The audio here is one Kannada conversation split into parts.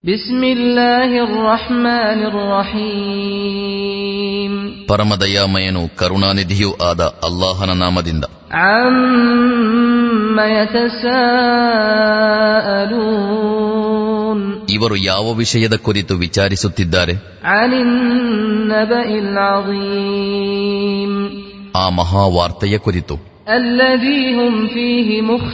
بسم الله الرحمن الرحيم ಪರಮದಯಾಮಯನು ಕರುಣಾನಿಧಿಯೂ ಆದ ಅಲ್ಲಾಹನ ನಾಮದಿಂದ عم يتساءلون ಇವರು ಯಾವ ವಿಷಯದ ಕುರಿತು ವಿಚಾರಿಸುತ್ತಿದ್ದಾರೆ عن النبأ العظيم ಆ ಮಹಾವಾರ್ತೆಯ ಕುರಿತು الذي هم فيه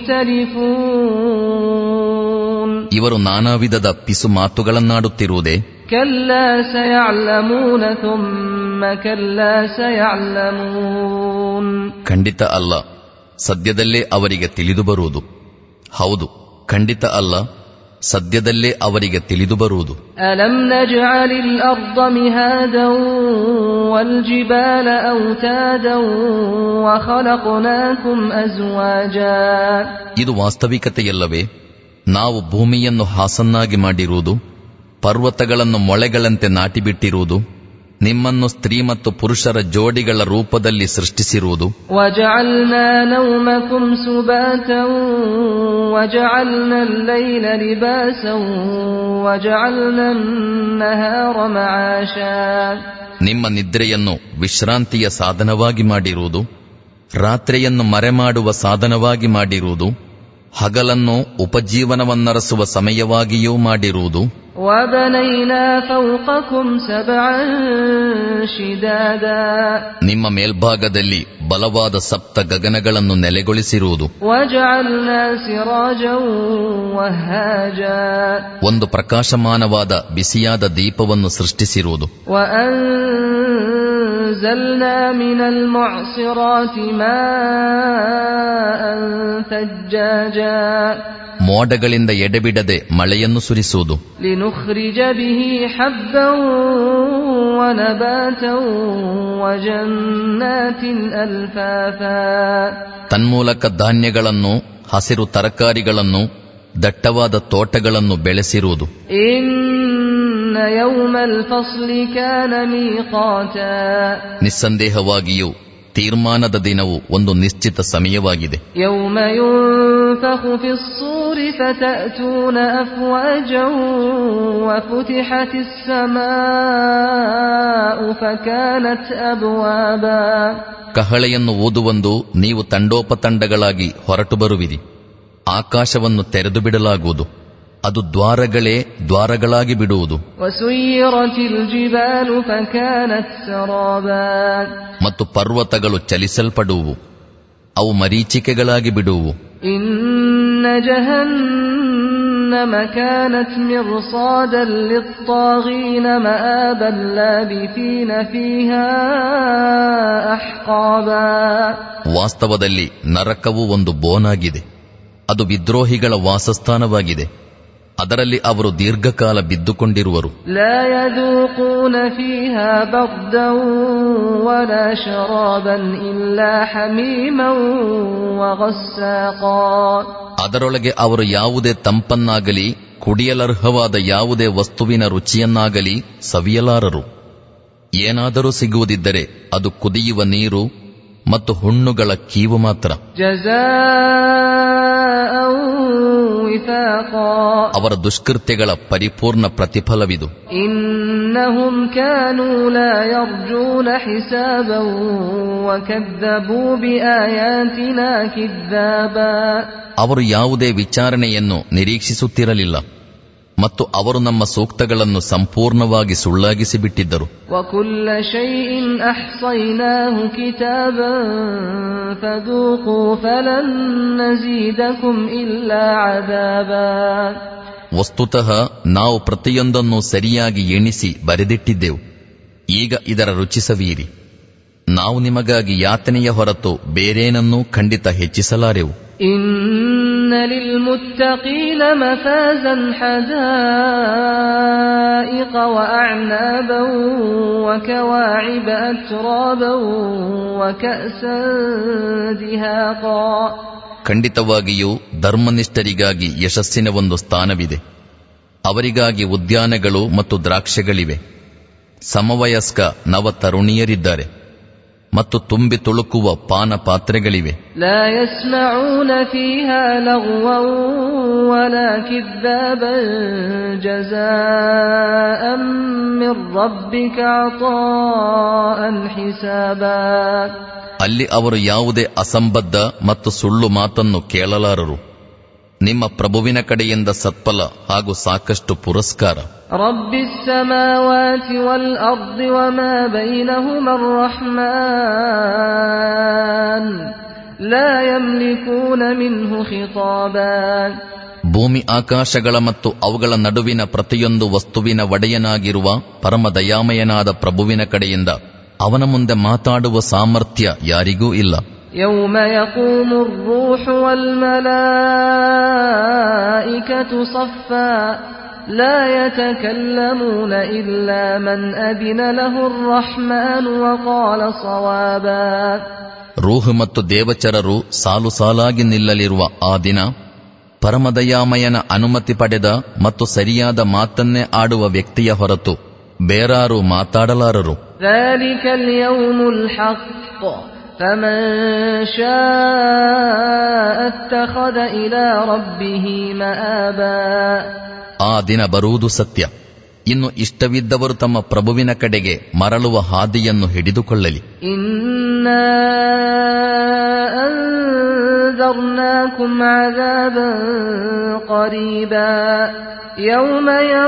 مختلفون ಇವರು ನಾನಾ ವಿಧದ ಪಿಸು ಮಾತುಗಳನ್ನಾಡುತ್ತಿರುವುದೇ كلا سيعلمون ثم كلا سيعلمون ಖಂಡಿತ ಅಲ್ಲ ಸದ್ಯದಲ್ಲೇ ಅವರಿಗೆ ತಿಳಿದು ಬರುವುದು ಹೌದು ಖಂಡಿತ ಅಲ್ಲ ಸದ್ಯದಲ್ಲೇ ಅವರಿಗೆ ತಿಳಿದು ಬರುವುದು ألم نجعل الأرض مهادا والجبال أوتادا وخلقناكم أزواجا ಇದು ವಾಸ್ತವಿಕತೆಯಲ್ಲವೇ ನಾವು ಭೂಮಿಯನ್ನು ಹಾಸನ್ನಾಗಿ ಮಾಡಿರುವುದು ಪರ್ವತಗಳನ್ನು ಮೊಳೆಗಳಂತೆ ನಾಟಿಬಿಟ್ಟಿರುವುದು ನಿಮ್ಮನ್ನು ಸ್ತ್ರೀ ಮತ್ತು ಪುರುಷರ ಜೋಡಿಗಳ ರೂಪದಲ್ಲಿ ಸೃಷ್ಟಿಸಿರುವುದು وجعلنا نومكم سباتا وجعلنا الليل لباسا وجعلنا النهار معاشا ನಿಮ್ಮ ನಿದ್ರೆಯನ್ನು ವಿಶ್ರಾಂತಿಯ ಸಾಧನವಾಗಿ ಮಾಡಿರುವುದು ರಾತ್ರಿಯನ್ನು ಮರೆಮಾಡುವ ಸಾಧನವಾಗಿ ಮಾಡಿರುವುದು ಹಗಲನ್ನು ಉಪಜೀವನವನ್ನರಸುವ ಸಮಯವಾಗಿಯೂ ಮಾಡಿರುವುದು وبنينا فوقكم سبعا شدادا ನಿಮ್ಮ ಮೇಲ್ಭಾಗದಲ್ಲಿ ಬಲವಾದ ಸಪ್ತ ಗಗನಗಳನ್ನು ನೆಲೆಗೊಳಿಸಿರುವುದು وجعلنا سراجا وهاجا ಒಂದು ಪ್ರಕಾಶಮಾನವಾದ ಬಿಸಿಯಾದ ದೀಪವನ್ನು ಸೃಷ್ಟಿಸಿರುವುದು وأنزلنا من المعصرات ماء ثجاجا ಮೋಡಗಳಿಂದ ಎಡೆಬಿಡದೆ ಮಳೆಯನ್ನು ಸುರಿಸುವುದು لنخرج به حبا ونباتا وجنات ألفافا ತನ್ಮೂಲಕ ಧಾನ್ಯಗಳನ್ನು ಹಸಿರು ತರಕಾರಿಗಳನ್ನು ದಟ್ಟವಾದ ತೋಟಗಳನ್ನು ಬೆಳೆಸಿರುವುದು إن يوم الفصل كان ميقاتا ನಿಸ್ಸಂದೇಹವಾಗಿಯೂ ತೀರ್ಮಾನದ ದಿನವು ಒಂದು ನಿಶ್ಚಿತ ಸಮಯವಾಗಿದೆ يوم ينفخ في الصور فتأتون أفواجا وفتحت السماء فكانت أبوابا ಕಹಳೆಯನ್ನು ಊದುವಂದು ನೀವು ತಂಡೋಪತಂಡಗಳಾಗಿ ಹೊರಟು ಬರುವಿರಿ ಆಕಾಶವನ್ನು ತೆರೆದು ಬಿಡಲಾಗುವುದು ಅದು ದ್ವಾರಗಳೇ ದ್ವಾರಗಳಾಗಿ ಬಿಡುವುದು وسيرت الجبال فكانت سرابا ಮತ್ತು ಪರ್ವತಗಳು ಚಲಿಸಲ್ಪಡುವು ಅವು ಮರೀಚಿಕೆಗಳಾಗಿ ಬಿಡುವು إن جهنم كانت مرصادا للطاغين مآبا لابثين فيها أحقابا ವಾಸ್ತವದಲ್ಲಿ ನರಕವು ಒಂದು ಬೋನಾಗಿದೆ ಅದು ವಿದ್ರೋಹಿಗಳ ವಾಸಸ್ಥಾನವಾಗಿದೆ ಅದರಲ್ಲಿ ಅವರು ದೀರ್ಘಕಾಲ ಬಿದ್ದುಕೊಂಡಿರುವರು لا يذوقون فيها بردا ولا شرابا إلا حميما وغساقا ಅದರೊಳಗೆ ಅವರು ಯಾವುದೇ ತಂಪನ್ನಾಗಲಿ ಕುಡಿಯಲರ್ಹವಾದ ಯಾವುದೇ ವಸ್ತುವಿನ ರುಚಿಯನ್ನಾಗಲಿ ಸವಿಯಲಾರರು ಏನಾದರೂ ಸಿಗುವುದಿದ್ದರೆ ಅದು ಕುದಿಯುವ ನೀರು ಮತ್ತು ಹುಣ್ಣುಗಳ ಕೀವು ಮಾತ್ರ جزاء وفاقا ಅವರ ದುಷ್ಕೃತ್ಯಗಳ ಪರಿಪೂರ್ಣ ಪ್ರತಿಫಲವಿದು إنهم كانوا لا يرجون حسابا وكذبوا بآياتنا كذابا ಅವರು ಯಾವುದೇ ವಿಚಾರಣೆಯನ್ನು ನಿರೀಕ್ಷಿಸುತ್ತಿರಲಿಲ್ಲ ಮತ್ತು ಅವರು ನಮ್ಮ ಸೂಕ್ತಗಳನ್ನು ಸಂಪೂರ್ಣವಾಗಿ ಸುಳ್ಳಾಗಿಸಿ ಬಿಟ್ಟಿದ್ದರು وكل شيء أحصيناه كتابا فذوقوا فلن نزيدكم إلا عذابا ವಸ್ತುತಃ ನಾವು ಪ್ರತಿಯೊಂದನ್ನು ಸರಿಯಾಗಿ ಎಣಿಸಿ ಬರೆದಿಟ್ಟಿದ್ದೆವು ಈಗ ಇದರ ರುಚಿಸವೀರಿ ನಾವು ನಿಮಗಾಗಿ ಯಾತನೆಯ ಹೊರತು ಬೇರೇನನ್ನೂ ಖಂಡಿತ ಹೆಚ್ಚಿಸಲಾರೆವು إن للمتقين مفازا حدائق وأعنابا وكواعب أترابا وكأسا دهاقا ಖಂಡಿತವಾಗಿಯೂ ಧರ್ಮನಿಷ್ಠರಿಗಾಗಿ ಯಶಸ್ಸಿನ ಒಂದು ಸ್ಥಾನವಿದೆ ಅವರಿಗಾಗಿ ಉದ್ಯಾನಗಳು ಮತ್ತು ದ್ರಾಕ್ಷೆಗಳಿವೆ ಸಮವಯಸ್ಕ ನವ ತರುಣಿಯರಿದ್ದಾರೆ ಮತ್ತು ತುಂಬಿ ತುಳುಕುವ ಪಾನ ಪಾತ್ರೆಗಳಿವೆ لا يسمعون فيها لغوا ولا كذابا جزاء من ربك عطاء حسابا ಅಲ್ಲಿ ಅವರು ಯಾವುದೇ ಅಸಂಬದ್ಧ ಮತ್ತು ಸುಳ್ಳು ಮಾತನ್ನು ಕೇಳಲಾರರು ನಿಮ್ಮ ಪ್ರಭುವಿನ ಕಡೆಯಿಂದ ಸತ್ಫಲ ಹಾಗೂ ಸಾಕಷ್ಟು ಪುರಸ್ಕಾರ رب السماوات والأرض وما بينهما الرحمن لا يملكون منه خطابا ಭೂಮಿ ಆಕಾಶಗಳ ಮತ್ತು ಅವುಗಳ ನಡುವಿನ ಪ್ರತಿಯೊಂದು ವಸ್ತುವಿನ ಒಡೆಯನಾಗಿರುವ ಪರಮ ದಯಾಮಯನಾದ ಪ್ರಭುವಿನ ಕಡೆಯಿಂದ ಅವನ ಮುಂದೆ ಮಾತಾಡುವ ಸಾಮರ್ಥ್ಯ ಯಾರಿಗೂ ಇಲ್ಲ يوم يقوم الروح والملائكة صفا لا يتكلمون إلا من أذن له الرحمن وقال صوابا ರೂಹ್ ಮತ್ತು ದೇವಚರರು ಸಾಲು ಸಾಲಾಗಿ ನಿಲ್ಲಲಿರುವ ಆ ದಿನ ಪರಮದಯಾಮಯನ ಅನುಮತಿ ಪಡೆದ ಮತ್ತು ಸರಿಯಾದ ಮಾತನ್ನೇ ಆಡುವ ವ್ಯಕ್ತಿಯ ಹೊರತು ಬೇರಾರು ಮಾತಾಡಲಾರರು ذلك اليوم الحق فمن شاء اتخذ إلى ربه مآبا ಆ ದಿನ ಬರುವುದು ಸತ್ಯ ಇನ್ನು ಇಷ್ಟವಿದ್ದವರು ತಮ್ಮ ಪ್ರಭುವಿನ ಕಡೆಗೆ ಮರಳುವ ಹಾದಿಯನ್ನು ಹಿಡಿದುಕೊಳ್ಳಲಿ إنا أنذرناكم عذابا قريبا يوم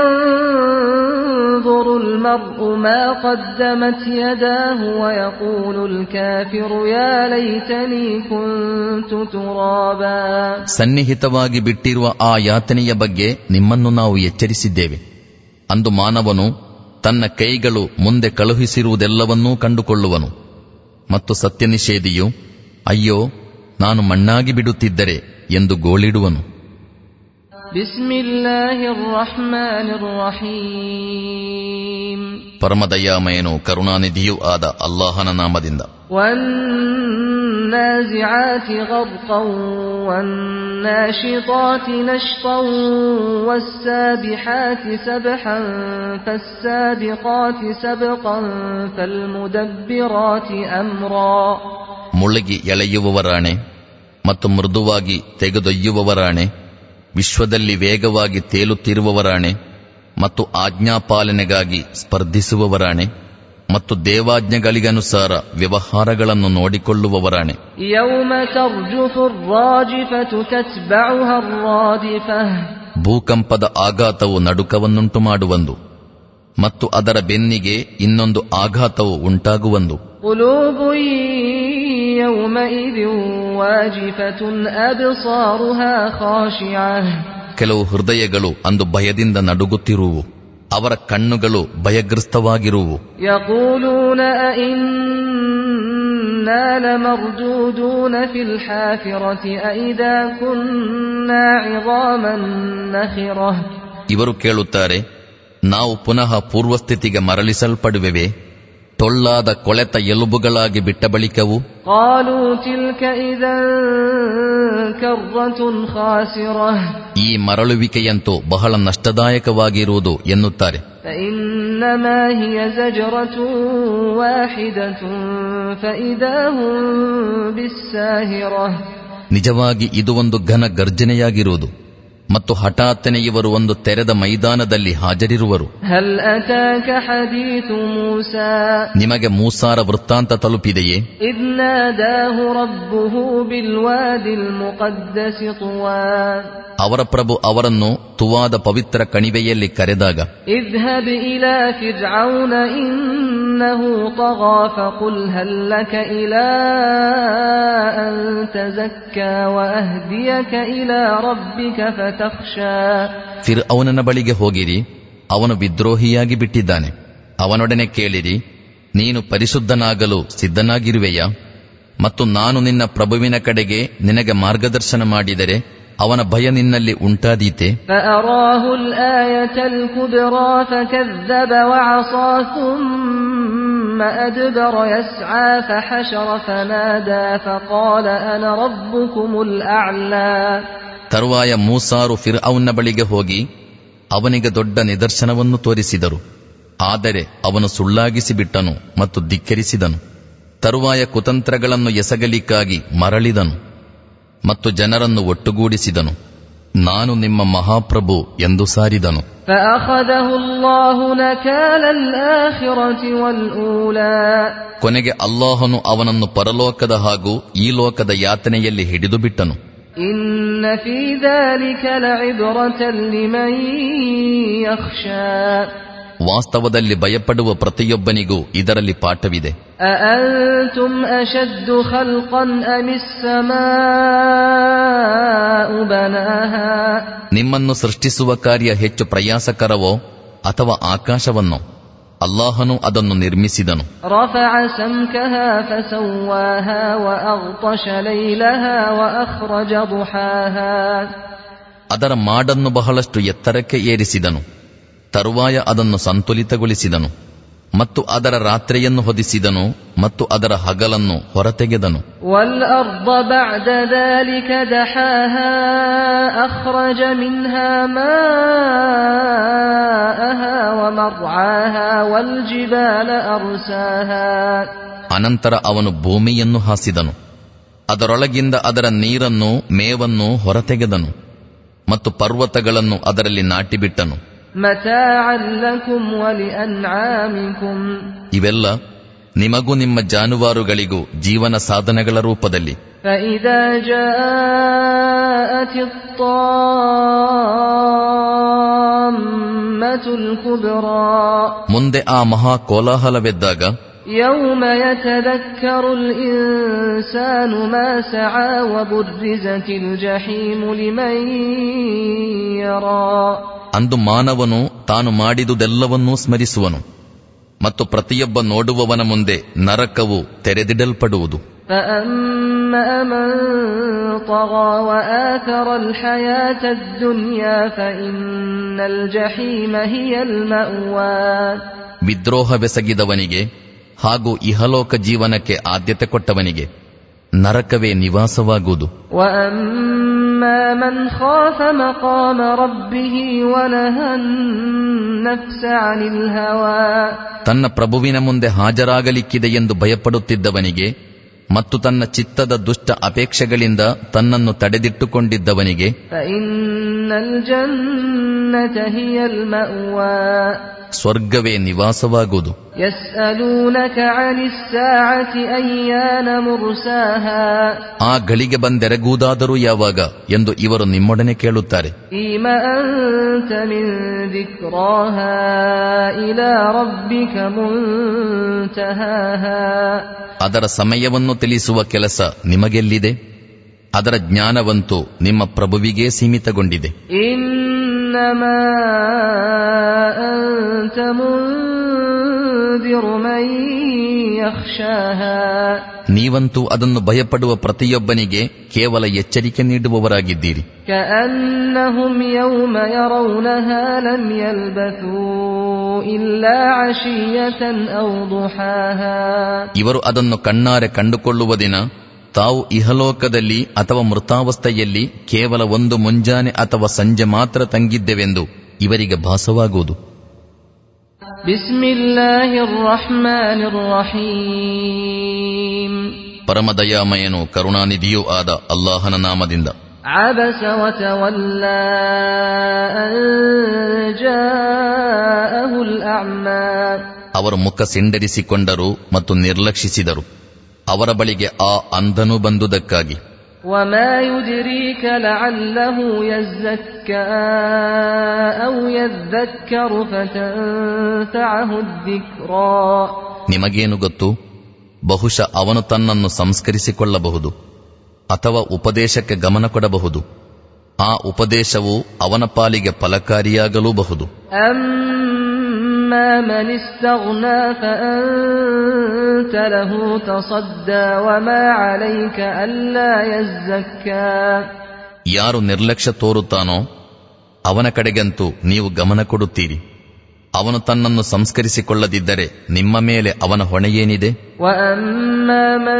ينظر المرء ما قدمت يداه ويقول الكافر يا ليتني كنت ترابا ಸನ್ನಿಹಿತವಾಗಿ ಬಿಟ್ಟಿರುವ ಆ ಯಾತನೆಯ ಬಗ್ಗೆ ನಿಮ್ಮನ್ನು ನಾವು ಎಚ್ಚರಿಸಿದ್ದೇವೆ ಅಂದು ಮಾನವನು ತನ್ನ ಕೈಗಳು ಮುಂದೆ ಕಳುಹಿಸಿರುವುದೆಲ್ಲವನ್ನೂ ಕಂಡುಕೊಳ್ಳುವನು ಮತ್ತು ಸತ್ಯನಿಷೇಧಿಯು ಅಯ್ಯೋ ನಾನು ಮಣ್ಣಾಗಿ ಬಿಡುತ್ತಿದ್ದರೆ ಎಂದು ಗೋಳಿಡುವನು بسم الله الرحمن الرحيم ಪರಮದಯಾಮಯನು ಕರುಣಾನಿಧಿಯೂ ಆದ ಅಲ್ಲಾಹನ ನಾಮದಿಂದ والنازعات غرقا والناشطات نشطا والسابحات سبحا فالسابقات سبقا فالمدبرات أمرا ಮುಳುಗಿ ಎಳೆಯುವವರಾಣೆ ಮತ್ತು ಮೃದುವಾಗಿ ತೆಗೆದೊಯ್ಯುವವರಾಣೆ ವಿಶ್ವದಲ್ಲಿ ವೇಗವಾಗಿ ತೇಲುತ್ತಿರುವವರಾಣೆ ಮತ್ತು ಆಜ್ಞಾಪಾಲನೆಗಾಗಿ ಸ್ಪರ್ಧಿಸುವವರಾಣೆ ಮತ್ತು ದೇವಾಜ್ಞೆಗಳಿಗನುಸಾರ ವ್ಯವಹಾರಗಳನ್ನು ನೋಡಿಕೊಳ್ಳುವವರಾಣೆ يوم ترجف الراجفة تتبعها الرادفة ಭೂಕಂಪದ ಆಘಾತವು ನಡುಕವನ್ನುಂಟು ಮಾಡುವಂದು ಮತ್ತು ಅದರ ಬೆನ್ನಿಗೆ ಇನ್ನೊಂದು ಆಘಾತವು ಉಂಟಾಗುವಂದು قلوب يومئذ واجفة أبصارها خاشعة ಕೆಲವು ಹೃದಯಗಳು ಅಂದು ಭಯದಿಂದ ನಡುಗುತ್ತಿರುವು ಅವರ ಕಣ್ಣುಗಳು ಭಯಗ್ರಸ್ತವಾಗಿರುವು يقولون أئنا لمردودون في الحافرة أئذا كنا عظاما نخرة ಇವರು ಕೇಳುತ್ತಾರೆ ನಾವು ಪುನಃ ಪೂರ್ವಸ್ಥಿತಿಗೆ ಮರಳಿಸಲ್ಪಡುವೆವೆ ಟೊಳ್ಳಾದ ಕೊಳೆತ ಎಲುಬುಗಳಾಗಿ ಬಿಟ್ಟ ಬಳಿಕವು قالوا تلك إذا كرة خاسرة ಈ ಮರಳುವಿಕೆಯಂತೂ ಬಹಳ ನಷ್ಟದಾಯಕವಾಗಿರುವುದು ಎನ್ನುತ್ತಾರೆ فإنما هي زجرة واحدة فإذا هم بالساهرة ನಿಜವಾಗಿ ಇದು ಒಂದು ಘನ ಗರ್ಜನೆಯಾಗಿರುವುದು ಮತ್ತು ಹಠಾತ್ತನೆ ಇವರು ಒಂದು ತೆರೆದ ಮೈದಾನದಲ್ಲಿ ಹಾಜರಿರುವರು هل أتاك حديث موسى ನಿಮಗೆ ಮೂಸಾರ ವೃತ್ತಾಂತ ತಲುಪಿದೆಯೇ إذ ناداه ربه بالواد المقدس طوى ಅವರ ಪ್ರಭು ಅವರನ್ನು ತುವಾದ ಪವಿತ್ರ ಕಣಿವೆಯಲ್ಲಿ ಕರೆದಾಗ اذهب إلى فرعون إنه طغى فقل هل لك إلى أن تزكى وأهديك إلى ربك فتخشى ಫಿರ್ ಅವನನ ಬಳಿಗೆ ಹೋಗಿರಿ ಅವನು ವಿದ್ರೋಹಿಯಾಗಿ ಬಿಟ್ಟಿದ್ದಾನೆ ಅವನೊಡನೆ ಕೇಳಿರಿ ನೀನು ಪರಿಶುದ್ಧನಾಗಲು ಸಿದ್ಧನಾಗಿರುವೆಯಾ ಮತ್ತು ನಾನು ನಿನ್ನ ಪ್ರಭುವಿನ ಕಡೆಗೆ ನಿನಗೆ ಮಾರ್ಗದರ್ಶನ ಮಾಡಿದರೆ ಅವನ ಭಯ ನಿನ್ನಲ್ಲಿ ಉಂಟಾದೀತೆ فأراه الآية الكبرى فكذب وعصى ثم أدبر يسعى فحشر فنادى فقال أنا ربكم الأعلى ತರುವಾಯ ಮೂಸಾರು ಫಿರ್ ಅವನ ಬಳಿಗೆ ಹೋಗಿ ಅವನಿಗೆ ದೊಡ್ಡ ನಿದರ್ಶನವನ್ನು ತೋರಿಸಿದರು ಆದರೆ ಅವನು ಸುಳ್ಳಾಗಿಸಿ ಬಿಟ್ಟನು ಮತ್ತು ಧಿಕ್ಕರಿಸಿದನು ತರುವಾಯ ಕುತಂತ್ರಗಳನ್ನು ಎಸಗಲಿಕ್ಕಾಗಿ ಮರಳಿದನು ಮತ್ತು ಜನರನ್ನು ಒಟ್ಟುಗೂಡಿಸಿದನು ನಾನು ನಿಮ್ಮ ಮಹಾಪ್ರಭು ಎಂದು ಸಾರಿದನು فأخذه الله نكال الآخرة والأولى ಕೊನೆಗೆ ಅಲ್ಲಾಹನು ಅವನನ್ನು ಪರಲೋಕದ ಹಾಗೂ ಈ ಲೋಕದ ಯಾತನೆಯಲ್ಲಿ ಹಿಡಿದು ಬಿಟ್ಟನು إن في ذلك لعبرة لمن يخشى ವಾಸ್ತವದಲ್ಲಿ ಭಯಪಡುವ ಪ್ರತಿಯೊಬ್ಬನಿಗೂ ಇದರಲ್ಲಿ ಪಾಠವಿದೆ أأنتم أشد خلقا أم السماء بناها ನಿಮ್ಮನ್ನು ಸೃಷ್ಟಿಸುವ ಕಾರ್ಯ ಹೆಚ್ಚು ಪ್ರಯಾಸಕರವೋ ಅಥವಾ ಆಕಾಶವನ್ನೋ ಅಲ್ಲಾಹನು ಅದನ್ನು ನಿರ್ಮಿಸಿದನು رفع سمكها فسواها وأغطش ليلها وأخرج ضحاها ಅದರ ಮಾಡನ್ನು ಬಹಳಷ್ಟು ಎತ್ತರಕ್ಕೆ ಏರಿಸಿದನು ತರುವಾಯ ಅದನ್ನು ಸಂತುಲಿತಗೊಳಿಸಿದನು ಮತ್ತು ಅದರ ರಾತ್ರಿಯನ್ನು ಹೊದಿಸಿದನು ಮತ್ತು ಅದರ ಹಗಲನ್ನು ಹೊರತೆಗೆದನು والأرض بعد ذلك دحاها أخرج منها ماءها ومرعاها والجبال أرساها ಅನಂತರ ಅವನು ಭೂಮಿಯನ್ನು ಹಾಸಿದನು ಅದರೊಳಗಿಂದ ಅದರ ನೀರನ್ನು ಮೇವನ್ನು ಹೊರತೆಗೆದನು ಮತ್ತು ಪರ್ವತಗಳನ್ನು ಅದರಲ್ಲಿ ನಾಟಿಬಿಟ್ಟನು متاعا لكم ولأنعامكم ಇವೆಲ್ಲ ನಿಮಗೂ ನಿಮ್ಮ ಜಾನುವಾರುಗಳಿಗೂ ಜೀವನ ಸಾಧನಗಳ ರೂಪದಲ್ಲಿ فإذا جاءت الطامة الكبرى ಮುಂದೆ ಆ ಮಹಾ ಕೋಲಾಹಲವೆದ್ದಾಗ يوم يتذكر الإنسان ما سعى وبرزت الجحيم لمن يرى ಅಂದು ಮಾನವನು ತಾನು ಮಾಡಿದುದೆಲ್ಲವನ್ನೂ ಸ್ಮರಿಸುವನು ಮತ್ತು ಪ್ರತಿಯೊಬ್ಬ ನೋಡುವವನ ಮುಂದೆ ನರಕವು ತೆರೆದಿಡಲ್ಪಡುವುದು فأما من طغى وآثر الحياة الدنيا فإن الجحيم هي المأوى ವಿದ್ರೋಹವೆಸಗಿದವನಿಗೆ ಹಾಗೂ ಇಹಲೋಕ ಜೀವನಕ್ಕೆ ಆದ್ಯತೆ ಕೊಟ್ಟವನಿಗೆ ನರಕವೇ ನಿವಾಸವಾಗುವುದು وأما من خاف مقام ربه ونهى النفس عن الهوى ತನ್ನ ಪ್ರಭುವಿನ ಮುಂದೆ ಹಾಜರಾಗಲಿಕ್ಕಿದೆ ಎಂದು ಭಯಪಡುತ್ತಿದ್ದವನಿಗೆ ಮತ್ತು ತನ್ನ ಚಿತ್ತದ ದುಷ್ಟ ಅಪೇಕ್ಷೆಗಳಿಂದ ತನ್ನನ್ನು ತಡೆದಿಟ್ಟುಕೊಂಡಿದ್ದವನಿಗೆ فإن الجنة هي المأوى ಸ್ವರ್ಗವೇ ನಿವಾಸವಾಗುವುದು يسألونك عن الساعة أيان مرساها ಆ ಗಳಿಗೆ ಬಂದೆರಗುವುದಾದರೂ ಯಾವಾಗ ಎಂದು ಇವರು ನಿಮ್ಮೊಡನೆ ಕೇಳುತ್ತಾರೆ فيم أنت من ذكراها إلى ربك منتهاها ಅದರ ಸಮಯವನ್ನು ತಿಳಿಸುವ ಕೆಲಸ ನಿಮಗೆಲ್ಲಿದೆ ಅದರ ಜ್ಞಾನವಂತೂ ನಿಮ್ಮ ಪ್ರಭುವಿಗೇ ಸೀಮಿತಗೊಂಡಿದೆ إنما أنت منذر من يخشاها ನೀವಂತೂ ಅದನ್ನು ಭಯಪಡುವ ಪ್ರತಿಯೊಬ್ಬನಿಗೆ ಕೇವಲ ಎಚ್ಚರಿಕೆ ನೀಡುವವರಾಗಿದ್ದೀರಿ كأنهم يوم يرونها لم يلبثوا إلا عشية أو ضحاها ಇವರು ಅದನ್ನು ಕಣ್ಣಾರೆ ಕಂಡುಕೊಳ್ಳುವ ದಿನ ತಾವು ಇಹಲೋಕದಲ್ಲಿ ಅಥವಾ ಮೃತಾವಸ್ಥೆಯಲ್ಲಿ ಕೇವಲ ಒಂದು ಮುಂಜಾನೆ ಅಥವಾ ಸಂಜೆ ಮಾತ್ರ ತಂಗಿದ್ದೆವೆಂದು ಇವರಿಗೆ ಭಾಸವಾಗುವುದು بسم الله الرحمن الرحيم ಪರಮದಯಾಮಯನು ಕರುಣಾನಿಧಿಯೂ ಆದ ಅಲ್ಲಾಹನ ನಾಮದಿಂದ عبس وتولى أن جاءه الأعمى ಅವರು ಮುಖ ಸಿಂಡರಿಸಿಕೊಂಡರು ಮತ್ತು ನಿರ್ಲಕ್ಷಿಸಿದರು ಅವರ ಬಳಿಗೆ ಆ ಅಂಧನು ಬಂದುದಕ್ಕಾಗಿ وما يدريك لعله يزكى أو يذكر فتنفعه الذكرى ನಿಮಗೇನು ಗೊತ್ತು ಬಹುಶಃ ಅವನು ತನ್ನನ್ನು ಸಂಸ್ಕರಿಸಿಕೊಳ್ಳಬಹುದು ಅಥವಾ ಉಪದೇಶಕ್ಕೆ ಗಮನ ಕೊಡಬಹುದು ಆ ಉಪದೇಶವು ಅವನ ಪಾಲಿಗೆ ಫಲಕಾರಿಯಾಗಲೂಬಹುದು أما من استغنى فأنت له تصدى وما عليك ألا يزكى ಯಾರು ನಿರ್ಲಕ್ಷ್ಯ ತೋರುತ್ತಾನೋ ಅವನ ಕಡೆಗಂತೂ ನೀವು ಗಮನ ಕೊಡುತ್ತೀರಿ ಅವನು ತನ್ನನ್ನು ಸಂಸ್ಕರಿಸಿಕೊಳ್ಳದಿದ್ದರೆ ನಿಮ್ಮ ಮೇಲೆ ಅವನ ಹೊಣೆಯೇನಿದೆ وأما من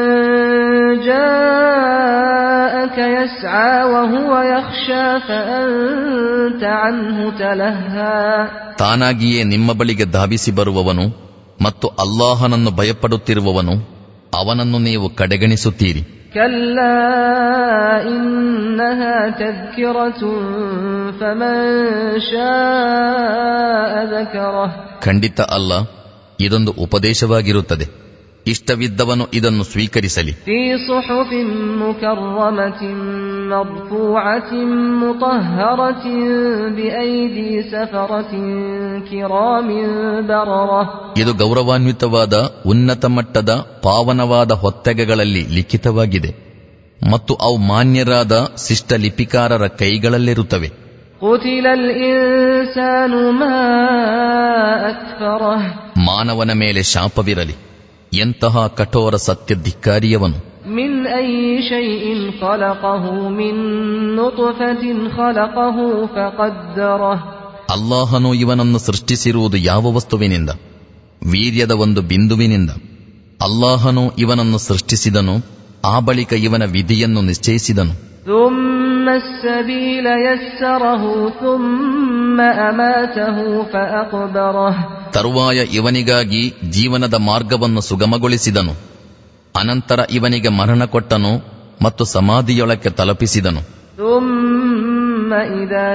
جاءك يسعى وهو يخشى فأنت عنه تلهى ತಾನಾಗಿಯೇ ನಿಮ್ಮ ಬಳಿಗೆ ಧಾವಿಸಿ ಬರುವವನು ಮತ್ತು ಅಲ್ಲಾಹನನ್ನು ಭಯಪಡುತ್ತಿರುವವನು ಅವನನ್ನು ನೀವು ಕಡೆಗಣಿಸುತ್ತೀರಿ كلا إنها تذكرة فمن شاء ذكره ಖಂಡಿತ ಅಲ್ಲ ಇದೊಂದು ಉಪದೇಶವಾಗಿರುತ್ತದೆ ಇಷ್ಟವಿದ್ದವನು ಇದನ್ನು ಸ್ವೀಕರಿಸಲಿ في صحف مكرمة مرفوعة مطهرة بأيدي سفرة كرام بررة ಇದು ಗೌರವಾನ್ವಿತವಾದ ಉನ್ನತ ಮಟ್ಟದ ಪಾವನವಾದ ಹೊತ್ತಗೆಗಳಲ್ಲಿ ಲಿಖಿತವಾಗಿದೆ ಮತ್ತು ಅವು ಮಾನ್ಯರಾದ ಶಿಷ್ಟ ಲಿಪಿಕಾರರ ಕೈಗಳಲ್ಲಿರುತ್ತವೆ قتل الإنسان ما أكفره ಮಾನವನ ಮೇಲೆ ಶಾಪವಿರಲಿ ಎಂತಹ ಕಠೋರ ಸತ್ಯ ಧಿಕ್ಕಾರಿಯವನು من أي شيء خلقه من نطفة خلقه فقدره ಅಲ್ಲಾಹನು ಇವನನ್ನು ಸೃಷ್ಟಿಸಿರುವುದು ಯಾವ ವಸ್ತುವಿನಿಂದ ವೀರ್ಯದ ಒಂದು ಬಿಂದುವಿನಿಂದ ಅಲ್ಲಾಹನು ಇವನನ್ನು ಸೃಷ್ಟಿಸಿದನು ಆ ಬಳಿಕ ಇವನ ವಿಧಿಯನ್ನು ನಿಶ್ಚಯಿಸಿದನು ثم السبيل يسره ثم أماته فأقبره ತರುವಾಯ ಇವನಿಗಾಗಿ ಜೀವನದ ಮಾರ್ಗವನ್ನು ಸುಗಮಗೊಳಿಸಿದನು ಅನಂತರ ಇವನಿಗೆ ಮರಣ ಕೊಟ್ಟನು ಮತ್ತು ಸಮಾಧಿಯೊಳಕ್ಕೆ ತಲುಪಿಸಿದನು ثم إذا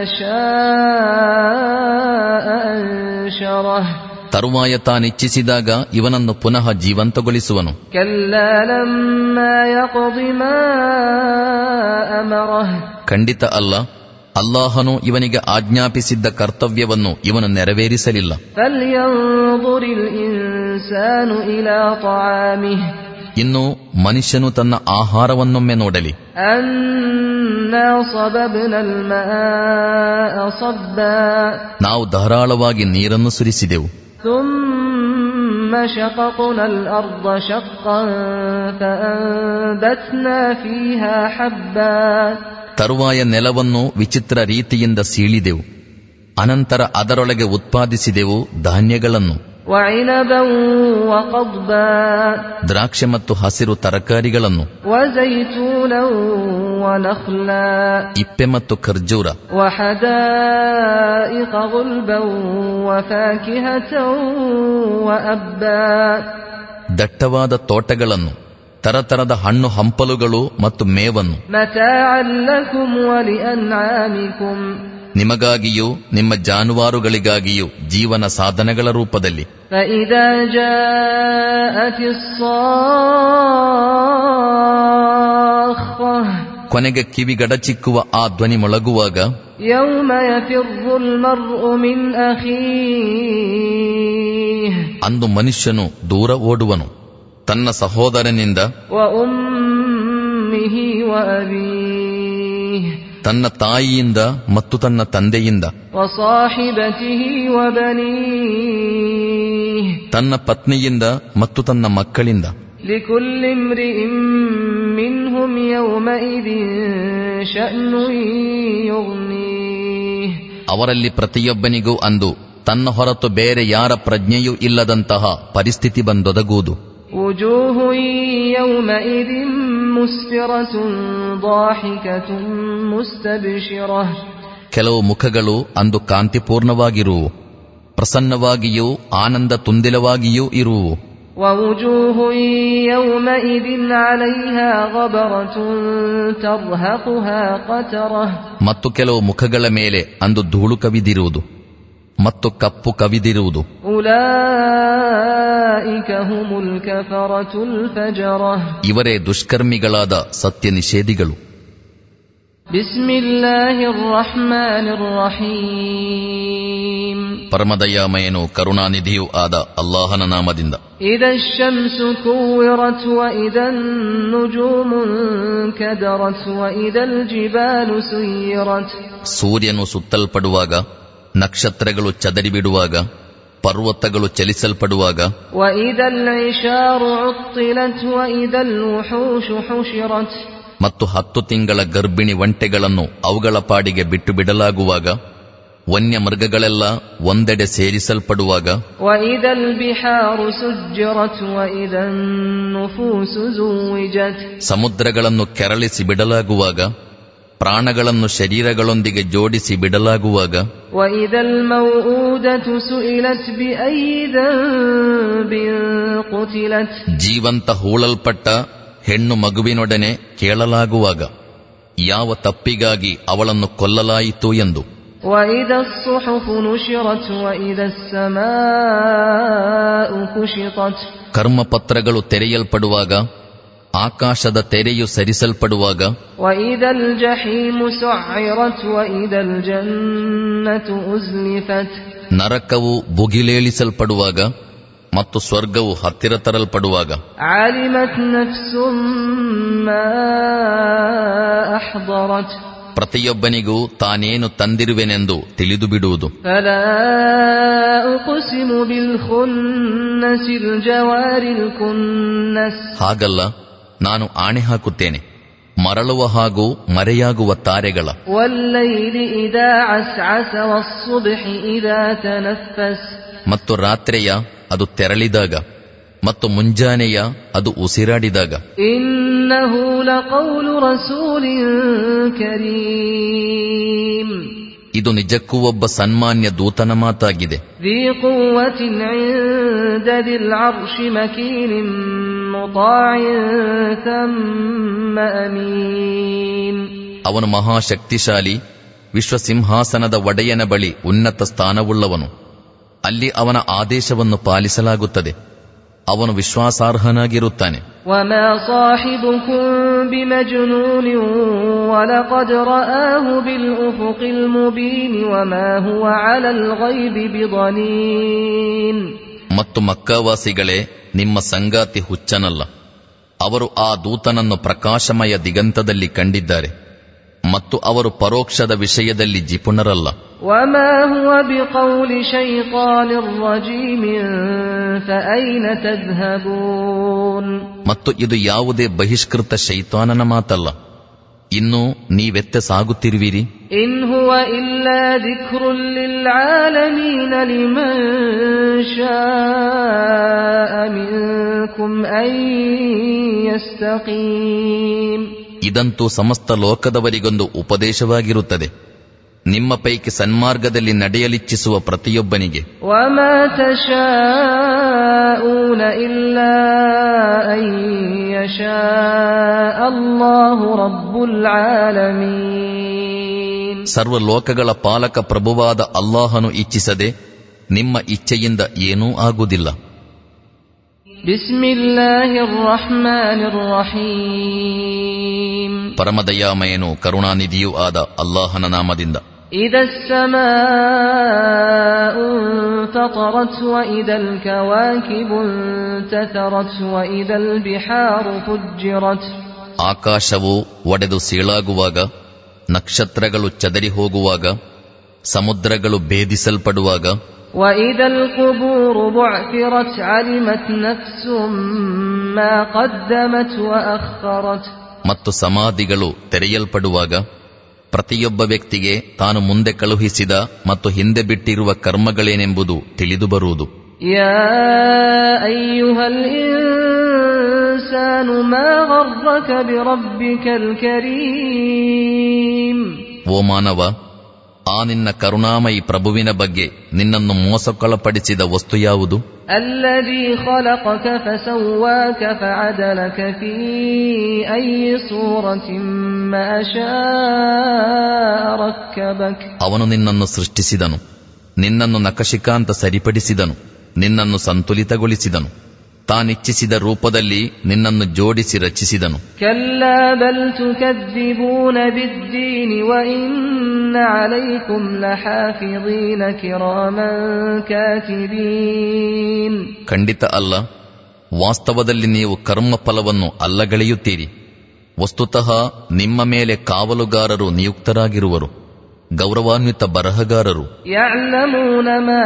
شاء أنشره ತರುವಾಯ ತಾನಿಚ್ಛಿಸಿದಾಗ ಇವನನ್ನು ಪುನಃ ಜೀವಂತಗೊಳಿಸುವನು كلا لما يقض ما أمره ಖಂಡಿತ ಅಲ್ಲ ಅಲ್ಲಾಹನು ಇವನಿಗೆ ಆಜ್ಞಾಪಿಸಿದ್ದ ಕರ್ತವ್ಯವನ್ನು ಇವನು ನೆರವೇರಿಸಲಿಲ್ಲ فلينظر الإنسان إلى طعامه ಇನ್ನು ಮನುಷ್ಯನು ತನ್ನ ಆಹಾರವನ್ನೊಮ್ಮೆ ನೋಡಲಿ أنا صببنا الماء صبا ನಾವು ಧಾರಾಳವಾಗಿ ನೀರನ್ನು ಸುರಿಸಿದೆವು ثم شققنا الأرض شقا فأنبتنا فيها حبا ತರುವಾಯ ನೆಲವನ್ನು ವಿಚಿತ್ರ ರೀತಿಯಿಂದ ಸೀಳಿದೆವು ಅನಂತರ ಅದರೊಳಗೆ ಉತ್ಪಾದಿಸಿದೆವು ಧಾನ್ಯಗಳನ್ನು وعنبا وقضبا ದ್ರಾಕ್ಷೆ ಮತ್ತು ಹಸಿರು ತರಕಾರಿಗಳನ್ನು وزيتونا ونخلا ಇಪ್ಪೆ ಮತ್ತು ಖರ್ಜೂರ وحدائق غلبا وفاكهة وأبا ದಟ್ಟವಾದ ತೋಟಗಳನ್ನು ತರತರದ ಹಣ್ಣು ಹಂಪಲುಗಳು ಮತ್ತು ಮೇವನ್ನು متاعا لكم ولأنعامكم ನಿಮಗಾಗಿಯೂ ನಿಮ್ಮ ಜಾನುವಾರುಗಳಿಗಾಗಿಯೂ ಜೀವನ ಸಾಧನಗಳ ರೂಪದಲ್ಲಿ فإذا جاءت الصاخة ಕೊನೆಗೆ ಕಿವಿಗಡಚಿಕ್ಕುವ ಆ ಧ್ವನಿ ಮೊಳಗುವಾಗ يوم يفر المرء من أخيه ಅಂದು ಮನುಷ್ಯನು ದೂರ ಓಡುವನು ತನ್ನ ಸಹೋದರನಿಂದ وأمه وأبيه ತನ್ನ ತಾಯಿಯಿಂದ ಮತ್ತು ತನ್ನ ತಂದೆಯಿಂದ وصاحبته وبنيه ತನ್ನ ಪತ್ನಿಯಿಂದ ಮತ್ತು ತನ್ನ ಮಕ್ಕಳಿಂದ لكل امرئ منهم يومئذ شأن يغنيه ಅವರಲ್ಲಿ ಪ್ರತಿಯೊಬ್ಬನಿಗೂ ಅಂದು ತನ್ನ ಹೊರತು ಬೇರೆ ಯಾರ ಪ್ರಜ್ಞೆಯೂ ಇಲ್ಲದಂತಹ ಪರಿಸ್ಥಿತಿ ಬಂದೊದಗುವುದು وجوه يومئذ مسفرة ضاحكة مستبشرة ಕೆಲವು ಮುಖಗಳು ಅಂದು ಕಾಂತಿಪೂರ್ಣವಾಗಿರುವು ಪ್ರಸನ್ನವಾಗಿಯೂ ಆನಂದ ತುಂದಿಲವಾಗಿಯೂ ಇರುವು ووجوه يومئذ عليها غبرة ترهقها قترة ಮತ್ತು ಕೆಲವು ಮುಖಗಳ ಮೇಲೆ ಅಂದು ಧೂಳು ಕವಿದಿರುವುದು ಮತ್ತು ಕಪ್ಪು ಕವಿದಿರುವುದು أولئك هم الكفرة الفجرة ಇವರೇ ದುಷ್ಕರ್ಮಿಗಳಾದ ಸತ್ಯ ನಿಷೇಧಿಗಳು بسم الله الرحمن الرحيم ಪರಮದಯಾಮಯನು ಕರುಣಾನಿಧಿಯೂ ಆದ ಅಲ್ಲಾಹನ ನಾಮದಿಂದ إذا الشمس كورت وإذا النجوم انكدرت وإذا الجبال سيرت ಸೂರ್ಯನು ಸುತ್ತಲ್ಪಡುವಾಗ ನಕ್ಷತ್ರಗಳು ಚದರಿಬಿಡುವಾಗ ಪರ್ವತಗಳು ಚಲಿಸಲ್ಪಡುವಾಗ وإذا العشار عطلت وإذا الوحوش حشرت ಮತ್ತು ಹತ್ತು ತಿಂಗಳ ಗರ್ಭಿಣಿ ಒಂಟೆಗಳನ್ನು ಅವುಗಳ ಪಾಡಿಗೆ ಬಿಟ್ಟು ಬಿಡಲಾಗುವಾಗ ವನ್ಯ ಮೃಗಗಳೆಲ್ಲ ಒಂದೆಡೆ ಸೇರಿಸಲ್ಪಡುವಾಗ وإذا البحار سجرت وإذا النفوس زوجت ಸಮುದ್ರಗಳನ್ನು ಕೆರಳಿಸಿ ಬಿಡಲಾಗುವಾಗ ಪ್ರಾಣಗಳನ್ನು ಶರೀರಗಳೊಂದಿಗೆ ಜೋಡಿಸಿ ಬಿಡಲಾಗುವಾಗ وإذا الموءودة سئلت بأي ذنب قتلت ಜೀವಂತ ಹೂಳಲ್ಪಟ್ಟ ಹೆಣ್ಣು ಮಗುವಿನೊಡನೆ ಕೇಳಲಾಗುವಾಗ ಯಾವ ತಪ್ಪಿಗಾಗಿ ಅವಳನ್ನು ಕೊಲ್ಲಲಾಯಿತು ಎಂದು وإذا الصحف نشرت وإذا السماء كشطت ಕರ್ಮಪತ್ರಗಳು ತೆರೆಯಲ್ಪಡುವಾಗ ಆಕಾಶದ ತೆರೆಯು ಸರಿಸಲ್ಪಡುವಾಗ وإذا الجحيم سعرت وإذا الجنة أزلفت ನರಕವು ಭುಗಿಲೇಳಿಸಲ್ಪಡುವಾಗ ಮತ್ತು ಸ್ವರ್ಗವು ಹತ್ತಿರ ತರಲ್ಪಡುವಾಗ علمت نفس ما أحضرت ಪ್ರತಿಯೊಬ್ಬನಿಗೂ ತಾನೇನು ತಂದಿರುವೆನೆಂದು ತಿಳಿದು ಬಿಡುವುದು فلا أقسم بالخنس الجوار الكنس ಹಾಗಲ್ಲ ನಾನು ಆಣೆ ಹಾಕುತ್ತೇನೆ ಮರಳುವ ಹಾಗೂ ಮರೆಯಾಗುವ ತಾರೆಗಳ والليل إذا عسعس والصبح إذا تنفس ಮತ್ತು ರಾತ್ರಿಯ ಅದು ತೆರಳಿದಾಗ ಮತ್ತು ಮುಂಜಾನೆಯ ಅದು ಉಸಿರಾಡಿದಾಗ إنه لقول رسول كريم ಇದು ನಿಜಕ್ಕೂ ಒಬ್ಬ ಸನ್ಮಾನ್ಯ ದೂತನ ಮಾತಾಗಿದೆ ذي قوة عند ذي العرش مكين مطاع ثم أمين ಅವನು ಮಹಾಶಕ್ತಿಶಾಲಿ ವಿಶ್ವಸಿಂಹಾಸನದ ಒಡೆಯನ ಬಳಿ ಉನ್ನತ ಸ್ಥಾನವುಳ್ಳವನು ಅಲ್ಲಿ ಅವನ ಆದೇಶವನ್ನು ಪಾಲಿಸಲಾಗುತ್ತದೆ ಅವನು ವಿಶ್ವಾಸಾರ್ಹನಾಗಿರುತ್ತಾನೆ وما صاحبكم بمجنون ولقد رآه بالأفق المبين وما هو على الغيب بضنين ಮತ್ತು ಮಕ್ಕಾವಾಸಿಗಳೇ ನಿಮ್ಮ ಸಂಗಾತಿ ಹುಚ್ಚನಲ್ಲ ಅವರು ಆ ದೂತನನ್ನು ಪ್ರಕಾಶಮಯ ದಿಗಂತದಲ್ಲಿ ಕಂಡಿದ್ದಾರೆ ಮತ್ತು ಅವರು ಪರೋಕ್ಷದ ವಿಷಯದಲ್ಲಿ ಜಿಪುಣರಲ್ಲ وما هو بقول شيطان رجيم فأين تذهبون ಮತ್ತು ಇದು ಯಾವುದೇ ಬಹಿಷ್ಕೃತ ಶೈತಾನನ ಮಾತಲ್ಲ ಇನ್ನು ನೀವೆತ್ತ ಸಾಗುತ್ತಿರುವಿರಿ إن هو إلا ذكر للعالمين لمن شاء منكم أن يستقيم ಇದಂತೂ ಸಮಸ್ತ ಲೋಕದವರಿಗೊಂದು ಉಪದೇಶವಾಗಿರುತ್ತದೆ ನಿಮ್ಮ ಪೈಕಿ ಸನ್ಮಾರ್ಗದಲ್ಲಿ ನಡೆಯಲಿಚ್ಛಿಸುವ ಪ್ರತಿಯೊಬ್ಬನಿಗೆ وما تشاءون إلا أن يشاء الله رب العالمين ಸರ್ವ ಲೋಕಗಳ ಪಾಲಕ ಪ್ರಭುವಾದ ಅಲ್ಲಾಹನು ಇಚ್ಛಿಸದೆ ನಿಮ್ಮ ಇಚ್ಛೆಯಿಂದ ಏನೂ ಆಗುವುದಿಲ್ಲ بسم الله الرحمن الرحيم ಪರಮದಯಾಮಯನು ಕರುಣಾನಿಧಿಯೂ ಆದ ಅಲ್ಲಾಹನ ನಾಮದಿಂದ إذا السماء انفطرت وإذا الكواكب انتثرت وإذا البحار فجرت ಆಕಾಶವು ಒಡೆದು ಸೀಳಾಗುವಾಗ ನಕ್ಷತ್ರಗಳು ಚದರಿ ಹೋಗುವಾಗ ಸಮುದ್ರಗಳು ಭೇದಿಸಲ್ಪಡುವಾಗ وإذا القبور بعثرت علمت نفس ما قدمت وأخرت ಮತ್ತು ಸಮಾಧಿಗಳು ತೆರೆಯಲ್ಪಡುವಾಗ ಪ್ರತಿಯೊಬ್ಬ ವ್ಯಕ್ತಿಗೆ ತಾನು ಮುಂದೆ ಕಳುಹಿಸಿದ ಮತ್ತು ಹಿಂದೆ ಬಿಟ್ಟಿರುವ ಕರ್ಮಗಳೇನೆಂಬುದು ತಿಳಿದು ಬರುವುದು يا أيها الإنسان ما غرك بربك الكريم ಓ ಮಾನವ ಆ ನಿನ್ನ ಕರುಣಾಮಯಿ ಪ್ರಭುವಿನ ಬಗ್ಗೆ ನಿನ್ನನ್ನು ಮೋಸಕ್ಕೊಳಪಡಿಸಿದ ವಸ್ತು ಯಾವುದು الذي خلقك فسواك فعدلك في أي صورة ما شاء ركبك ಅವನು ನಿನ್ನನ್ನು ಸೃಷ್ಟಿಸಿದನು ನಿನ್ನನ್ನು ನಕಶಿಕಾಂತ ಸರಿಪಡಿಸಿದನು ನಿನ್ನನ್ನು ಸಂತುಲಿತಗೊಳಿಸಿದನು ತಾನಿಚ್ಛಿಸಿದ ರೂಪದಲ್ಲಿ ನಿನ್ನನ್ನು ಜೋಡಿಸಿ ರಚಿಸಿದನು كلا بل تكذبون بالدين وإن عليكم لحافظين كراما كاتبين ಖಂಡಿತ ಅಲ್ಲ ವಾಸ್ತವದಲ್ಲಿ ನೀವು ಕರ್ಮ ಫಲವನ್ನು ಅಲ್ಲಗಳೆಯುತ್ತೀರಿ ವಸ್ತುತಃ ನಿಮ್ಮ ಮೇಲೆ ಕಾವಲುಗಾರರು ನಿಯುಕ್ತರಾಗಿರುವರು ಗೌರವಾನ್ವಿತ ಬರಹಗಾರರು يعلمون ما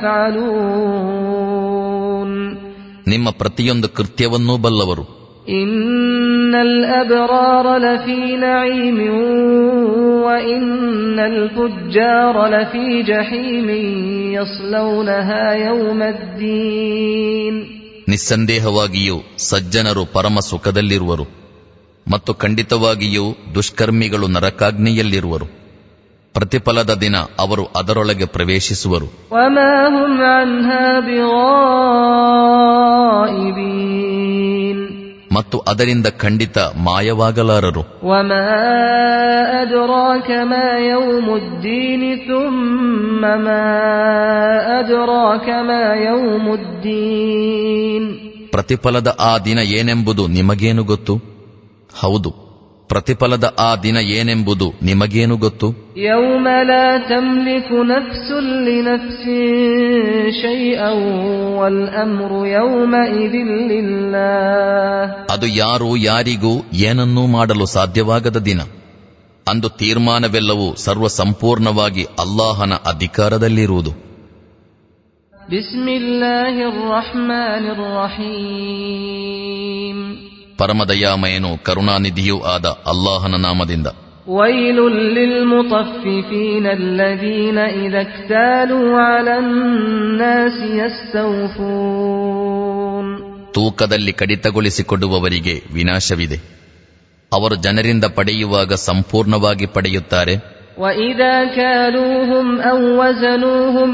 تفعلون ನಿಮ್ಮ ಪ್ರತಿಯೊಂದು ಕೃತ್ಯವನ್ನೂ ಬಲ್ಲವರು إن الأبرار لفي نعيم وإن الفجار لفي جحيم يصلونها يوم الدين ನಿಸ್ಸಂದೇಹವಾಗಿಯೂ ಸಜ್ಜನರು ಪರಮ ಸುಖದಲ್ಲಿರುವರು ಮತ್ತು ಖಂಡಿತವಾಗಿಯೂ ದುಷ್ಕರ್ಮಿಗಳು ನರಕಾಗ್ನಿಯಲ್ಲಿರುವರು ಪ್ರತಿಫಲದ ದಿನ ಅವರು ಅದರೊಳಗೆ ಪ್ರವೇಶಿಸುವರು وما هم عنها بغائبين ಮತ್ತು ಅದರಿಂದ ಖಂಡಿತ ಮಾಯವಾಗಲಾರರು وما أدراك ما يوم الدين ثم ما أدراك ما يوم الدين ಪ್ರತಿಫಲದ ಆ ದಿನ ಏನೆಂಬುದು ನಿಮಗೇನು ಗೊತ್ತು ಹೌದು ಪ್ರತಿಫಲದ ಆ ದಿನ ಏನೆಂಬುದು ನಿಮಗೇನು ಗೊತ್ತು يوم لا تملك نفس لنفس شيئا والأمر يومئذ لله ಅದು ಯಾರು ಯಾರಿಗೂ ಏನನ್ನೂ ಮಾಡಲು ಸಾಧ್ಯವಾಗದ ದಿನ ಅಂದು ತೀರ್ಮಾನವೆಲ್ಲವೂ ಸರ್ವ ಸಂಪೂರ್ಣವಾಗಿ ಅಲ್ಲಾಹನ ಅಧಿಕಾರದಲ್ಲಿರುವುದು بسم الله الرحمن الرحيم ಪರಮದಯಾಮಯನು ಕರುಣಾನಿಧಿಯೂ ಆದ ಅಲ್ಲಾಹನ ನಾಮದಿಂದ ويل للمطففين الذين إذا اكتالوا على الناس يستوفون ತೂಕದಲ್ಲಿ ಕಡಿತಗೊಳಿಸಿಕೊಡುವವರಿಗೆ ವಿನಾಶವಿದೆ ಅವರು ಜನರಿಂದ ಪಡೆಯುವಾಗ ಸಂಪೂರ್ಣವಾಗಿ ಪಡೆಯುತ್ತಾರೆ وإذا كالوهم أو وزنوهم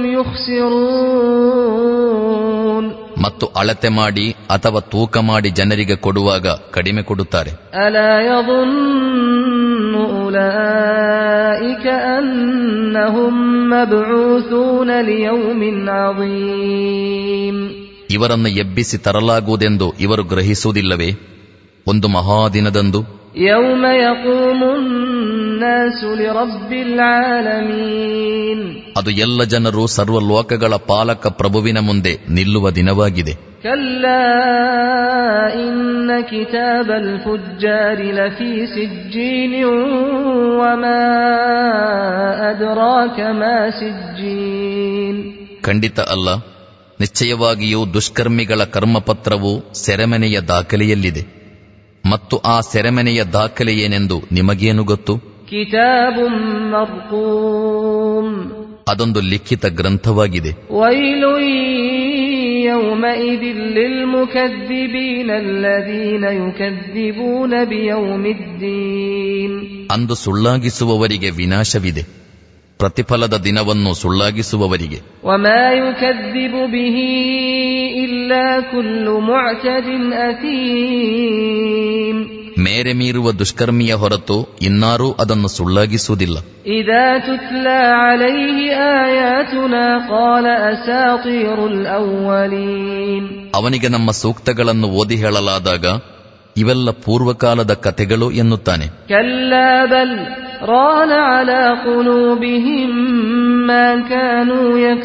يخسرون ಮತ್ತು ಅಳತೆ ಮಾಡಿ ಅಥವಾ ತೂಕ ಮಾಡಿ ಜನರಿಗೆ ಕೊಡುವಾಗ ಕಡಿಮೆ ಕೊಡುತ್ತಾರೆ ألا يظن أولئك أنهم مبعوثون ليوم عظيم ಇವರನ್ನು ಎಬ್ಬಿಸಿ ತರಲಾಗುವುದೆಂದು ಇವರು ಗ್ರಹಿಸುವುದಿಲ್ಲವೇ ಒಂದು ಮಹಾದಿನದಂದು يوم يقوم الناس لرب العالمين ಅದು ಎಲ್ಲ ಜನರು ಸರ್ವ ಲೋಕಗಳ ಪಾಲಕ ಪ್ರಭುವಿನ ಮುಂದೆ ನಿಲ್ಲುವ ದಿನವಾಗಿದೆ كلا إن كتاب الفجار لفي سجين وما أدراك ما سجين ಖಂಡಿತ ಅಲ್ಲ ನಿಶ್ಚಯವಾಗಿಯೂ ದುಷ್ಕರ್ಮಿಗಳ ಕರ್ಮಪತ್ರವು ಸೆರೆಮನೆಯ ದಾಖಲೆಯಲ್ಲಿದೆ ಮತ್ತು ಆ ಸೆರೆಮನೆಯ ದಾಖಲೆ ಏನೆಂದು ನಿಮಗೇನು ಗೊತ್ತು كتاب مرقوم ಅದೊಂದು ಲಿಖಿತ ಗ್ರಂಥವಾಗಿದೆ ويل يومئذ للمكذبين الذين يكذبون بيوم الدين ಅಂದು ಸುಳ್ಳಾಗಿಸುವವರಿಗೆ ವಿನಾಶವಿದೆ ಪ್ರತಿಫಲದ ದಿನವನ್ನು ಸುಳ್ಳಾಗಿಸುವವರಿಗೆ وما يكذب به إلا كل معتد أثيم ಮೇರೆ ಮೀರುವ ದುಷ್ಕರ್ಮಿಯ ಹೊರತು ಇನ್ನಾರೂ ಅದನ್ನು ಸುಳ್ಳಾಗಿಸುವುದಿಲ್ಲ إذا تتلى عليه آياتنا قال أساطير الأولين ಅವನಿಗೆ ನಮ್ಮ ಸೂಕ್ತಗಳನ್ನು ಓದಿ ಹೇಳಲಾದಾಗ ಇವೆಲ್ಲ ಪೂರ್ವಕಾಲದ ಕಥೆಗಳು ಎನ್ನುತ್ತಾನೆ كلا بل ران على قلوبهم ما كانوا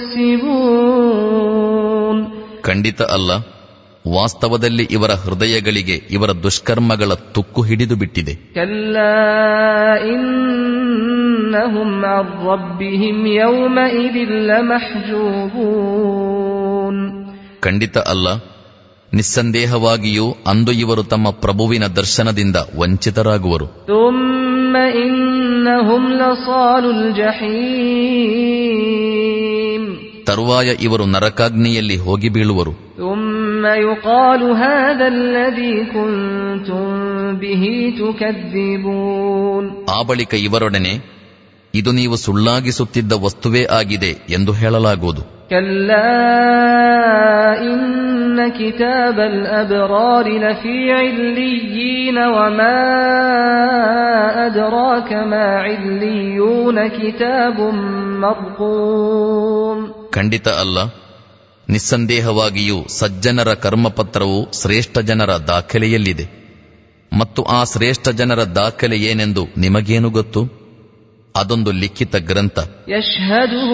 يكسبون ಖಂಡಿತ ಅಲ್ಲ ವಾಸ್ತವದಲ್ಲಿ ಇವರ ಹೃದಯಗಳಿಗೆ ಇವರ ದುಷ್ಕರ್ಮಗಳ ತುಕ್ಕು ಹಿಡಿದು ಬಿಟ್ಟಿದೆ كلا إنهم عن ربهم يومئذ لمحجوبون ಖಂಡಿತ ಅಲ್ಲ ನಿಸ್ಸಂದೇಹವಾಗಿಯೂ ಅಂದು ಇವರು ತಮ್ಮ ಪ್ರಭುವಿನ ದರ್ಶನದಿಂದ ವಂಚಿತರಾಗುವರು ثم إنهم لصال الجحيم ತರುವಾಯ ಇವರು ನರಕಾಗ್ನಿಯಲ್ಲಿ ಹೋಗಿ ಬೀಳುವರು ثم يقال هذا الذي كنتم به تكذبون ಆ ಬಳಿಕ ಇವರೊಡನೆ ಇದು ನೀವು ಸುಳ್ಳಾಗಿಸುತ್ತಿದ್ದ ವಸ್ತುವೇ ಆಗಿದೆ ಎಂದು ಹೇಳಲಾಗುವುದು كلا إن كتاب الأبرار لفي عليين وما أدراك ما عليون كتاب مرقوم ಖಂಡಿತ ಅಲ್ಲ ನಿಸ್ಸಂದೇಹವಾಗಿಯೂ ಸಜ್ಜನರ ಕರ್ಮಪತ್ರವು ಶ್ರೇಷ್ಠ ಜನರ ದಾಖಲೆಯಲ್ಲಿದೆ ಮತ್ತು ಆ ಶ್ರೇಷ್ಠ ಜನರ ದಾಖಲೆ ಏನೆಂದು ನಿಮಗೇನು ಗೊತ್ತು ಅದೊಂದು ಲಿಖಿತ ಗ್ರಂಥ يشهده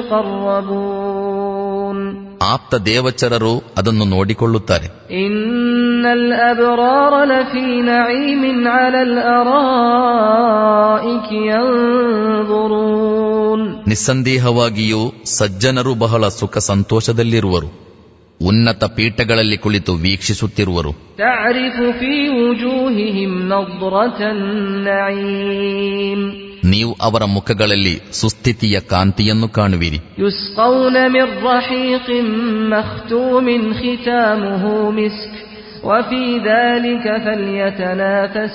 المقربون ಆಪ್ತ ದೇವಚರರು ಅದನ್ನು ನೋಡಿಕೊಳ್ಳುತ್ತಾರೆ إن الأبرار لفي نعيم على الأرائك ينظرون ನಿಸ್ಸಂದೇಹವಾಗಿಯೂ ಸಜ್ಜನರು ಬಹಳ ಸುಖ ಸಂತೋಷದಲ್ಲಿರುವರು ಉನ್ನತ ಪೀಠಗಳಲ್ಲಿ ಕುಳಿತು ವೀಕ್ಷಿಸುತ್ತಿರುವರು تعرف في وجوههم نضرة النعيم ನೀವು ಅವರ ಮುಖಗಳಲ್ಲಿ ಸುಸ್ಥಿತಿಯ ಕಾಂತಿಯನ್ನು ಕಾಣುವಿರಿ يسقون من رحيق مختوم ختامه مسك وفي ذلك فليتنافس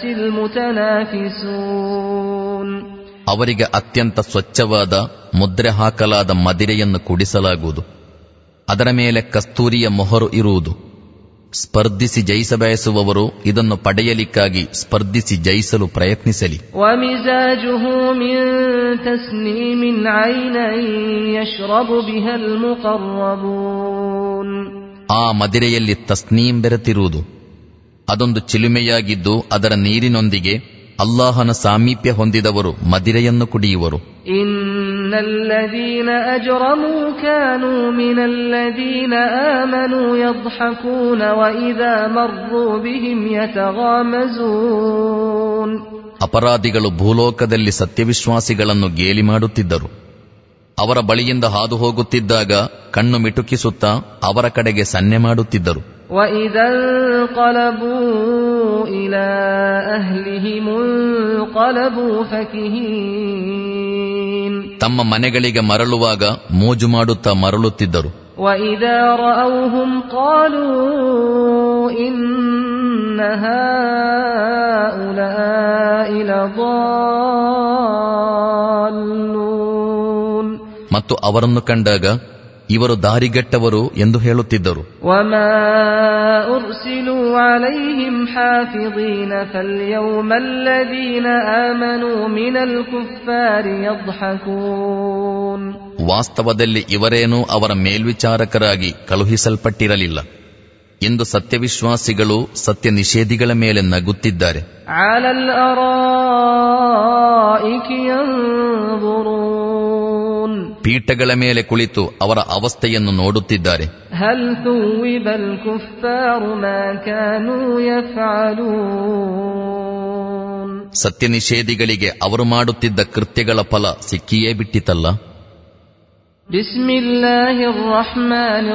المتنافسون ಅವರಿಗೆ ಅತ್ಯಂತ ಸ್ವಚ್ಛವಾದ ಮುದ್ರೆ ಹಾಕಲಾದ ಮದಿರೆಯನ್ನು ಕುಡಿಸಲಾಗುವುದು ಅದರ ಮೇಲೆ ಕಸ್ತೂರಿಯ ಮೊಹರು ಇರುವುದು ಸ್ಪರ್ಧಿಸಿ ಜಯಿಸಬಯಸುವವರು ಇದನ್ನು ಪಡೆಯಲಿಕ್ಕಾಗಿ ಸ್ಪರ್ಧಿಸಿ ಜಯಿಸಲು ಪ್ರಯತ್ನಿಸಲಿ ومزاجه من تسنيم عينا يشرب بها المقربون ಆ ಮದಿರೆಯಲ್ಲಿ ತಸ್ನೀಂ ಬೆರೆತಿರುವುದು ಅದೊಂದು ಚಿಲುಮೆಯಾಗಿದ್ದು ಅದರ ನೀರಿನೊಂದಿಗೆ ಅಲ್ಲಾಹನ ಸಾಮೀಪ್ಯ ಹೊಂದಿದವರು ಮದಿರೆಯನ್ನು ಕುಡಿಯುವರು إن الذين أجرموا كانوا من الذين آمنوا يضحكون وإذا مروا بهم يتغامزون ಅಪರಾಧಿಗಳು ಭೂಲೋಕದಲ್ಲಿ ಸತ್ಯವಿಶ್ವಾಸಿಗಳನ್ನು ಗೇಲಿ ಮಾಡುತ್ತಿದ್ದರು ಅವರ ಬಳಿಯಿಂದ ಹಾದು ಹೋಗುತ್ತಿದ್ದಾಗ ಕಣ್ಣು ಮಿಟುಕಿಸುತ್ತಾ ಅವರ ಕಡೆಗೆ ಸನ್ನೆ ಮಾಡುತ್ತಿದ್ದರು وإذا انقلبوا إلى أهلهم انقلبوا فكهين ತಮ್ಮ ಮನೆಗಳಿಗೆ ಮರಳುವಾಗ ಮೋಜು ಮಾಡುತ್ತಾ ಮರಳುತ್ತಿದ್ದರು وإذا رأوهم قالوا إن هؤلاء لضالون ಮತ್ತು ಅವರನ್ನು ಕಂಡಾಗ ಇವರು ದಾರಿಗೆಟ್ಟವರು ಎಂದು ಹೇಳುತ್ತಿದ್ದರು وما أرسلوا عليهم حافظين فاليوم الذين آمنوا من الكفار يضحكون ವಾಸ್ತವದಲ್ಲಿ ಇವರೇನೂ ಅವರ ಮೇಲ್ವಿಚಾರಕರಾಗಿ ಕಳುಹಿಸಲ್ಪಟ್ಟಿರಲಿಲ್ಲ ಇಂದು ಸತ್ಯವಿಶ್ವಾಸಿಗಳು ಸತ್ಯ ನಿಷೇಧಿಗಳ ಮೇಲೆ ನಗುತ್ತಿದ್ದಾರೆ على الأرائك ينظرون ಪೀಠಗಳ ಮೇಲೆ ಕುಳಿತು ಅವರ ಅವಸ್ಥೆಯನ್ನು ನೋಡುತ್ತಿದ್ದಾರೆ هل ثوب الكفار ما كانوا يفعلون ಸತ್ಯ ನಿಷೇಧಿಗಳಿಗೆ ಅವರು ಮಾಡುತ್ತಿದ್ದ ಕೃತ್ಯಗಳ ಫಲ ಸಿಕ್ಕಿಯೇ ಬಿಟ್ಟಿತಲ್ಲ بسم الله الرحمن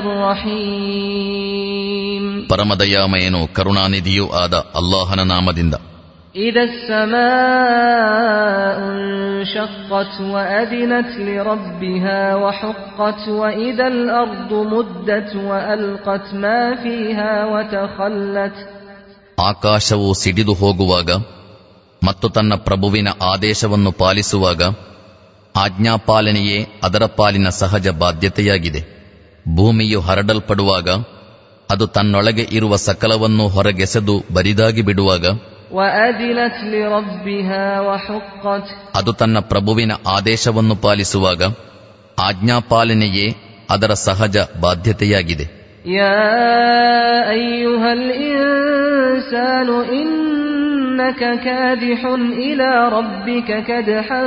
الرحيم ಪರಮದಯಾಮಯನು ಕರುಣಾನಿಧಿಯೂ ಆದ ಅಲ್ಲಾಹನ ನಾಮದಿಂದ إذا السماء انشقت وأذنت لربها وحقت وإذا الأرض مدت وألقت ما فيها وتخلت ಆಕಾಶವು ಸಿಡಿದು ಹೋಗುವಾಗ ಮತ್ತು ತನ್ನ ಪ್ರಭುವಿನ ಆದೇಶವನ್ನು ಪಾಲಿಸುವಾಗ ಆಜ್ಞಾಪಾಲನೆಯೇ ಅದರ ಪಾಲಿನ ಸಹಜ ಬಾಧ್ಯತೆಯಾಗಿದೆ ಭೂಮಿಯು ಹರಡಲ್ಪಡುವಾಗ ಅದು ತನ್ನೊಳಗೆ ಇರುವ ಸಕಲವನ್ನು ಹೊರಗೆಸೆದು ಬರಿದಾಗಿ ಬಿಡುವಾಗ وأذنت لربها وحقت ಅದು ತನ್ನ ಪ್ರಭುವಿನ ಆದೇಶವನ್ನು ಪಾಲಿಸುವಾಗ ಆಜ್ಞಾಪಾಲನೆಯೇ ಅದರ ಸಹಜ ಬಾಧ್ಯತೆಯಾಗಿದೆ يا أيها الإنسان إنك كادح إلى ربك كدحا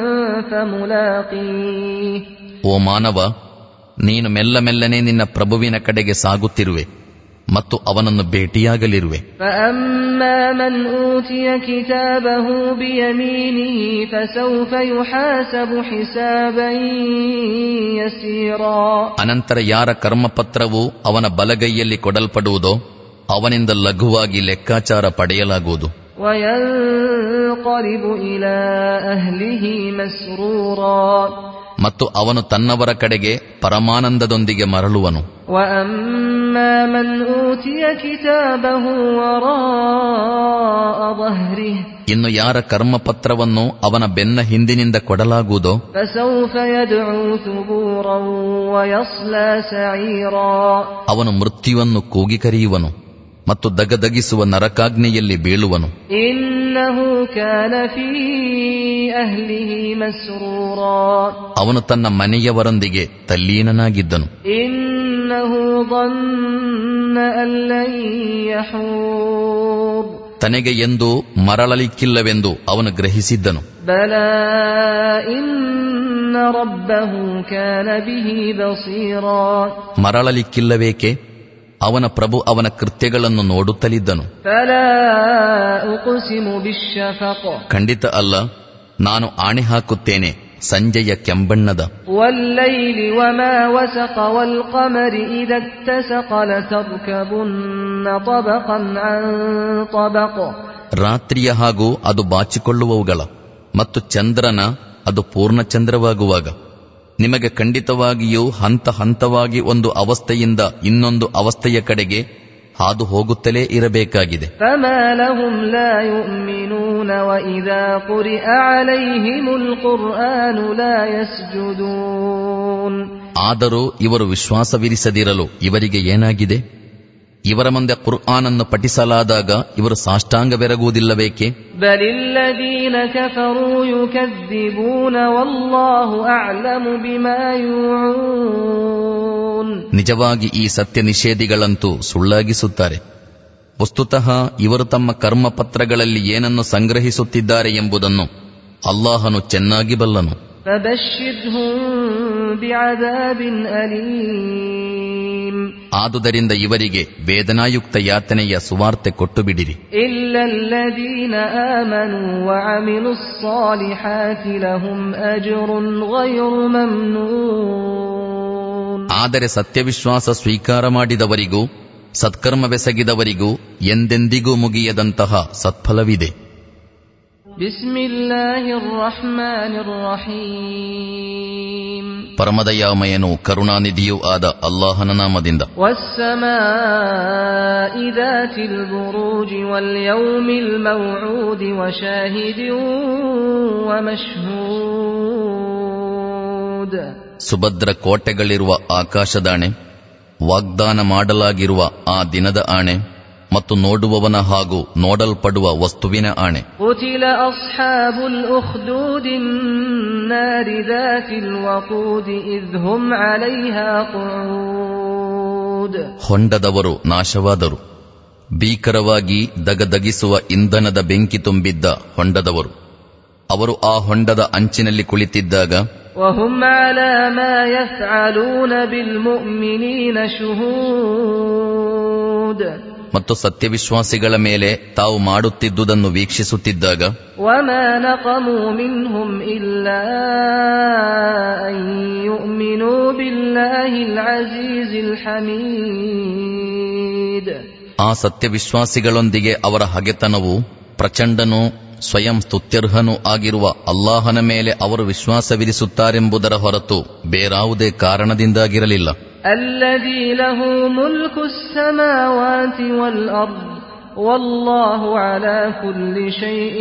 فملاقيه ಓ ಮಾನವ ನೀನು ಮೆಲ್ಲ ಮೆಲ್ಲನೆ ನಿನ್ನ ಪ್ರಭುವಿನ ಕಡೆಗೆ ಸಾಗುತ್ತಿರುವೆ ಮತ್ತು ಅವನನ್ನು ಭೇಟಿಯಾಗಲಿರುವೆ فأما من أوتي كتابه بيمينه فسوف يحاسب حسابا يسيرا ಅನಂತರ ಯಾರ ಕರ್ಮಪತ್ರವು ಅವನ ಬಲಗೈಯಲ್ಲಿ ಕೊಡಲ್ಪಡುವುದೋ ಅವನಿಂದ ಲಘುವಾಗಿ ಲೆಕ್ಕಾಚಾರ ಪಡೆಯಲಾಗುವುದು وينقلب إلى أهله مسرورا ಮತ್ತು ಅವನು ತನ್ನವರ ಕಡೆಗೆ ಪರಮಾನಂದದೊಂದಿಗೆ ಮರಳುವನು وأما من أوتي كتابه وراء ظهره ಇನ್ನು ಯಾರ ಕರ್ಮಪತ್ರವನ್ನು ಅವನ ಬೆನ್ನ ಹಿಂದಿನಿಂದ ಕೊಡಲಾಗುವುದೋ فسوف يدعو ثبورا ويصلى سعيرا ಅವನು ಮೃತ್ಯುವನ್ನು ಕೂಗಿ ಕರೆಯುವನು ಮತ್ತು ದಗದಗಿಸುವ ನರಕಾಗ್ನೆಯಲ್ಲಿ ಬೀಳುವನು إنه كان في أهله مسرورا ಅವನು ತನ್ನ ಮನೆಯವರೊಂದಿಗೆ ತಲ್ಲೀನನಾಗಿದ್ದನು إنه ظن أن لن يحور ತನಗೆ ಎಂದು ಮರಳಲಿಕ್ಕಿಲ್ಲವೆಂದು ಅವನು ಗ್ರಹಿಸಿದ್ದನು بلى إن ربه كان به بصيرا ಮರಳಲಿಕ್ಕಿಲ್ಲವೇಕೆ ಅವನ ಪ್ರಭು ಅವನ ಕೃತ್ಯಗಳನ್ನು ನೋಡುತ್ತಲಿದ್ದನು فلا أقسم بالشفق ಖಂಡಿತ ಅಲ್ಲ ನಾನು ಆಣೆ ಹಾಕುತ್ತೇನೆ ಸಂಜೆಯ ಕೆಂಬಣ್ಣದ والليل وما وسق والقمر إذا اتسق لتركبن طبقا عن طبق ರಾತ್ರಿಯ ಹಾಗೂ ಅದು ಬಾಚಿಕೊಳ್ಳುವವುಗಳ ಮತ್ತು ಚಂದ್ರನ ಅದು ಪೂರ್ಣಚಂದ್ರವಾಗುವಾಗ ನಿಮಗೆ ಖಂಡಿತವಾಗಿಯೂ ಹಂತ ಹಂತವಾಗಿ ಒಂದು ಅವಸ್ಥೆಯಿಂದ ಇನ್ನೊಂದು ಅವಸ್ಥೆಯ ಕಡೆಗೆ ಹಾದು ಹೋಗುತ್ತಲೇ ಇರಬೇಕಾಗಿದೆ فما لهم لا يؤمنون وإذا قرئ عليهم القرآن لا يسجدون ಆದರೂ ಇವರು ವಿಶ್ವಾಸವಿರಿಸದಿರಲು ಇವರಿಗೆ ಏನಾಗಿದೆ ಇವರ ಮುಂದೆ ಕುರ್ಆನನ್ನು ಪಠಿಸಲಾದಾಗ ಇವರು ಸಾಷ್ಟಾಂಗವೆರಗುವುದಿಲ್ಲಬೇಕೆ بل الذين كفروا يكذبون والله أعلم بما يوعون ನಿಜವಾಗಿ ಈ ಸತ್ಯ ನಿಷೇಧಿಗಳಂತೂ ಸುಳ್ಳಾಗಿಸುತ್ತಾರೆ ವಸ್ತುತಃ ಇವರು ತಮ್ಮ ಕರ್ಮಪತ್ರಗಳಲ್ಲಿ ಏನನ್ನು ಸಂಗ್ರಹಿಸುತ್ತಿದ್ದಾರೆ ಎಂಬುದನ್ನು ಅಲ್ಲಾಹನು ಚೆನ್ನಾಗಿ ಬಲ್ಲನು فبشرهم بعذاب أليم ಆದುದರಿಂದ ಇವರಿಗೆ ವೇದನಾಯುಕ್ತ ಯಾತನೆಯ ಸುವಾರ್ತೆ ಕೊಟ್ಟು ಬಿಡಿರಿ إلا الذين آمنوا وعملوا الصالحات لهم أجر غير ممنون ಆದರೆ ಸತ್ಯವಿಶ್ವಾಸ ಸ್ವೀಕಾರ ಮಾಡಿದವರಿಗೂ ಸತ್ಕರ್ಮವೆಸಗಿದವರಿಗೂ ಎಂದೆಂದಿಗೂ ಮುಗಿಯದಂತಹ ಸತ್ಫಲವಿದೆ بسم الله الرحمن الرحيم ಪರಮದಯಾಮಯನು ಕರುಣಾನಿಧಿಯೂ ಆದ ಅಲ್ಲಾಹನ ನಾಮದಿಂದ والسماء ذات البروج واليوم الموعود وشاهد ومشهود ಸುಭದ್ರ ಕೋಟೆಗಳಿರುವ ಆಕಾಶದಾಣೆ ವಾಗ್ದಾನ ಮಾಡಲಾಗಿರುವ ಆ ದಿನದ ಆಣೆ ಮತ್ತು ನೋಡುವವನ ಹಾಗೂ ನೋಡಲ್ಪಡುವ ವಸ್ತುವಿನ ಆಣೆ قتل أصحاب الأخدود النار ذات الوقود إذ هم عليها قعود ಹೊಂಡದವರು ನಾಶವಾದರು ಭೀಕರವಾಗಿ ದಗದಗಿಸುವ ಇಂಧನದ ಬೆಂಕಿ ತುಂಬಿದ್ದ ಹೊಂಡದವರು ಅವರು ಆ ಹೊಂಡದ ಅಂಚಿನಲ್ಲಿ ಕುಳಿತಿದ್ದಾಗ وهم على ما يفعلون بالمؤمنين شهود ಮತ್ತು ಸತ್ಯವಿಶ್ವಾಸಿಗಳ ಮೇಲೆ ತಾವು ಮಾಡುತ್ತಿದ್ದುದನ್ನು ವೀಕ್ಷಿಸುತ್ತಿದ್ದಾಗ وما نقموا منهم إلا أن يؤمنوا بالله العزيز الحميد ಆ ಸತ್ಯವಿಶ್ವಾಸಿಗಳೊಂದಿಗೆ ಅವರ ಹಗೆತನವು ಪ್ರಚಂಡನೂ ಸ್ವಯಂ ಸ್ತುತ್ಯರ್ಹನೂ ಆಗಿರುವ ಅಲ್ಲಾಹನ ಮೇಲೆ ಅವರು ವಿಶ್ವಾಸವಿರಿಸುತ್ತಾರೆಂಬುದರ ಹೊರತು ಬೇರಾವುದೇ ಕಾರಣದಿಂದಾಗಿರಲಿಲ್ಲ الذي له ملك السماوات والأرض والله على كل شيء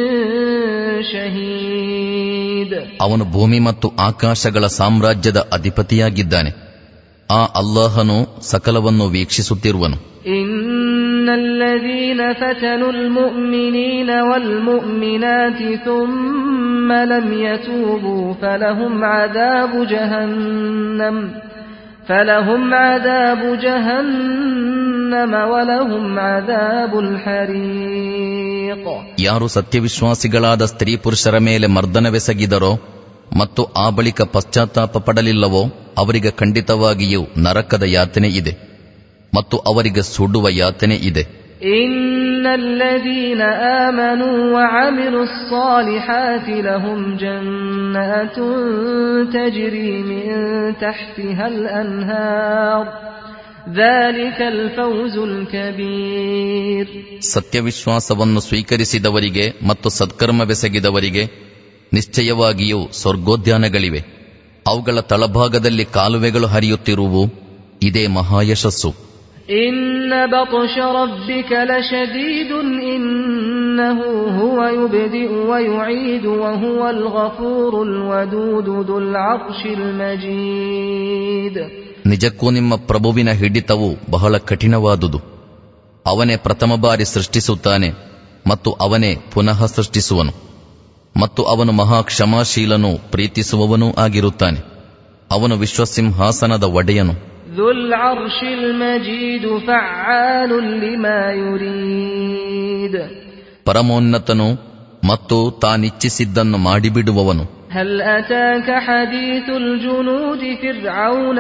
شهيد ಅವನು ಭೂಮಿ ಮತ್ತು ಆಕಾಶಗಳ ಸಾಮ್ರಾಜ್ಯದ ಅಧಿಪತಿಯಾಗಿದ್ದಾನೆ ಆ ಅಲ್ಲಾಹನು ಸಕಲವನ್ನು ವೀಕ್ಷಿಸುತ್ತಿರುವನು إن الذين فتنوا المؤمنين والمؤمنات ثم لم يتوبوا فلهم عذاب جهنم فلهم عذاب جهنم ولهم عذاب الحريق ಯಾರು ಸತ್ಯವಿಶ್ವಾಸಿಗಳಾದ ಸ್ತ್ರೀ ಪುರುಷರ ಮೇಲೆ ಮರ್ದನವೆಸಗಿದರೋ ಮತ್ತು ಆ ಬಳಿಕ ಪಶ್ಚಾತ್ತಾಪ ಪಡಲಿಲ್ಲವೋ ಅವರಿಗೆ ಖಂಡಿತವಾಗಿಯೂ ನರಕದ ಯಾತನೆ ಇದೆ ಮತ್ತು ಅವರಿಗೆ ಸುಡುವ ಯಾತನೆ ಇದೆ إن الذين آمنوا وعملوا الصالحات لهم جنات تجري من تحتها الأنهار ذلك الفوز الكبير ಸತ್ಯವಿಶ್ವಾಸವನ್ನು ಸ್ವೀಕರಿಸಿದವರಿಗೆ ಮತ್ತು ಸತ್ಕರ್ಮವೆಸಗಿದವರಿಗೆ ನಿಶ್ಚಯವಾಗಿಯೂ ಸ್ವರ್ಗೋದ್ಯಾನಗಳಿವೆ ಅವುಗಳ ತಳಭಾಗದಲ್ಲಿ ಕಾಲುವೆಗಳು ಹರಿಯುತ್ತಿರುವು ಇದೇ ಮಹಾಯಶಸ್ಸು إن بطش ربك لشديد إنه هو يبدئ ويعيد وهو الغفور الودود ذو العرش المجيد ನಿಜಕ್ಕೂ ನಿಮ್ಮ ಪ್ರಭುವಿನ ಹಿಡಿತವು ಬಹಳ ಕಠಿಣವಾದುದು ಅವನೇ ಪ್ರಥಮ ಬಾರಿ ಸೃಷ್ಟಿಸುತ್ತಾನೆ ಮತ್ತು ಅವನೇ ಪುನಃ ಸೃಷ್ಟಿಸುವನು ಮತ್ತು ಅವನು ಮಹಾ ಕ್ಷಮಾಶೀಲನೂ ಪ್ರೀತಿಸುವವನೂ ಆಗಿರುತ್ತಾನೆ ಅವನು ವಿಶ್ವಸಿಂಹಾಸನದ ಒಡೆಯನು ذو العرش المجيد فعال لما يريد ಪರಮೋನ್ನತನು ಮತ್ತು ತಾನಿಚ್ಛಿಸಿದ್ದನ್ನು ಮಾಡಿಬಿಡುವವನು هل أتاك حديث الجنود فرعون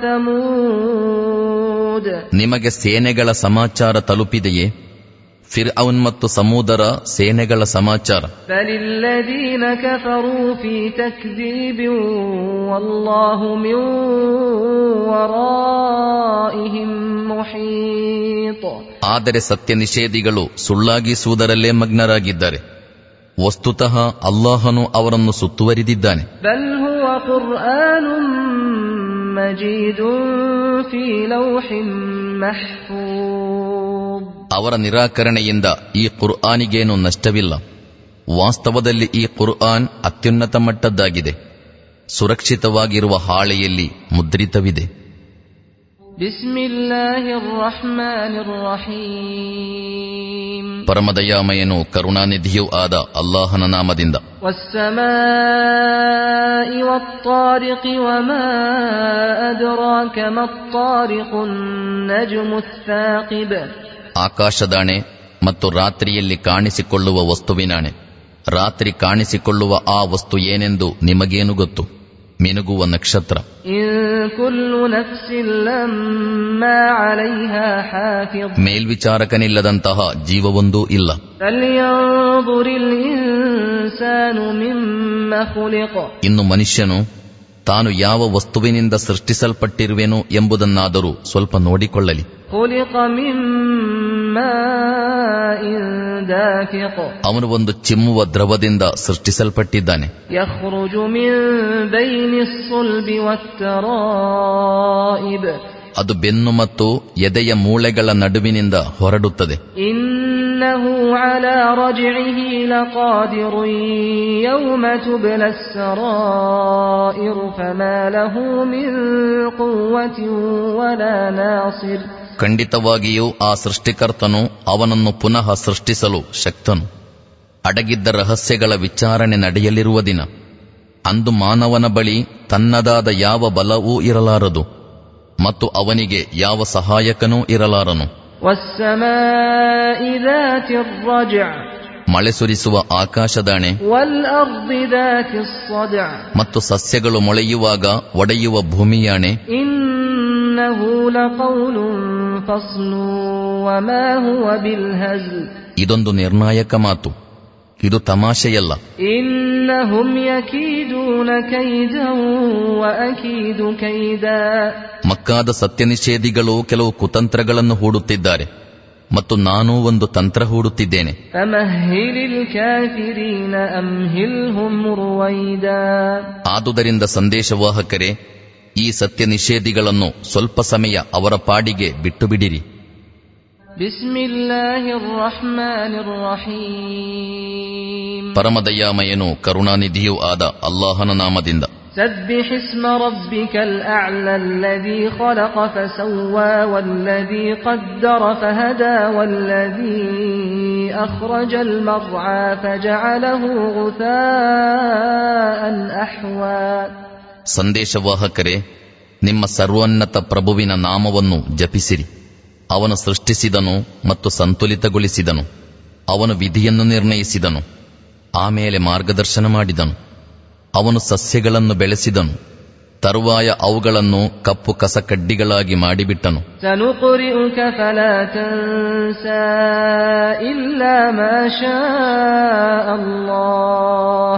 وثمود ನಿಮಗೆ ಸೇನೆಗಳ ಸಮಾಚಾರ ತಲುಪಿದೆಯೇ ಫಿರ್ ಅವನ್ ಮತ್ತು ಸಮೂದರ ಸೇನೆಗಳ ಸಮಾಚಾರ بل الذين كفروا في تكذيب والله من ورائهم محيط ಆದರೆ ಸತ್ಯ ನಿಷೇಧಿಗಳು ಸುಳ್ಳಾಗಿಸುವುದರಲ್ಲೇ ಮಗ್ನರಾಗಿದ್ದಾರೆ ವಸ್ತುತಃ ಅಲ್ಲಾಹನು ಅವರನ್ನು ಸುತ್ತುವರಿದಿದ್ದಾನೆ بل هو قرآن مجيد في لوح محفوظ ಅವರ ನಿರಾಕರಣೆಯಿಂದ ಈ ಕುರ್ಆನಿಗೇನು ನಷ್ಟವಿಲ್ಲ ವಾಸ್ತವದಲ್ಲಿ ಈ ಕುರ್ಆನ್ ಅತ್ಯುನ್ನತ ಮಟ್ಟದ್ದಾಗಿದೆ ಸುರಕ್ಷಿತವಾಗಿರುವ ಹಾಳೆಯಲ್ಲಿ ಮುದ್ರಿತವಿದೆ بسم الله الرحمن الرحيم ಪರಮದಯಾಮಯನು ಕರುಣಾನಿಧಿಯೂ ಆದ ಅಲ್ಲಾಹನ ನಾಮದಿಂದ والسماء والطارق وما أدراك ما الطارق النجم الثاقب ಆಕಾಶದಾಣೆ ಮತ್ತು ರಾತ್ರಿಯಲ್ಲಿ ಕಾಣಿಸಿಕೊಳ್ಳುವ ವಸ್ತುವಿನಾಣೆ ರಾತ್ರಿ ಕಾಣಿಸಿಕೊಳ್ಳುವ ಆ ವಸ್ತು ಏನೆಂದು ನಿಮಗೇನು ಗೊತ್ತು ಮಿನುಗುವ ನಕ್ಷತ್ರ إن كل نفس لما عليها حافظ ಮೇಲ್ವಿಚಾರಕನಿಲ್ಲದಂತಹ ಜೀವವೊಂದೂ ಇಲ್ಲ فلينظر الإنسان مما خلق ಇನ್ನು ಮನುಷ್ಯನು ತಾನು ಯಾವ ವಸ್ತುವಿನಿಂದ ಸೃಷ್ಟಿಸಲ್ಪಟ್ಟಿರುವೆನು ಎಂಬುದನ್ನಾದರೂ ಸ್ವಲ್ಪ ನೋಡಿಕೊಳ್ಳಲಿ خلق من ماء دافق ಅವನು ಒಂದು ಚಿಮ್ಮುವ ದ್ರವದಿಂದ ಸೃಷ್ಟಿಸಲ್ಪಟ್ಟಿದ್ದಾನೆ يخرج من بين الصلب والترائب ಅದು ಬೆನ್ನು ಮತ್ತು ಎದೆಯ ಮೂಳೆಗಳ ನಡುವಿನಿಂದ ಹೊರಡುತ್ತದೆ إنه على رجعه لقادر يوم تبلى السرائر فما له من قوة ولا ناصر ಖಂಡಿತವಾಗಿಯೂ ಆ ಸೃಷ್ಟಿಕರ್ತನು ಅವನನ್ನು ಪುನಃ ಸೃಷ್ಟಿಸಲು ಶಕ್ತನು ಅಡಗಿದ್ದ ರಹಸ್ಯಗಳ ವಿಚಾರಣೆ ನಡೆಯಲಿರುವ ದಿನ ಅಂದು ಮಾನವನ ಬಳಿ ತನ್ನದಾದ ಯಾವ ಬಲವೂ ಇರಲಾರದು ಮತ್ತು ಅವನಿಗೆ ಯಾವ ಸಹಾಯಕನೂ ಇರಲಾರನು والسماء ذات الرجع ಮಳೆ ಸುರಿಸುವ ಆಕಾಶದಾಣೆ والأرض ذات الصدع ಮತ್ತು ಸಸ್ಯಗಳು ಮೊಳೆಯುವಾಗ ಒಡೆಯುವ ಭೂಮಿಯಾಣೆ إنه لقول فصل وما هو بالهزل ಇದೊಂದು ನಿರ್ಣಾಯಕ ಮಾತು ಇದು ತಮಾಷೆಯಲ್ಲ إنهم يكيدون كيدا وأكيد كيدا ಮಕ್ಕಾದ ಸತ್ಯನಿಷೇಧಿಗಳು ಕೆಲವು ಕುತಂತ್ರಗಳನ್ನು ಹೂಡುತ್ತಿದ್ದಾರೆ ಮತ್ತು ನಾನೂ ಒಂದು ತಂತ್ರ ಹೂಡುತ್ತಿದ್ದೇನೆ فمهل الكافرين أمهلهم رويدا ಆದುದರಿಂದ ಸಂದೇಶವಾಹಕರೇ ಈ ಸತ್ಯ ನಿಷೇಧಿಗಳನ್ನು ಸ್ವಲ್ಪ ಸಮಯ ಅವರ ಪಾಡಿಗೆ ಬಿಟ್ಟು ಬಿಡಿರಿ بسم الله الرحمن الرحيم ಪರಮದಯಾಮಯನು ಕರುಣಾನಿಧಿಯೂ ಆದ ಅಲ್ಲಾಹನ ನಾಮದಿಂದ سبح اسم ربك الأعلى الذي خلق فسوى والذي قدر فهدى والذي أخرج المرعى فجعله غثاء أحوى ಸಂದೇಶವಾಹಕರೇ ನಿಮ್ಮ ಸರ್ವೋನ್ನತ ಪ್ರಭುವಿನ ನಾಮವನ್ನು ಜಪಿಸಿರಿ ಅವನು ಸೃಷ್ಟಿಸಿದನು ಮತ್ತು ಸಂತುಲಿತಗೊಳಿಸಿದನು ಅವನು ವಿಧಿಯನ್ನು ನಿರ್ಣಯಿಸಿದನು ಆಮೇಲೆ ಮಾರ್ಗದರ್ಶನ ಮಾಡಿದನು ಅವನು ಸಸ್ಯಗಳನ್ನು ಬೆಳೆಸಿದನು ತರುವಾಯ ಅವುಗಳನ್ನು ಕಪ್ಪು ಕಸಕಡ್ಡಿಗಳಾಗಿ ಮಾಡಿಬಿಟ್ಟನು سنقرئك فلا تنسى إلا ما شاء الله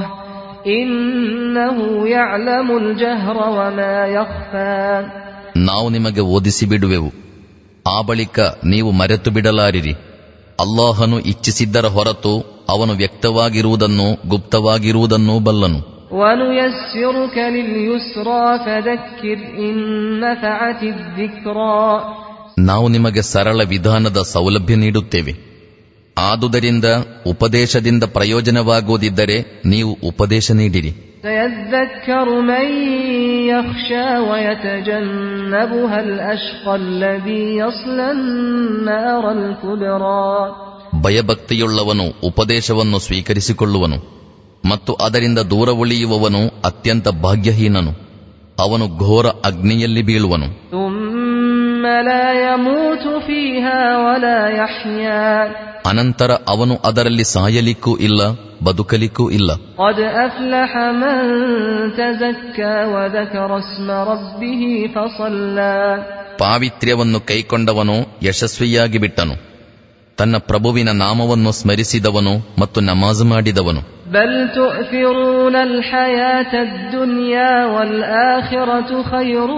إنه يعلم الجهر وما يخفى ನಾವು ನಿಮಗೆ ಓದಿಸಿ ಬಿಡುವೆವು ಆ ಬಳಿಕ ನೀವು ಮರೆತು ಬಿಡಲಾರಿರಿ ಅಲ್ಲಾಹನು ಇಚ್ಛಿಸಿದ್ದರ ಹೊರತು ಅವನು ವ್ಯಕ್ತವಾಗಿರುವುದನ್ನು ಗುಪ್ತವಾಗಿರುವುದನ್ನೂ ಬಲ್ಲನು ونيسرك لليسرى فذكر إن نفعت الذكرى ನಾವು ನಿಮಗೆ ಸರಳ ವಿಧಾನದ ಸೌಲಭ್ಯ ನೀಡುತ್ತೇವೆ ಆದುದರಿಂದ ಉಪದೇಶದಿಂದ ಪ್ರಯೋಜನವಾಗುವುದಿದ್ದರೆ ನೀವು ಉಪದೇಶ ನೀಡಿರಿ سيذكر من يخشى ويتجنبها الأشقى الذي يصلى النار الكبرى ಭಯಭಕ್ತಿಯುಳ್ಳವನು ಉಪದೇಶವನ್ನು ಸ್ವೀಕರಿಸಿಕೊಳ್ಳುವನು ಮತ್ತು ಅದರಿಂದ ದೂರ ಉಳಿಯುವವನು ಅತ್ಯಂತ ಭಾಗ್ಯಹೀನನು ಅವನು ಘೋರ ಅಗ್ನಿಯಲ್ಲಿ ಬೀಳುವನು ثم لا يموت فيها ولا يحيا ಅನಂತರ ಅವನು ಅದರಲ್ಲಿ ಸಾಯಲಿಕ್ಕೂ ಇಲ್ಲ ಬದುಕಲಿಕ್ಕೂ ಇಲ್ಲ قد أفلح من تزكى وذكر اسم ربه فصلى ಪಾವಿತ್ರ್ಯವನ್ನು ಕೈಕೊಂಡವನು ಯಶಸ್ವಿಯಾಗಿ ಬಿಟ್ಟನು ತನ್ನ ಪ್ರಭುವಿನ ನಾಮವನ್ನು ಸ್ಮರಿಸಿದವನು ಮತ್ತು ನಮಾಜ್ ಮಾಡಿದವನು بل تؤثرون الحياة الدنيا والآخرة خير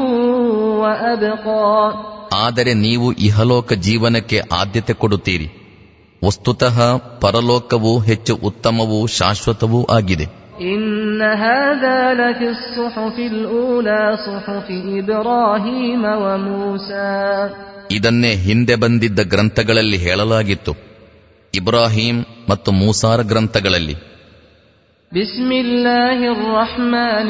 وأبقى ಆದರೆ ನೀವು ಇಹಲೋಕ ಜೀವನಕ್ಕೆ ಆದ್ಯತೆ ಕೊಡುತ್ತೀರಿ ವಸ್ತುತಃ ಪರಲೋಕವು ಹೆಚ್ಚು ಉತ್ತಮವೂ ಶಾಶ್ವತವೂ ಆಗಿದೆ إن هذا لفي الصحف الأولى صحف إبراهيم وموسى ಇದನ್ನೇ ಹಿಂದೆ ಬಂದಿದ್ದ ಗ್ರಂಥಗಳಲ್ಲಿ ಹೇಳಲಾಗಿತ್ತು ಇಬ್ರಾಹಿಂ ಮತ್ತು ಮೂಸಾರ ಗ್ರಂಥಗಳಲ್ಲಿ بسم الله الرحمن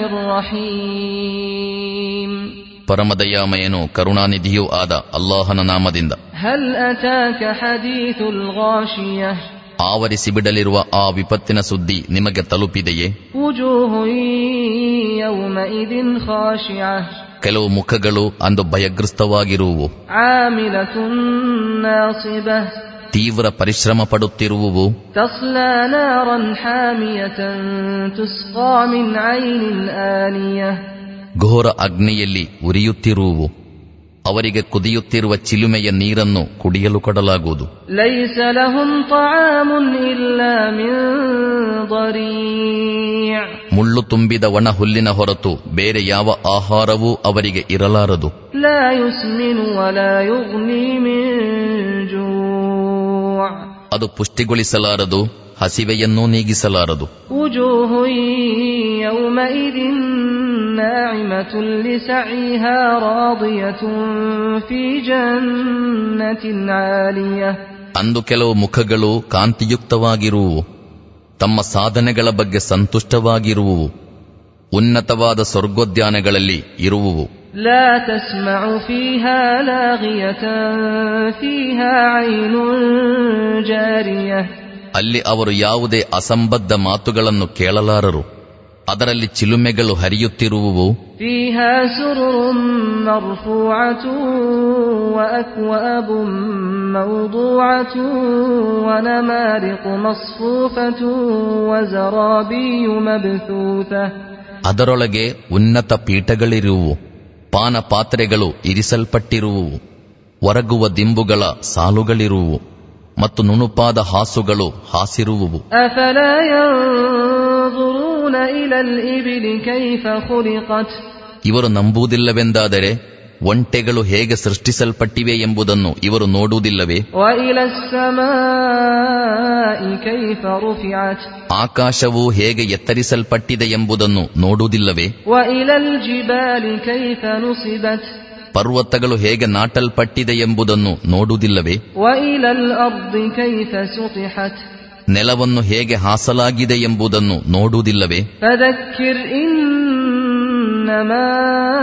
الرحيم ಪರಮದಯಾಮಯನು ಕರುಣಾನಿಧಿಯೂ ಆದ ಅಲ್ಲಾಹನ ನಾಮದಿಂದ هل أتاك حديث الغاشية ಆವರಿಸಿ ಬಿಡಲಿರುವ ಆ ವಿಪತ್ತಿನ ಸುದ್ದಿ ನಿಮಗೆ ತಲುಪಿದೆಯೇ وجوه يومئذ خاشعة ಕೆಲವು ಮುಖಗಳು ಅಂದು ಭಯಗ್ರಸ್ತವಾಗಿರುವು عاملة ناصبة ತೀವ್ರ ಪರಿಶ್ರಮ ಪಡುತ್ತಿರುವುವು تصلى نارا حامية تسقى من عين آنية ಘೋರ ಅಗ್ನಿಯಲ್ಲಿ ಉರಿಯುತ್ತಿರುವುವು ಅವರಿಗೆ ಕುದಿಯುತ್ತಿರುವ ಚಿಲುಮೆಯ ನೀರನ್ನು ಕುಡಿಯಲು ಕೊಡಲಾಗುವುದು ليس لهم طعام إلا من ضريع ಮುಳ್ಳು ತುಂಬಿದ ಒಣ ಹುಲ್ಲಿನ ಹೊರತು ಬೇರೆ ಯಾವ ಆಹಾರವೂ ಅವರಿಗೆ ಇರಲಾರದು لا يسمن ولا يغني من جوع ಅದು ಪುಷ್ಟಿಗೊಳಿಸಲಾರದು ಹಸಿವೆಯನ್ನೂ ನೀಗಿಸಲಾರದು وجوه يومئذ ناعمة لسعيها راضية في جنة عالية ಅಂದು ಕೆಲವು ಮುಖಗಳು ಕಾಂತಿಯುಕ್ತವಾಗಿರುವುವು ತಮ್ಮ ಸಾಧನೆಗಳ ಬಗ್ಗೆ ಸಂತುಷ್ಟವಾಗಿರುವುವು ಉನ್ನತವಾದ ಸ್ವರ್ಗೋದ್ಯಾನಗಳಲ್ಲಿ ಇರುವುವು لا تسمع فيها لاغية فيها عين جارية ಅಲ್ಲಿ ಅವರು ಯಾವುದೇ ಅಸಂಬದ್ಧ ಮಾತುಗಳನ್ನು ಕೇಳಲಾರರು ಅದರಲ್ಲಿ ಚಿಲುಮೆಗಳು ಹರಿಯುತ್ತಿರುವುವು فيها سرر مرفوعة وأكواب موضوعة ونمارق مصفوفة وزرابي مبثوثة ಅದರೊಳಗೆ ಉನ್ನತ ಪೀಠಗಳಿರುವುವು ಪಾನ ಪಾತ್ರೆಗಳು ಇರಿಸಲ್ಪಟ್ಟಿರುವುವು ಒರಗುವ ದಿಂಬುಗಳ ಸಾಲುಗಳಿರುವುವು ಮತ್ತು ನುಣುಪಾದ ಹಾಸುಗಳು ಹಾಸಿರುವುವು أفلا ينظرون إلى الإبل كيف خلقت ಇವರು ನಂಬುವುದಿಲ್ಲವೆಂದಾದರೆ ಒಂಟೆಗಳು ಹೇಗೆ ಸೃಷ್ಟಿಸಲ್ಪಟ್ಟಿವೆ ಎಂಬುದನ್ನು ಇವರು ನೋಡುವುದಿಲ್ಲವೇ وإلى السماء كيف رفعت ಆಕಾಶವು ಹೇಗೆ ಎತ್ತರಿಸಲ್ಪಟ್ಟಿದೆ ಎಂಬುದನ್ನು ನೋಡುವುದಿಲ್ಲವೇ وإلى الجبال كيف نصبت ಪರ್ವತಗಳು ಹೇಗೆ ನಾಟಲ್ಪಟ್ಟಿದೆ ಎಂಬುದನ್ನು ನೋಡುವುದಿಲ್ಲವೇ وإلى الأرض كيف سطحت ನೆಲವನ್ನು ಹೇಗೆ ಹಾಸಲಾಗಿದೆ ಎಂಬುದನ್ನು ನೋಡುವುದಿಲ್ಲವೇ فذكر إنما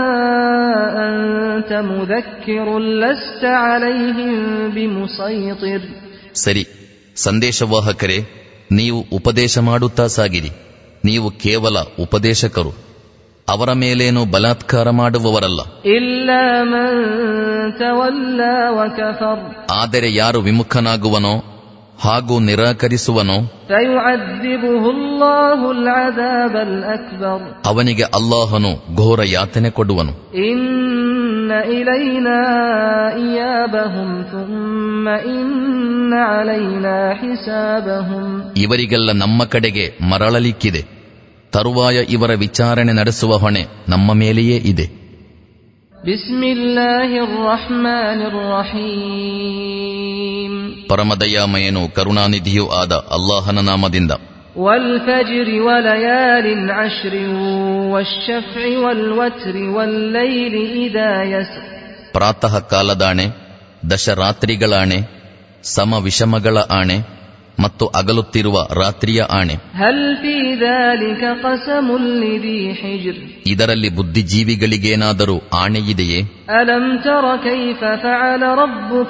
أنت مذكر لست عليهم بمسيطر ಸರಿ ಸಂದೇಶವಾಹಕರೇ ನೀವು ಉಪದೇಶ ಮಾಡುತ್ತಾ ಸಾಗಿರಿ ನೀವು ಕೇವಲ ಉಪದೇಶಕರು ಅವರ ಮೇಲೇನೂ ಬಲಾತ್ಕಾರ ಮಾಡುವವರಲ್ಲ إلا من تولى وكفر ಆದರೆ ಯಾರು ವಿಮುಖನಾಗುವನೋ ಹಾಗೂ ನಿರಾಕರಿಸುವನೋ فيعذبه الله العذاب الأكبر ಅವನಿಗೆ ಅಲ್ಲಾಹನು ಘೋರ ಯಾತನೆ ಕೊಡುವನು إن إلينا إيابهم ثم إن علينا حسابهم ಇವರಿಗೆಲ್ಲ ನಮ್ಮ ಕಡೆಗೆ ಮರಳಲಿಕ್ಕಿದೆ ತರುವಾಯ ಇವರ ವಿಚಾರಣೆ ನಡೆಸುವ ಹೊಣೆ ನಮ್ಮ ಮೇಲೆಯೇ ಇದೆ بسم الله الرحمن الرحيم ಪರಮದಯಾಮಯನು ಕರುಣಾನಿಧಿಯೂ ಆದ ಅಲ್ಲಾಹನ ನಾಮದಿಂದ والفجر وليال عشر والشفع والوتر والليل إذا يسر ಪ್ರಾತಃ ಕಾಲದಾಣೆ ದಶರಾತ್ರಿಗಳಾಣೆ ಸಮ ವಿಷಮಗಳ ಆಣೆ ಮತ್ತು ಅಗಲುತ್ತಿರುವ ರಾತ್ರಿಯ ಆಣೆ هل في ذلك قسم لذي حجر ಇದರಲ್ಲಿ ಬುದ್ಧಿಜೀವಿಗಳಿಗೇನಾದರೂ ಆಣೆಯಿದೆಯೇ ألم تر كيف فعل ربك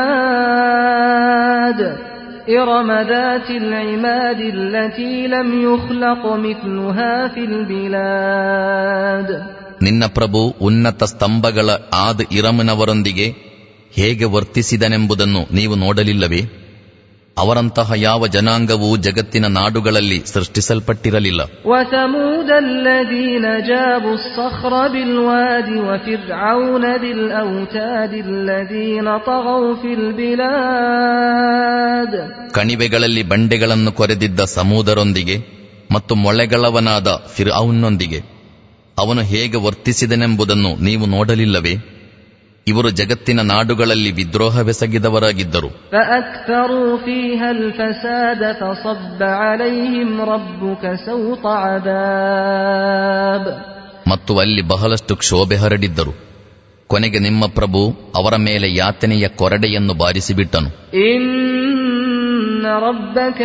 بعاد إرم ذات العماد التي لم يخلق مثلها في البلاد ನಿನ್ನ ಪ್ರಭು ಉನ್ನತ ಸ್ತಂಭಗಳ ಆದ್ ಇರಮನವರೊಂದಿಗೆ ಹೇಗೆ ವರ್ತಿಸಿದನೆಂಬುದನ್ನು ನೀವು ನೋಡಲಿಲ್ಲವೇ ಅವರಂತಹ ಯಾವ ಜನಾಂಗವೂ ಜಗತ್ತಿನ ನಾಡುಗಳಲ್ಲಿ ಸೃಷ್ಟಿಸಲ್ಪಟ್ಟಿರಲಿಲ್ಲ وثمود الذين جابوا الصخر بالواد وفرعون ذي الأوتاد الذين طغوا في البلاد ಕಣಿವೆಗಳಲ್ಲಿ ಬಂಡೆಗಳನ್ನು ಕೊರೆದಿದ್ದ ಸಮೂದರೊಂದಿಗೆ ಮತ್ತು ಮೊಳೆಗಳವನಾದ ಫಿರ್ಔನ್ನೊಂದಿಗೆ ಅವನು ಹೇಗೆ ವರ್ತಿಸಿದನೆಂಬುದನ್ನು ನೀವು ನೋಡಲಿಲ್ಲವೇ ಇವರು ಜಗತ್ತಿನ ನಾಡುಗಳಲ್ಲಿ ವಿದ್ರೋಹವೆಸಗಿದವರಾಗಿದ್ದರು فأكثروا فيها الفساد فصب عليهم ربك سوط عذاب ಮತ್ತು ಅಲ್ಲಿ ಬಹಳಷ್ಟು ಕ್ಷೋಭೆ ಹರಡಿದ್ದರು ಕೊನೆಗೆ ನಿಮ್ಮ ಪ್ರಭು ಅವರ ಮೇಲೆ ಯಾತನೆಯ ಕೊರಡೆಯನ್ನು ಬಾರಿಸಿಬಿಟ್ಟನು إن ربك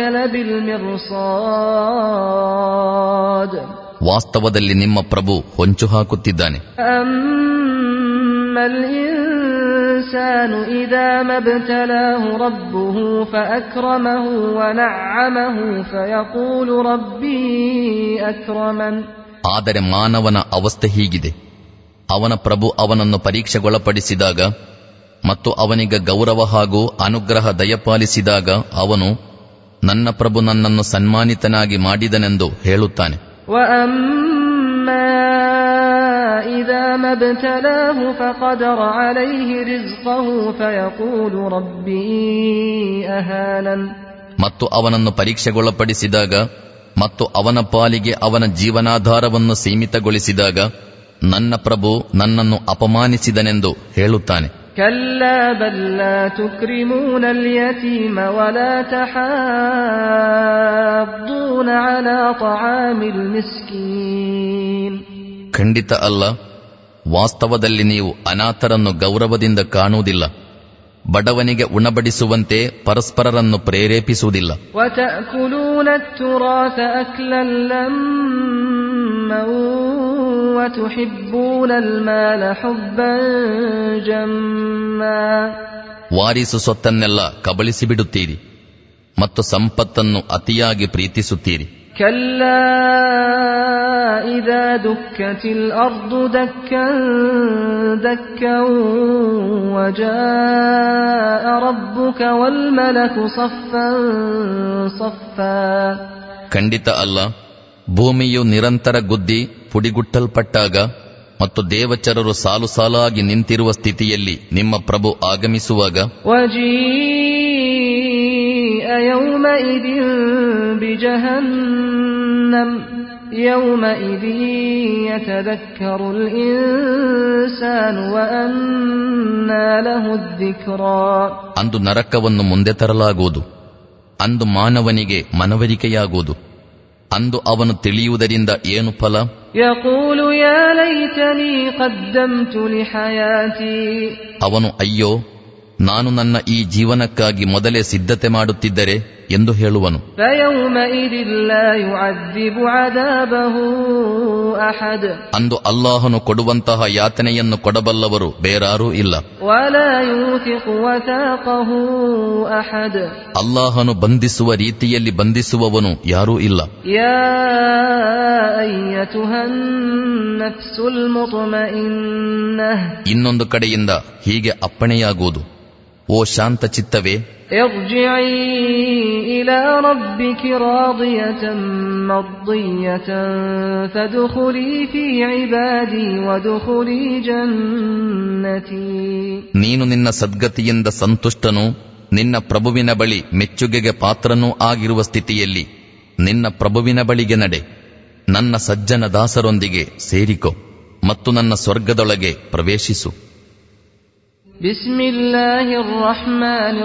لبالمرصاد ವಾಸ್ತವದಲ್ಲಿ ನಿಮ್ಮ ಪ್ರಭು ಹೊಂಚು ಹಾಕುತ್ತಿದ್ದಾನೆ أما الإنسان إذا ما ابتلاه ربه فأكرمه ونعمه فيقول ربي أكرمن ಆದರೆ ಮಾನವನ ಅವಸ್ಥೆ ಹೀಗಿದೆ ಅವನ ಪ್ರಭು ಅವನನ್ನು ಪರೀಕ್ಷೆಗೊಳಪಡಿಸಿದಾಗ ಮತ್ತು ಅವನಿಗೆ ಗೌರವ ಹಾಗೂ ಅನುಗ್ರಹ ದಯಪಾಲಿಸಿದಾಗ ಅವನು ನನ್ನ ಪ್ರಭು ನನ್ನನ್ನು ಸನ್ಮಾನಿತನಾಗಿ ಮಾಡಿದನೆಂದು ಹೇಳುತ್ತಾನೆ وأما إذا ما ابتلاه فقدر عليه رزقه فيقول ربي أهانن ಮತ್ತು ಅವನನ್ನು ಪರೀಕ್ಷೆಗೊಳಪಡಿಸಿದಾಗ ಮತ್ತು ಅವನ ಪಾಲಿಗೆ ಅವನ ಜೀವನಾಧಾರವನ್ನು ಸೀಮಿತಗೊಳಿಸಿದಾಗ ನನ್ನ ಪ್ರಭು ನನ್ನನ್ನು ಅಪಮಾನಿಸಿದನೆಂದು ಹೇಳುತ್ತಾನೆ كلا بل لا تكرمون اليتيم ولا تحاضون على طعام المسكين ಖಂಡಿತ ಅಲ್ಲ ವಾಸ್ತವದಲ್ಲಿ ನೀವು ಅನಾಥರನ್ನು ಗೌರವದಿಂದ ಕಾಣುವುದಿಲ್ಲ ಬಡವನಿಗೆ ಉಣಬಡಿಸುವಂತೆ ಪರಸ್ಪರರನ್ನು ಪ್ರೇರೇಪಿಸುವುದಿಲ್ಲ وتأكلون التراث أكلا لما وتحبون المال حبا جما ವಾರಿಸು ಸೊತ್ತನ್ನೆಲ್ಲ ಕಬಳಿಸಿ ಬಿಡುತ್ತೀರಿ ಮತ್ತು ಸಂಪತ್ತನ್ನು ಅತಿಯಾಗಿ ಪ್ರೀತಿಸುತ್ತೀರಿ كلا إذا دكت الأرض دكا دكا وجاء ربك والملك صفا صفا ಖಂಡಿತ ಅಲ್ಲ ಭೂಮಿಯು ನಿರಂತರ ಗುದ್ದಿ ಪುಡಿಗುಟ್ಟಲ್ಪಟ್ಟಾಗ ಮತ್ತು ದೇವಚರರು ಸಾಲು ಸಾಲಾಗಿ ನಿಂತಿರುವ ಸ್ಥಿತಿಯಲ್ಲಿ ನಿಮ್ಮ ಪ್ರಭು ಆಗಮಿಸುವಾಗ وجيء يومئذ بجهنم يومئذ يتذكر الإنسان وأنى له الذكرى ಅಂದು ನರಕವನ್ನು ಮುಂದೆ ತರಲಾಗುವುದು ಅಂದು ಮಾನವನಿಗೆ ಮನವರಿಕೆಯಾಗುವುದು ಅಂದು ಅವನು ತಿಳಿಯುವುದರಿಂದ ಏನು ಫಲ يقول يا ليتني قدمت لحياتي ಅವನು ಅಯ್ಯೋ ನಾನು ನನ್ನ ಈ ಜೀವನಕ್ಕಾಗಿ ಮೊದಲೇ ಸಿದ್ಧತೆ ಮಾಡುತ್ತಿದ್ದರೆ ಎಂದು ಹೇಳುವನು فيومئذ لا يعذب عذابه أحد ಅಂದು ಅಲ್ಲಾಹನು ಕೊಡುವಂತಹ ಯಾತನೆಯನ್ನು ಕೊಡಬಲ್ಲವರು ಬೇರಾರೂ ಇಲ್ಲ ولا يوثق وثاقه أحد ಅಲ್ಲಾಹನು ಬಂಧಿಸುವ ರೀತಿಯಲ್ಲಿ ಬಂಧಿಸುವವನು ಯಾರೂ ಇಲ್ಲ يا أيتها النفس المطمئنة ಇನ್ನೊಂದು ಕಡೆಯಿಂದ ಹೀಗೆ ಅಪ್ಪಣೆಯಾಗುವುದು ಓ ಶಾಂತ ಚಿತ್ತವೇ ارجعي إلى ربك راضية مرضية فادخلي في عبادي وادخلي جنتي ನೀನು ನಿನ್ನ ಸದ್ಗತಿಯಿಂದ ಸಂತುಷ್ಟನೂ ನಿನ್ನ ಪ್ರಭುವಿನ ಬಳಿ ಮೆಚ್ಚುಗೆಗೆ ಪಾತ್ರನೂ ಆಗಿರುವ ಸ್ಥಿತಿಯಲ್ಲಿ ನಿನ್ನ ಪ್ರಭುವಿನ ಬಳಿಗೆ ನಡೆ ನನ್ನ ಸಜ್ಜನ ದಾಸರೊಂದಿಗೆ ಸೇರಿಕೊ ಮತ್ತು ನನ್ನ ಸ್ವರ್ಗದೊಳಗೆ ಪ್ರವೇಶಿಸು بسم الله الرحمن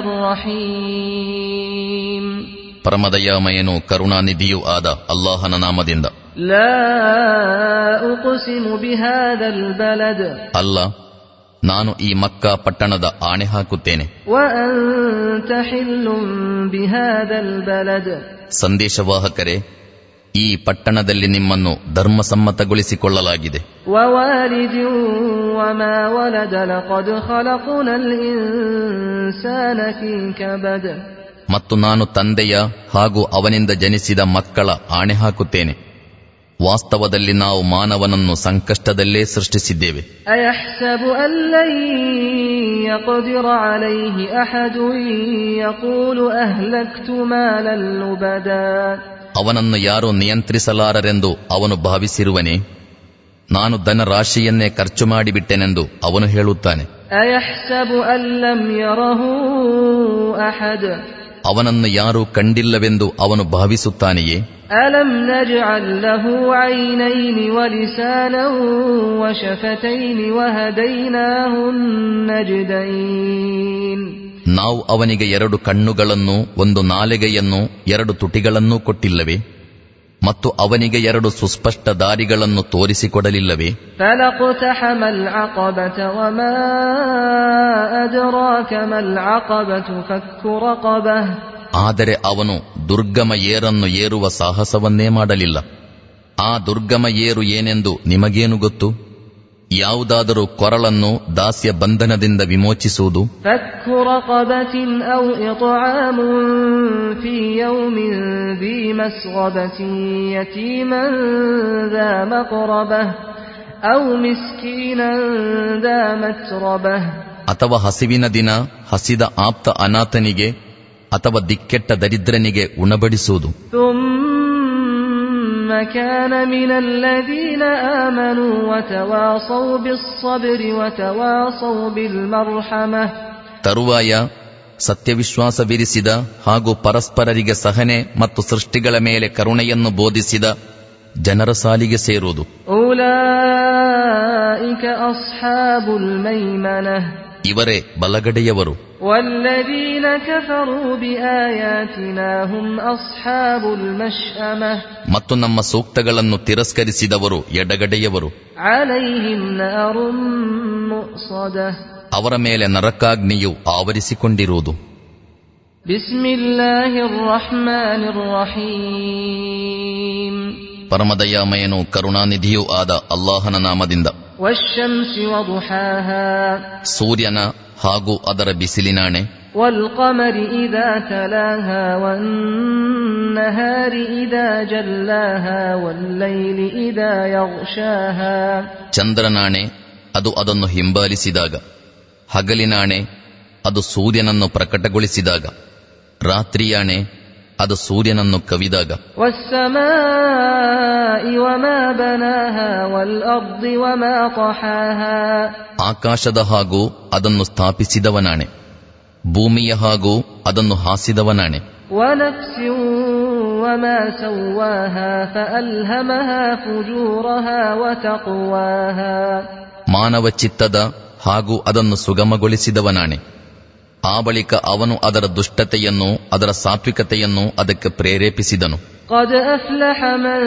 الرحيم ಪರಮದಯಾಮಯನೂ ಕರುಣಾನಿಧಿಯೂ ಆದ ಅಲ್ಲಾಹನ ನಾಮದಿಂದ لا أقسم بهذا البلد ಅಲ್ಲ ನಾನು ಈ ಮಕ್ಕಾ ಪಟ್ಟಣದ ಆಣೆ ಹಾಕುತ್ತೇನೆ وأنت حل بهذا البلد ಸಂದೇಶವಾಹಕರೇ ಈ ಪಟ್ಟಣದಲ್ಲಿ ನಿಮ್ಮನ್ನು ಧರ್ಮಸಮ್ಮತಗೊಳಿಸಿಕೊಳ್ಳಲಾಗಿದೆ ووالد وما ولد لقد خلقنا الإنسان في كبد ಮತ್ತು ನಾನು ತಂದೆಯ ಹಾಗೂ ಅವನಿಂದ ಜನಿಸಿದ ಮಕ್ಕಳ ಆಣೆ ಹಾಕುತ್ತೇನೆ ವಾಸ್ತವದಲ್ಲಿ ನಾವು ಮಾನವನನ್ನು ಸಂಕಷ್ಟದಲ್ಲೇ ಸೃಷ್ಟಿಸಿದ್ದೇವೆ أيحسب أن لن يقدر عليه أحد يقول أهلكت مالا لبدا ಅವನನ್ನು ಯಾರೂ ನಿಯಂತ್ರಿಸಲಾರರೆಂದು ಅವನು ಭಾವಿಸಿರುವನೇ ನಾನು ಧನರಾಶಿಯನ್ನೇ ಖರ್ಚು ಮಾಡಿಬಿಟ್ಟೆನೆಂದು ಅವನು ಹೇಳುತ್ತಾನೆ أيحسب أن لم يره أحد ಅವನನ್ನು ಯಾರೂ ಕಂಡಿಲ್ಲವೆಂದು ಅವನು ಭಾವಿಸುತ್ತಾನೆಯೇ ألم نجعل له عينين ولسانا وشفتين وهديناه النجدين ನಾವು ಅವನಿಗೆ ಎರಡು ಕಣ್ಣುಗಳನ್ನು ಒಂದು ನಾಲಿಗೆಯನ್ನು ಎರಡು ತುಟಿಗಳನ್ನೂ ಕೊಟ್ಟಿಲ್ಲವೇ ಮತ್ತು ಅವನಿಗೆ ಎರಡು ಸುಸ್ಪಷ್ಟ ದಾರಿಗಳನ್ನು ತೋರಿಸಿಕೊಡಲಿಲ್ಲವೇ فلاقتحم العقبة وما أدراك ما العقبة فك رقبة ಆದರೆ ಅವನು ದುರ್ಗಮ ಏರನ್ನು ಏರುವ ಸಾಹಸವನ್ನೇ ಮಾಡಲಿಲ್ಲ ಆ ದುರ್ಗಮ ಏರು ಏನೆಂದು ನಿಮಗೇನು ಗೊತ್ತು ಯಾವುದಾದರೂ ಕೊರಳನ್ನು ದಾಸ್ಯ ಬಂಧನದಿಂದ ವಿಮೋಚಿಸುವುದು فك رقبة أو إطعام في يوم ذي مسغبة يتيما ذا مقربة أو مسكينا ذا متربة ಅಥವಾ ಹಸಿವಿನ ದಿನ ಹಸಿದ ಆಪ್ತ ಅನಾಥನಿಗೆ ಅಥವಾ ದಿಕ್ಕೆಟ್ಟ ದರಿದ್ರನಿಗೆ ಉಣಬಡಿಸುವುದು ثم كان من الذين آمنوا وتواصوا بالصبر وتواصوا بالمرحمة ತರುವಾಯ ಸತ್ಯವಿಶ್ವಾಸವಿರಿಸಿದ ಹಾಗೂ ಪರಸ್ಪರರಿಗೆ ಸಹನೆ ಮತ್ತು ಸೃಷ್ಟಿಗಳ ಮೇಲೆ ಕರುಣೆಯನ್ನು ಬೋಧಿಸಿದ ಜನರ ಸಾಲಿಗೆ ಸೇರುವುದು أولئك أصحاب الميمنة ಇವರೇ ಬಲಗಡೆಯವರು والذين كفروا بآياتنا هم أصحاب المشأمة ಮತ್ತು ನಮ್ಮ ಸೂಕ್ತಗಳನ್ನು ತಿರಸ್ಕರಿಸಿದವರು ಎಡಗಡೆಯವರು عليهم نار مؤصدة ಅವರ ಮೇಲೆ ನರಕಾಗ್ನಿಯು ಆವರಿಸಿಕೊಂಡಿರುವುದು بسم الله الرحمن الرحيم ಪರಮದಯಾಮಯನು ಕರುಣಾನಿಧಿಯೂ ಆದ ಅಲ್ಲಾಹನ ನಾಮದಿಂದ والشمس وضحاها ಸೂರ್ಯನ ಹಾಗೂ ಅದರ ಬಿಸಿಲಿನಾಣೆ والقمر إذا تلاها والنهار إذا جلاها والليل إذا يغشاها ಚಂದ್ರನಾಣೆ ಅದು ಅದನ್ನು ಹಿಂಬಾಲಿಸಿದಾಗ ಹಗಲಿನಾಣೆ ಅದು ಸೂರ್ಯನನ್ನು ಪ್ರಕಟಗೊಳಿಸಿದಾಗ ರಾತ್ರಿಯಾಣೆ ಅದು ಸೂರ್ಯನನ್ನು ಕವಿದಾಗ والسماء وما بناها والأرض وما طحاها ಆಕಾಶದ ಹಾಗೂ ಅದನ್ನು ಸ್ಥಾಪಿಸಿದವನಾಣೆ ಭೂಮಿಯ ಹಾಗೂ ಅದನ್ನು ಹಾಸಿದವನಾಣೆ ونفس وما سواها فألهمها فجورها وتقواها ಮಾನವ ಚಿತ್ತದ ಹಾಗೂ ಅದನ್ನು ಸುಗಮಗೊಳಿಸಿದವನಾಣೆ ಆ ಬಳಿಕ ಅವನು ಅದರ ದುಷ್ಟತೆಯನ್ನು ಅದರ ಸಾತ್ವಿಕತೆಯನ್ನು ಅದಕ್ಕೆ ಪ್ರೇರೇಪಿಸಿದನು قد أفلح من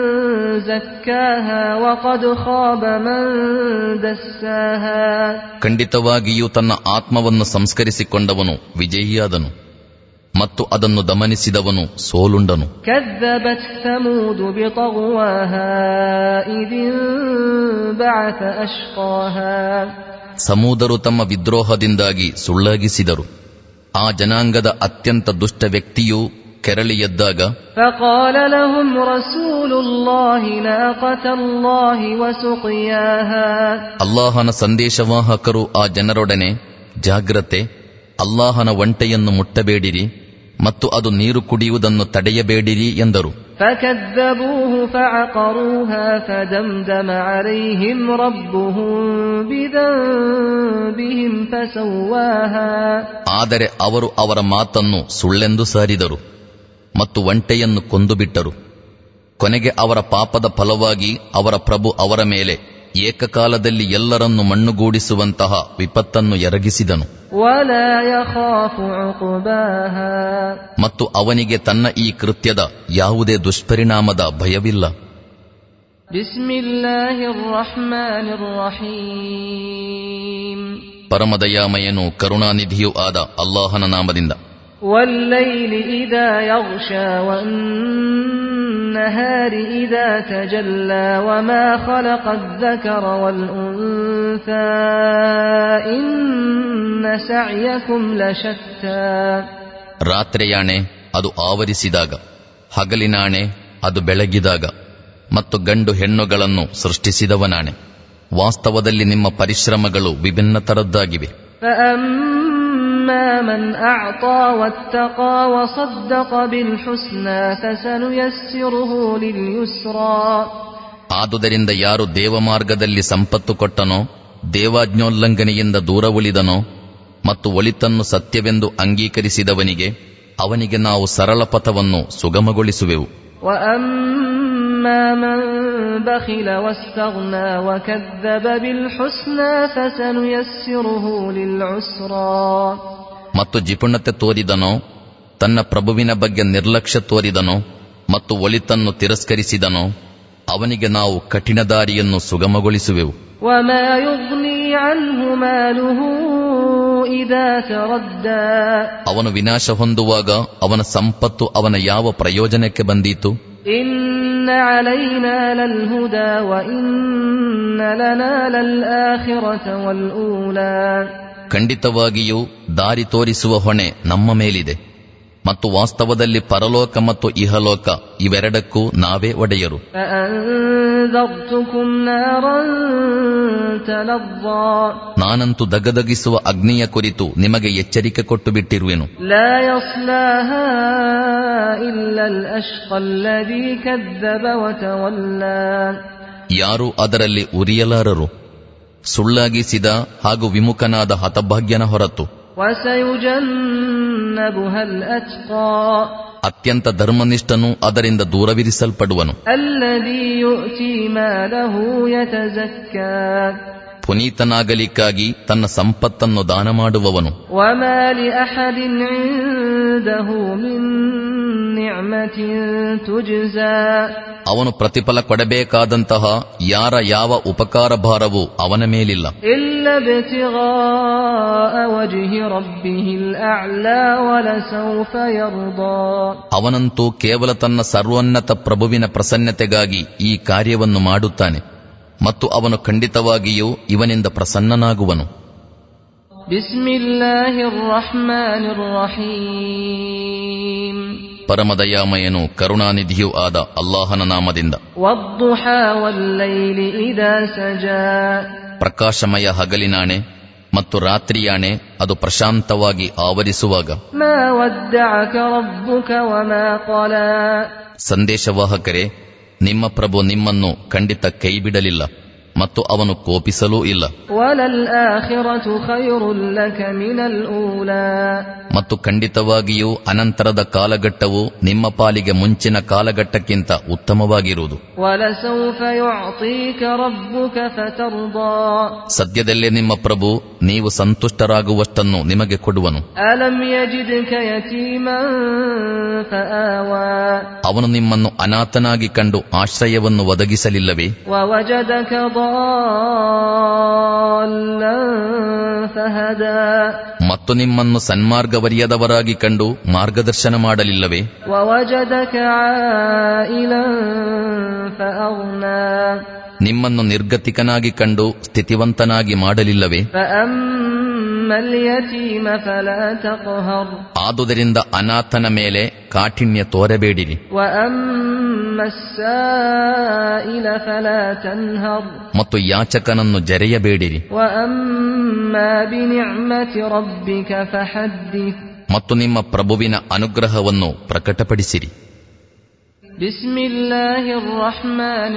زكاها وقد خاب من دساها ಖಂಡಿತವಾಗಿಯೂ ತನ್ನ ಆತ್ಮವನ್ನು ಸಂಸ್ಕರಿಸಿಕೊಂಡವನು ವಿಜಯಿಯಾದನು ಮತ್ತು ಅದನ್ನು ದಮನಿಸಿದವನು ಸೋಲುಂಡನು كذبت ثمود بطغواها إذ انبعث أشقاها ಸಮೂದರು ತಮ್ಮ ವಿದ್ರೋಹದಿಂದಾಗಿ ಸುಳ್ಳಾಗಿಸಿದರು ಆ ಜನಾಂಗದ ಅತ್ಯಂತ ದುಷ್ಟ ವ್ಯಕ್ತಿಯು ಕೆರಳಿ ಎದ್ದಾಗ فقال لهم رسول الله ناقة الله وسقياها ಅಲ್ಲಾಹನ ಸಂದೇಶವಾಹಕರು ಆ ಜನರೊಡನೆ ಜಾಗ್ರತೆ ಅಲ್ಲಾಹನ ಒಂಟೆಯನ್ನು ಮುಟ್ಟಬೇಡಿರಿ ಮತ್ತು ಅದು ನೀರು ಕುಡಿಯುವುದನ್ನು ತಡೆಯಬೇಡಿರಿ ಎಂದರು فكذبوه فعقروها فدمدم عليهم ربهم بذنبهم فسواها ಆದರೆ ಅವರು ಅವರ ಮಾತನ್ನು ಸುಳ್ಳೆಂದು ಸಾರಿದರು ಮತ್ತು ಒಂಟೆಯನ್ನು ಕೊಂದುಬಿಟ್ಟರು ಕೊನೆಗೆ ಅವರ ಪಾಪದ ಫಲವಾಗಿ ಅವರ ಪ್ರಭು ಅವರ ಮೇಲೆ ಏಕಕಾಲದಲ್ಲಿ ಎಲ್ಲರನ್ನು ಮಣ್ಣುಗೂಡಿಸುವಂತಹ ವಿಪತ್ತನ್ನು ಎರಗಿಸಿದನು ولا يخاف عقباها ಮತ್ತು ಅವನಿಗೆ ತನ್ನ ಈ ಕೃತ್ಯದ ಯಾವುದೇ ದುಷ್ಪರಿಣಾಮದ ಭಯವಿಲ್ಲ بسم الله الرحمن الرحيم ಪರಮದಯಾಮಯನು ಕರುಣಾನಿಧಿಯೂ ಆದ ಅಲ್ಲಾಹನ ನಾಮದಿಂದ والليل إذا يغشى والنهار إذا تجلى وما خلق الذكر والأنثى إن سعيكم لشتى ರಾತ್ರಿಯಾಣೆ ಅದು ಆವರಿಸಿದಾಗ ಹಗಲಿನಾಣೆ ಅದು ಬೆಳಗಿದಾಗ ಮತ್ತು ಗಂಡು ಹೆಣ್ಣುಗಳನ್ನು ಸೃಷ್ಟಿಸಿದವನಾಣೆ ವಾಸ್ತವದಲ್ಲಿ ನಿಮ್ಮ ಪರಿಶ್ರಮಗಳು ವಿಭಿನ್ನ ತರದ್ದಾಗಿವೆ فأما من أعطى واتقى وصدق بالحسنى فسنيسره لليسرى ಆದುದರಿಂದ ಯಾರು ದೇವಮಾರ್ಗದಲ್ಲಿ ಸಂಪತ್ತು ಕೊಟ್ಟನೋ ದೇವಾಜ್ಞೋಲ್ಲಂಘನೆಯಿಂದ ದೂರ ಉಳಿದನೋ ಮತ್ತು ಒಳಿತನ್ನು ಸತ್ಯವೆಂದು ಅಂಗೀಕರಿಸಿದವನಿಗೆ ಅವನಿಗೆ ನಾವು ಸರಳ ಪಥವನ್ನು ಸುಗಮಗೊಳಿಸುವೆವು وأما من بخل واستغنى وكذب بالحسنى فسنيسره للعسرى ಮತ್ತು ಜಿಪುಣತೆ ತೋರಿದನೋ ತನ್ನ ಪ್ರಭುವಿನ ಬಗ್ಗೆ ನಿರ್ಲಕ್ಷ್ಯ ತೋರಿದನೋ ಮತ್ತು ಒಳಿತನ್ನು ತಿರಸ್ಕರಿಸಿದನೋ ಅವನಿಗೆ ನಾವು ಕಠಿಣ ದಾರಿಯನ್ನು ಸುಗಮಗೊಳಿಸುವೆವು وما يغني عنه ماله إذا تردى ಅವನು ವಿನಾಶ ಹೊಂದುವಾಗ ಅವನ ಸಂಪತ್ತು ಅವನ ಯಾವ ಪ್ರಯೋಜನಕ್ಕೆ ಬಂದೀತು إن علينا للهدى وإن لنا للآخرة والأولى ಖಂಡಿತವಾಗಿಯೂ ದಾರಿ ತೋರಿಸುವ ಹೊಣೆ ನಮ್ಮ ಮೇಲಿದೆ ಮತ್ತು ವಾಸ್ತವದಲ್ಲಿ ಪರಲೋಕ ಮತ್ತು ಇಹಲೋಕ ಇವೆರಡಕ್ಕೂ ನಾವೇ ಒಡೆಯರು فأنذرتكم نارا تلظى ನಾನಂತೂ ದಗದಗಿಸುವ ಅಗ್ನಿಯ ಕುರಿತು ನಿಮಗೆ ಎಚ್ಚರಿಕೆ ಕೊಟ್ಟು ಬಿಟ್ಟಿರುವೆನು لا يصلاها إلا الأشقى الذي كذب وتولى ಯಾರು ಅದರಲ್ಲಿ ಉರಿಯಲಾರರು ಸುಳ್ಳಾಗಿಸಿದ ಹಾಗೂ ವಿಮುಖನಾದ ಹತಭಾಗ್ಯನ ಹೊರತು وسيجنبها الأتقى ಅತ್ಯಂತ ಧರ್ಮನಿಷ್ಠನು ಅದರಿಂದ ದೂರವಿರಿಸಲ್ಪಡುವನು الذي يؤتي ماله يتزكى ಪುನೀತನಾಗಲಿಕ್ಕಾಗಿ ತನ್ನ ಸಂಪತ್ತನ್ನು ದಾನ ಮಾಡುವವನು وما لأحد عنده من نعمة تجزى ಅವನು ಪ್ರತಿಫಲ ಕೊಡಬೇಕಾದಂತಹ ಯಾರ ಯಾವ ಉಪಕಾರ ಭಾರವೂ ಅವನ ಮೇಲಿಲ್ಲ إلا ابتغاء وجه ربه الأعلى ولسوف يرضى ಅವನಂತೂ ಕೇವಲ ತನ್ನ ಸರ್ವೋನ್ನತ ಪ್ರಭುವಿನ ಪ್ರಸನ್ನತೆಗಾಗಿ ಈ ಕಾರ್ಯವನ್ನು ಮಾಡುತ್ತಾನೆ ಮತ್ತು ಅವನು ಖಂಡಿತವಾಗಿಯೂ ಇವನಿಂದ ಪ್ರಸನ್ನನಾಗುವನು بسم الله الرحمن الرحيم ಪರಮದಯಾಮಯನು ಕರುಣಾನಿಧಿಯೂ ಆದ ಅಲ್ಲಾಹನ ನಾಮದಿಂದ والضحى والليل إذا سجى ಪ್ರಕಾಶಮಯ ಹಗಲಿನಾಣೆ ಮತ್ತು ರಾತ್ರಿಯಾಣೆ ಅದು ಪ್ರಶಾಂತವಾಗಿ ಆವರಿಸುವಾಗ ما ودعك ربك وما قلى ಸಂದೇಶವಾಹಕರೇ ನಿಮ್ಮ ಪ್ರಭು ನಿಮ್ಮನ್ನು ಖಂಡಿತ ಕೈಬಿಡಲಿಲ್ಲ ಮತ್ತು ಅವನು ಕೋಪಿಸಲೂ ಇಲ್ಲ وللآخرة خير لك من الأولى ಮತ್ತು ಖಂಡಿತವಾಗಿಯೂ ಅನಂತರದ ಕಾಲಘಟ್ಟವು ನಿಮ್ಮ ಪಾಲಿಗೆ ಮುಂಚಿನ ಕಾಲಘಟ್ಟಕ್ಕಿಂತ ಉತ್ತಮವಾಗಿರುವುದು ولسوف يعطيك ربك فترضى ಸದ್ಯದಲ್ಲೇ ನಿಮ್ಮ ಪ್ರಭು ನೀವು ಸಂತುಷ್ಟರಾಗುವಷ್ಟನ್ನು ನಿಮಗೆ ಕೊಡುವನು ألم يجدك يتيما فآوى ಅವನು ನಿಮ್ಮನ್ನು ಅನಾಥನಾಗಿ ಕಂಡು ಆಶ್ರಯವನ್ನು ಒದಗಿಸಲಿಲ್ಲವೇ ووجدك ضالا فهدى ಮತ್ತು ನಿಮ್ಮನ್ನು ಸನ್ಮಾರ್ಗವರಿಯದವರಾಗಿ ಕಂಡು ಮಾರ್ಗದರ್ಶನ ಮಾಡಲಿಲ್ಲವೇ ووجدك عائلا فأغنى ನಿಮ್ಮನ್ನು ನಿರ್ಗತಿಕನಾಗಿ ಕಂಡು ಸ್ಥಿತಿವಂತನಾಗಿ ಮಾಡಲಿಲ್ಲವೇ فأما اليتيم فلا تقهر ಆದುದರಿಂದ ಅನಾಥನ ಮೇಲೆ ಕಾಠಿಣ್ಯ ತೋರಬೇಡಿರಿ وأما السائل فلا تنهر ಮತ್ತು ಯಾಚಕನನ್ನು ಜರೆಯಬೇಡಿರಿ وأما بنعمة ربك فحدث ಮತ್ತು ನಿಮ್ಮ ಪ್ರಭುವಿನ ಅನುಗ್ರಹವನ್ನು ಪ್ರಕಟಪಡಿಸಿರಿ بسم الله الرحمن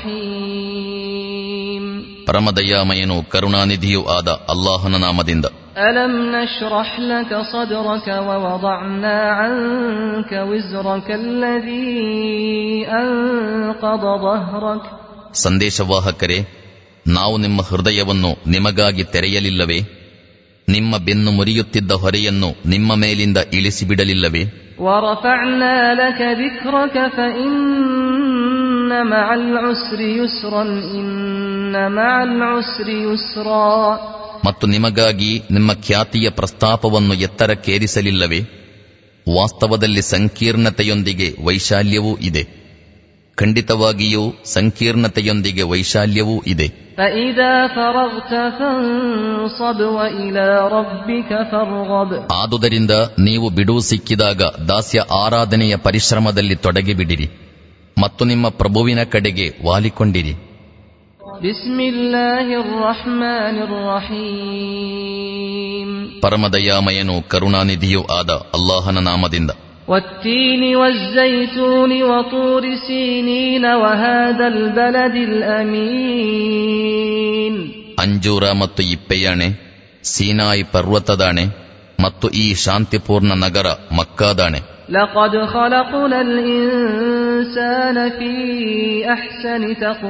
الرحيم ಪರಮದಯಾಮಯನು ಕರುಣಾನಿಧಿಯೂ ಆದ ಅಲ್ಲಾಹನ ನಾಮದಿಂದ ألم نشرح لك صدرك ووضعنا عنك وزرك الذي أنقض ظهرك ಸಂದೇಶವಾಹಕರೇ ನಾವು ನಿಮ್ಮ ಹೃದಯವನ್ನು ನಿಮಗಾಗಿ ತೆರೆಯಲಿಲ್ಲವೇ ನಿಮ್ಮ ಬೆನ್ನು ಮುರಿಯುತ್ತಿದ್ದ ಹೊರೆಯನ್ನು ನಿಮ್ಮ ಮೇಲಿಂದ ಇಳಿಸಿಬಿಡಲಿಲ್ಲವೇ ورفعنا لك ذكرك فإن مع العسر يسرا إن مع العسر يسرا ಮತ್ತು ನಿಮಗಾಗಿ ನಿಮ್ಮ ಖ್ಯಾತಿಯ ಪ್ರಸ್ತಾಪವನ್ನು ಎತ್ತರಕ್ಕೇರಿಸಲಿಲ್ಲವೇ ವಾಸ್ತವದಲ್ಲಿ ಸಂಕೀರ್ಣತೆಯೊಂದಿಗೆ ವೈಶಾಲ್ಯವೂ ಇದೆ ಖಂಡಿತವಾಗಿಯೂ ಸಂಕೀರ್ಣತೆಯೊಂದಿಗೆ ವೈಶಾಲ್ಯವೂ ಇದೆ فإذا فرغت فانصب وإلى ربك فارغب ಆದುದರಿಂದ ನೀವು ಬಿಡುವು ಸಿಕ್ಕಿದಾಗ ದಾಸ್ಯ ಆರಾಧನೆಯ ಪರಿಶ್ರಮದಲ್ಲಿ ತೊಡಗಿಬಿಡಿರಿ ಮತ್ತು ನಿಮ್ಮ ಪ್ರಭುವಿನ ಕಡೆಗೆ ವಾಲಿಕೊಂಡಿರಿ بسم الله الرحمن الرحيم ಪರಮದಯಾಮಯನು ಕರುಣಾನಿಧಿಯೂ ಆದ ಅಲ್ಲಾಹನ ನಾಮದಿಂದ والتين والزيتون وطور سينين وهذا البلد الأمين ಅಂಜೂರ ಮತ್ತು ಇಪ್ಪೆಯಾಣೆ ಸೀನಾಯಿ ಪರ್ವತದಾಣೆ ಮತ್ತು ಈ ಶಾಂತಿಪೂರ್ಣ ನಗರ ಮಕ್ಕಾದಾಣೆ لقد خلقنا الإنسان في أحسن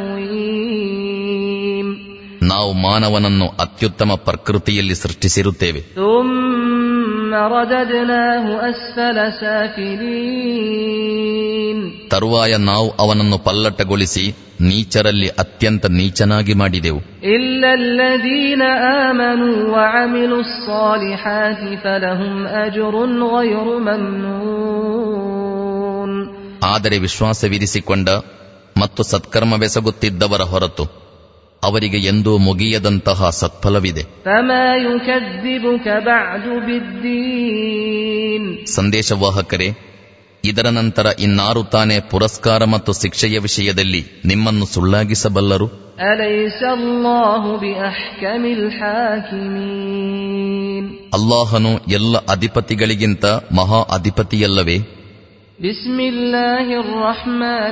تقويم ನಾವು ಮಾನವನನ್ನು ಅತ್ಯುತ್ತಮ ಪ್ರಕೃತಿಯಲ್ಲಿ ಸೃಷ್ಟಿಸಿರುತ್ತೇವೆ ثم رددناه أسفل سافلين ತರುವಾಯ ನಾವು ಅವನನ್ನು ಪಲ್ಲಟಗೊಳಿಸಿ ನೀಚರಲ್ಲಿ ಅತ್ಯಂತ ನೀಚನಾಗಿ ಮಾಡಿದೆವು إلا الذين آمنوا وعملوا الصالحات فلهم أجر غير ممنون ಆದರೆ ವಿಶ್ವಾಸವಿರಿಸಿಕೊಂಡ ಮತ್ತು ಸತ್ಕರ್ಮವೆಸಗುತ್ತಿದ್ದವರ ಹೊರತು ಅವರಿಗೆ ಎಂದೂ ಮುಗಿಯದಂತಹ ಸತ್ಫಲವಿದೆ فما يكذبك بعد بالدين ಸಂದೇಶವಾಹಕರೇ ಇದರ ನಂತರ ಇನ್ನಾರು ತಾನೇ ಪುರಸ್ಕಾರ ಮತ್ತು ಶಿಕ್ಷೆಯ ವಿಷಯದಲ್ಲಿ ನಿಮ್ಮನ್ನು ಸುಳ್ಳಾಗಿಸಬಲ್ಲರು أليس الله بأحكم الحاكمين ಅಲ್ಲಾಹನು ಎಲ್ಲ ಅಧಿಪತಿಗಳಿಗಿಂತ ಮಹಾ ಅಧಿಪತಿಯಲ್ಲವೇ بسم الله الرحمن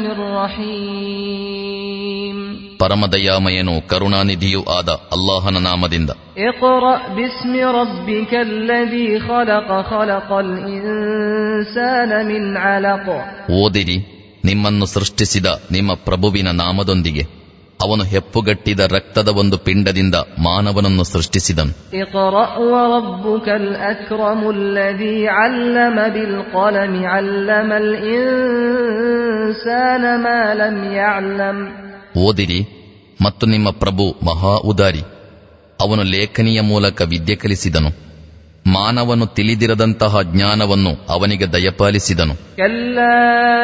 الرحيم ಪರಮದಯಾಮಯನು ಕರುಣಾನಿಧಿಯೂ ಆದ ಅಲ್ಲಾಹನ ನಾಮದಿಂದ اقرأ باسم ربك الذي خلق خلق الإنسان من علق ಓದಿರಿ ನಿಮ್ಮನ್ನು ಸೃಷ್ಟಿಸಿದ ನಿಮ್ಮ ಪ್ರಭುವಿನ ನಾಮದೊಂದಿಗೆ ಅವನು ಹೆಪ್ಪುಗಟ್ಟಿದ ರಕ್ತದ ಒಂದು ಪಿಂಡದಿಂದ ಮಾನವನನ್ನು ಸೃಷ್ಟಿಸಿದನು اقرأ وربك الأكرم الذي علم بالقلم علم الإنسان ما لم يعلم ಓದಿರಿ ಮತ್ತು ನಿಮ್ಮ ಪ್ರಭು ಮಹಾ ಉದಾರಿ ಅವನು ಲೇಖನಿಯ ಮೂಲಕ ವಿದ್ಯೆ ಕಲಿಸಿದನು ಮಾನವನು ತಿಳಿದಿರದಂತಹ ಜ್ಞಾನವನ್ನು ಅವನಿಗೆ ದಯಪಾಲಿಸಿದನು كلا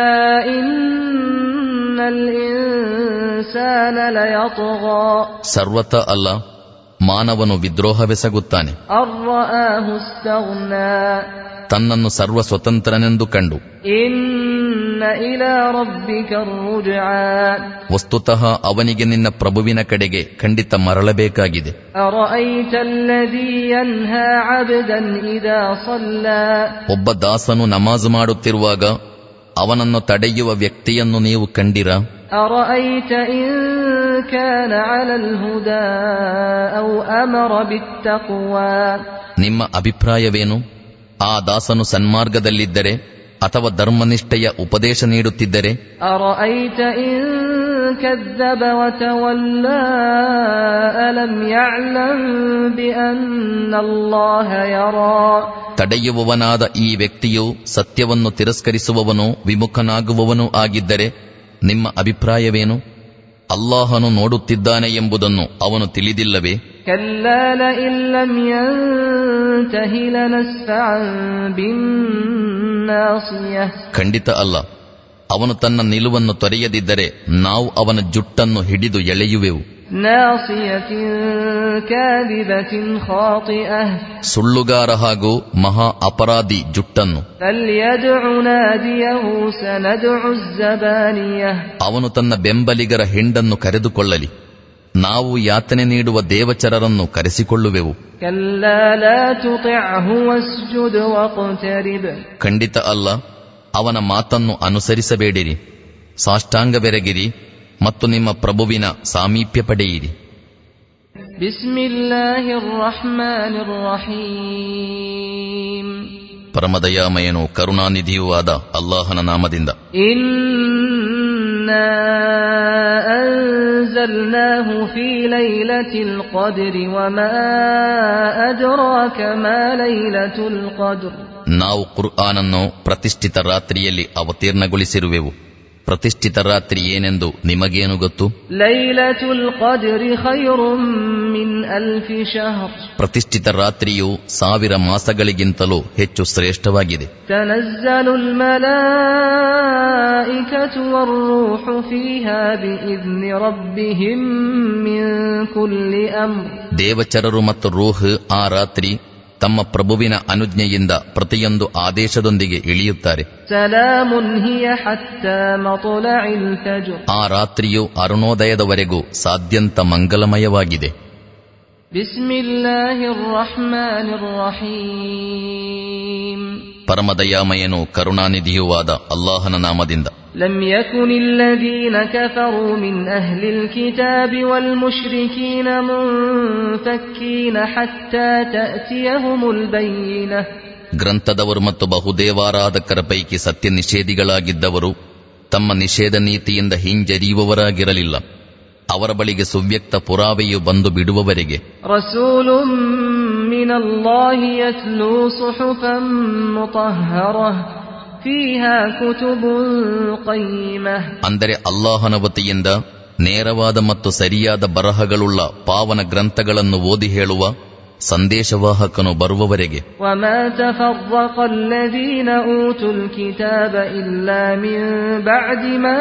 إن الإنسان ليطغى ಸರ್ವತ ಅಲ್ಲ ಮಾನವನು ವಿದ್ರೋಹವೆಸಗುತ್ತಾನೆ أن رآه استغنى ತನ್ನನ್ನು ಸರ್ವ ಸ್ವತಂತ್ರನೆಂದು ಕಂಡು إن إلى ربك الرجعى ವಸ್ತುತಃ ಅವನಿಗೆ ನಿನ್ನ ಪ್ರಭುವಿನ ಕಡೆಗೆ ಖಂಡಿತ ಮರಳಬೇಕಾಗಿದೆ أرأيت الذي ينهى عبدا إذا صلى ಒಬ್ಬ ದಾಸನು ನಮಾಜ್ ಮಾಡುತ್ತಿರುವಾಗ ಅವನನ್ನು ತಡೆಯುವ ವ್ಯಕ್ತಿಯನ್ನು ನೀವು ಕಂಡಿರ أرأيت إن كان على الهدى أو أمر بالتقوى ನಿಮ್ಮ ಅಭಿಪ್ರಾಯವೇನು ಆ ದಾಸನು ಸನ್ಮಾರ್ಗದಲ್ಲಿದ್ದರೆ ಅಥವಾ ಧರ್ಮನಿಷ್ಠೆಯ ಉಪದೇಶ ನೀಡುತ್ತಿದ್ದರೆ أرأيت إن كذب وتولى ألم يعلم بأن الله يرى ತಡೆಯುವವನಾದ ಈ ವ್ಯಕ್ತಿಯು ಸತ್ಯವನ್ನು ತಿರಸ್ಕರಿಸುವವನು ವಿಮುಖನಾಗುವವನೂ ಆಗಿದ್ದರೆ ನಿಮ್ಮ ಅಭಿಪ್ರಾಯವೇನು ಅಲ್ಲಾಹನು ನೋಡುತ್ತಿದ್ದಾನೆ ಎಂಬುದನ್ನು ಅವನು ತಿಳಿದಿಲ್ಲವೇ كلا لئن لم ينته لنسفعا بالناصية ಖಂಡಿತ ಅಲ್ಲ ಅವನು ತನ್ನ ನಿಲುವನ್ನು ತೊರೆಯದಿದ್ದರೆ ನಾವು ಅವನ ಜುಟ್ಟನ್ನು ಹಿಡಿದು ಎಳೆಯುವೆವು ناصية كاذبة خاطئة ಸುಳ್ಳುಗಾರ ಹಾಗೂ ಮಹಾ ಅಪರಾಧಿ ಜುಟ್ಟನ್ನು فليدع ناديه سندع الزبانية ಅವನು ತನ್ನ ಬೆಂಬಲಿಗರ ಹಿಂಡನ್ನು ಕರೆದುಕೊಳ್ಳಲಿ ನಾವು ಯಾತನೆ ನೀಡುವ ದೇವಚರರನ್ನು ಕರೆಸಿಕೊಳ್ಳುವೆವು كلا لا تطعه واسجد واقترب ಖಂಡಿತ ಅಲ್ಲ ಅವನ ಮಾತನ್ನು ಅನುಸರಿಸಬೇಡಿರಿ ಸಾಷ್ಟಾಂಗವೆರಗಿರಿ ಮತ್ತು ನಿಮ್ಮ ಪ್ರಭುವಿನ ಸಾಮೀಪ್ಯ ಪಡೆಯಿರಿ بسم الله الرحمن الرحيم ಪರಮದಯಾಮಯನು ಕರುಣಾನಿಧಿಯೂ ಆದ ಅಲ್ಲಾಹನ ನಾಮದಿಂದ إنا أنزلناه في ليلة القدر وما أدراك ما ليلة القدر ನಾವು ಕುರ್ಆನನ್ನು ಪ್ರತಿಷ್ಠಿತ ರಾತ್ರಿಯಲ್ಲಿ ಅವತೀರ್ಣಗೊಳಿಸಿರುವೆವು ಪ್ರತಿಷ್ಠಿತ ರಾತ್ರಿ ಏನೆಂದು ನಿಮಗೇನು ಗೊತ್ತು ليلة القدر خير من ألف شهر ಪ್ರತಿಷ್ಠಿತ ರಾತ್ರಿಯು ಸಾವಿರ ಮಾಸಗಳಿಗಿಂತಲೂ ಹೆಚ್ಚು ಶ್ರೇಷ್ಠವಾಗಿದೆ تنزل الملائكة والروح فيها بإذن ربهم من كل أمر ದೇವಚರರು ಮತ್ತು ರೂಹ್ ಆ ರಾತ್ರಿ ತಮ್ಮ ಪ್ರಭುವಿನ ಅನುಜ್ಞೆಯಿಂದ ಪ್ರತಿಯೊಂದು ಆದೇಶದೊಂದಿಗೆ ಇಳಿಯುತ್ತಾರೆ سلام هي حتى مطلع الفجر ಆ ರಾತ್ರಿಯು ಅರುಣೋದಯದವರೆಗೂ ಸಾಧ್ಯಂತ ಮಂಗಲಮಯವಾಗಿದೆ بسم الله الرحمن الرحيم ಪರಮದಯಾಮಯನು ಕರುಣಾನಿಧಿಯೂ ಆದ ಅಲ್ಲಾಹನ ನಾಮದಿಂದ لم يكن الذين كفروا من أهل الكتاب والمشركين منفكين حتى تأتيهم البينة ಗ್ರಂಥದವರು ಮತ್ತು ಬಹುದೇವಾರಾಧಕರ ಪೈಕಿ ಸತ್ಯ ನಿಷೇಧಿಗಳಾಗಿದ್ದವರು ತಮ್ಮ ನಿಷೇಧ ನೀತಿಯಿಂದ ಹಿಂಜರಿಯುವವರಾಗಿರಲಿಲ್ಲ ಅವರ ಬಳಿಗೆ ಸುವ್ಯಕ್ತ ಪುರಾವೆಯು ಬಂದು ಬಿಡುವವರೆಗೆ رسول من الله يتلو صحفا مطهرة فيها كتب قيمة ಅಂದರೆ ಅಲ್ಲಾಹನ ವತಿಯಿಂದ ನೇರವಾದ ಮತ್ತು ಸರಿಯಾದ ಬರಹಗಳುಳ್ಳ ಪಾವನ ಗ್ರಂಥಗಳನ್ನು ಓದಿ ಹೇಳುವ ಸಂದೇಶವಾಹಕನು ಬರುವವರೆಗೆ وما تفرق الذين أوتوا الكتاب إلا من بعد ما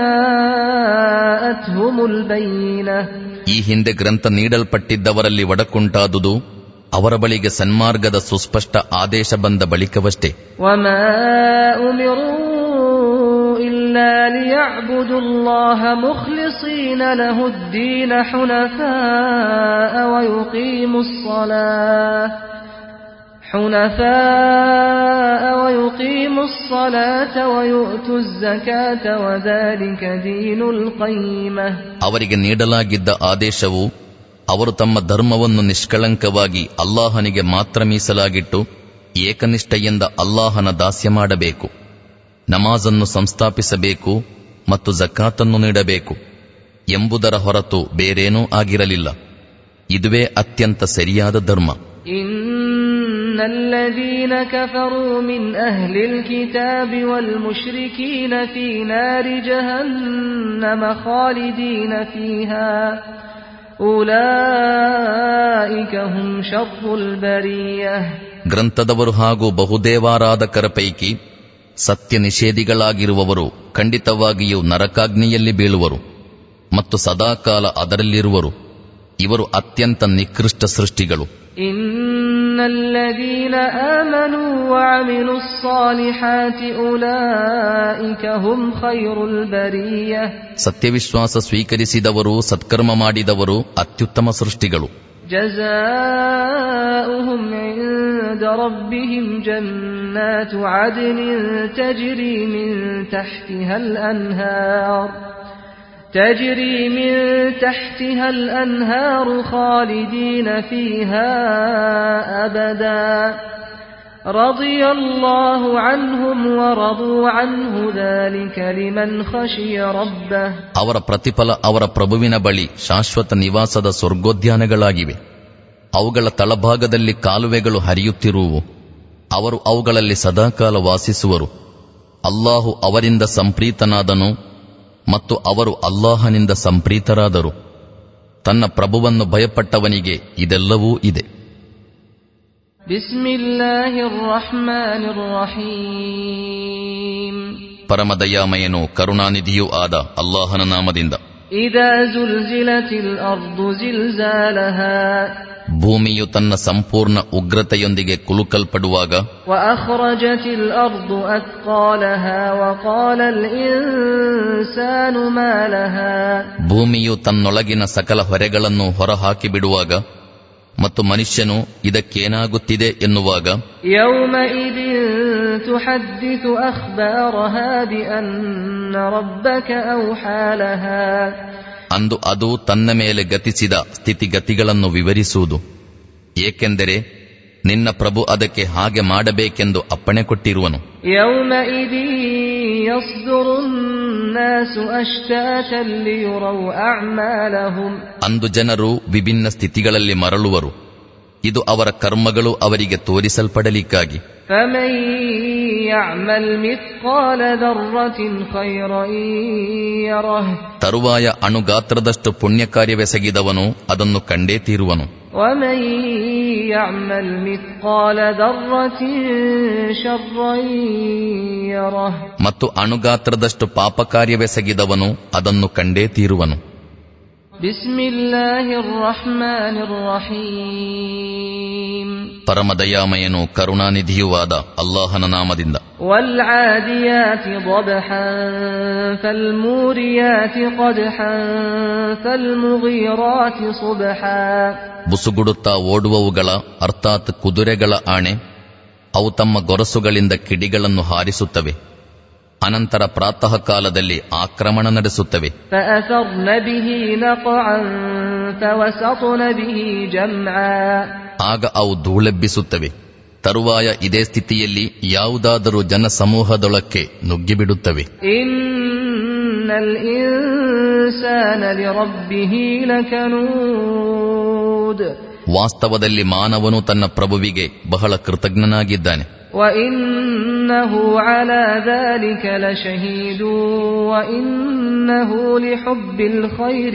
جاءتهم البينة ಈ ಹಿಂದೆ ಗ್ರಂಥ ನೀಡಲ್ಪಟ್ಟಿದ್ದವರಲ್ಲಿ ಒಡಕುಂಟಾದುದು ಅವರ ಬಳಿಗೆ ಸನ್ಮಾರ್ಗದ ಸುಸ್ಪಷ್ಟ ಆದೇಶ ಬಂದ ಬಳಿಕವಷ್ಟೇ وما أمروا إلا ليعبدوا الله مخلصين له الدين حنفاء ويقيموا الصلاة حنفاء ويقيموا الصلاة ويؤتوا الزكاة وذلك دين القيمة ಅವರಿಗೆ ನೀಡಲಾಗಿದ್ದ ಆದೇಶವು ಅವರು ತಮ್ಮ ಧರ್ಮವನ್ನು ನಿಷ್ಕಳಂಕವಾಗಿ ಅಲ್ಲಾಹನಿಗೆ ಮಾತ್ರ ಮೀಸಲಾಗಿಟ್ಟು ಏಕನಿಷ್ಠೆಯಿಂದ ಅಲ್ಲಾಹನ ದಾಸ್ಯ ಮಾಡಬೇಕು ನಮಾಜನ್ನು ಸಂಸ್ಥಾಪಿಸಬೇಕು ಮತ್ತು ಜಕಾತನ್ನು ನೀಡಬೇಕು ಎಂಬುದರ ಹೊರತು ಬೇರೇನೂ ಆಗಿರಲಿಲ್ಲ ಇದುವೇ ಅತ್ಯಂತ ಸರಿಯಾದ ಧರ್ಮ إن الذين كفروا من أهل الكتاب والمشركين في نار جهنم خالدين فيها أولئك هم شر البرية ಗ್ರಂಥದವರು ಹಾಗೂ ಬಹುದೇವಾರಾಧಕರ ಪೈಕಿ ಸತ್ಯ ನಿಷೇಧಿಗಳಾಗಿರುವವರು ಖಂಡಿತವಾಗಿಯೂ ನರಕಾಗ್ನಿಯಲ್ಲಿ ಬೀಳುವರು ಮತ್ತು ಸದಾಕಾಲ ಅದರಲ್ಲಿರುವರು ಇವರು ಅತ್ಯಂತ ನಿಕೃಷ್ಟ ಸೃಷ್ಟಿಗಳು إن الذين آمنوا وعملوا الصالحات أولئك هم خير البرية ಸತ್ಯವಿಶ್ವಾಸ ಸ್ವೀಕರಿಸಿದವರು ಸತ್ಕರ್ಮ ಮಾಡಿದವರು ಅತ್ಯುತ್ತಮ ಸೃಷ್ಟಿಗಳು جزاؤهم عند ربهم جنات عدن تجري من تحتها الأنهار تجري من تحتها الأنهار خالدين فيها أبدا رضي الله عنهم ورضوا عنه ذلك لمن خشي ربه ಅವರ ಪ್ರತಿಫಲ ಅವರ ಪ್ರಭುವಿನ ಬಳಿ ಶಾಶ್ವತ ನಿವಾಸದ ಸ್ವರ್ಗೋದ್ಯಾನಗಳಾಗಿವೆ ಅವುಗಳ ತಳಭಾಗದಲ್ಲಿ ಕಾಲುವೆಗಳು ಹರಿಯುತ್ತಿರುವು ಅವರು ಅವುಗಳಲ್ಲಿ ಸದಾಕಾಲ ವಾಸಿಸುವರು ಅಲ್ಲಾಹು ಅವರಿಂದ ಸಂಪ್ರೀತನಾದನು ಮತ್ತು ಅವರು ಅಲ್ಲಾಹನಿಂದ ಸಂಪ್ರೀತರಾದರು ತನ್ನ ಪ್ರಭುವನ್ನು ಭಯಪಟ್ಟವನಿಗೆ ಇದೆಲ್ಲವೂ ಇದೆ بسم الله الرحمن الرحيم ಪರಮದಯಾಮಯನು ಕರುಣಾನಿಧಿಯೂ ಆದ ಅಲ್ಲಾಹನ ನಾಮದಿಂದ إذا زلزلت الأرض زلزالها ಭೂಮಿಯು ತನ್ನ ಸಂಪೂರ್ಣ ಉಗ್ರತೆಯೊಂದಿಗೆ ಕುಲುಕಲ್ಪಡುವಾಗ وأخرجت الأرض أثقالها وقال الإنسان ما لها ಭೂಮಿಯು ತನ್ನೊಳಗಿನ ಸಕಲ ಹೊರೆಗಳನ್ನು ಹೊರಹಾಕಿ ಬಿಡುವಾಗ ಮತ್ತು ಮನುಷ್ಯನು ಇದಕ್ಕೇನಾಗುತ್ತಿದೆ ಎನ್ನುವಾಗ يومئذ تحدث أخبارها بأن ربك أوحى لها ಅಂದು ಅದು ತನ್ನ ಮೇಲೆ ಗತಿಸಿದ ಸ್ಥಿತಿಗತಿಗಳನ್ನು ವಿವರಿಸುವುದು ಏಕೆಂದರೆ ನಿನ್ನ ಪ್ರಭು ಅದಕ್ಕೆ ಹಾಗೆ ಮಾಡಬೇಕೆಂದು ಅಪ್ಪಣೆ ಕೊಟ್ಟಿರುವನು يومئذ يصدر الناس أشتاتا ليروا أعمالهم ಅಂದು ಜನರು ವಿಭಿನ್ನ ಸ್ಥಿತಿಗಳಲ್ಲಿ ಮರಳುವರು ಇದು ಅವರ ಕರ್ಮಗಳು ಅವರಿಗೆ ತೋರಿಸಲ್ಪಡಲಿಕ್ಕಾಗಿ فمن يعمل مثقال ذرة خيرا يره ತರುವಾಯ ಅಣುಗಾತ್ರದಷ್ಟು ಪುಣ್ಯ ಕಾರ್ಯವೆಸಗಿದವನು ಅದನ್ನು ಕಂಡೇ ತೀರುವನು ومن يعمل مثقال ذرة شرا يره ಮತ್ತು ಅಣುಗಾತ್ರದಷ್ಟು ಪಾಪ ಕಾರ್ಯವೆಸಗಿದವನು ಅದನ್ನು ಕಂಡೇ ತೀರುವನು بسم الله الرحمن الرحيم ಪರಮ ದಯಾಮಯನು ಕರುಣಾನಿಧಿಯೂ ಆದ ಅಲ್ಲಾಹನ ನಾಮದಿಂದ والعاديات ضبحا فالموريات قدحا فالمغيرات صبحا ಬುಸುಗುಡುತ್ತಾ ಓಡುವವುಗಳ ಅರ್ಥಾತ್ ಕುದುರೆಗಳ ಆಣೆ ಅವು ತಮ್ಮ ಗೊರಸುಗಳಿಂದ ಕಿಡಿಗಳನ್ನು ಹಾರಿಸುತ್ತವೆ ಅನಂತರ ಪ್ರಾತಃ ಕಾಲದಲ್ಲಿ ಆಕ್ರಮಣ ನಡೆಸುತ್ತವೆ فأثرن به نقعا فوسطن به جمعا ಆಗ ಅವು ಧೂಳೆಬ್ಬಿಸುತ್ತವೆ ತರುವಾಯ ಇದೇ ಸ್ಥಿತಿಯಲ್ಲಿ ಯಾವುದಾದರೂ ಜನಸಮೂಹದೊಳಕ್ಕೆ ನುಗ್ಗಿಬಿಡುತ್ತವೆ إن الإنسان لربه لكنود ವಾಸ್ತವದಲ್ಲಿ ಮಾನವನು ತನ್ನ ಪ್ರಭುವಿಗೆ ಬಹಳ ಕೃತಜ್ಞನಾಗಿದ್ದಾನೆ وإنه على ذلك لشهيد وإنه لحب الخير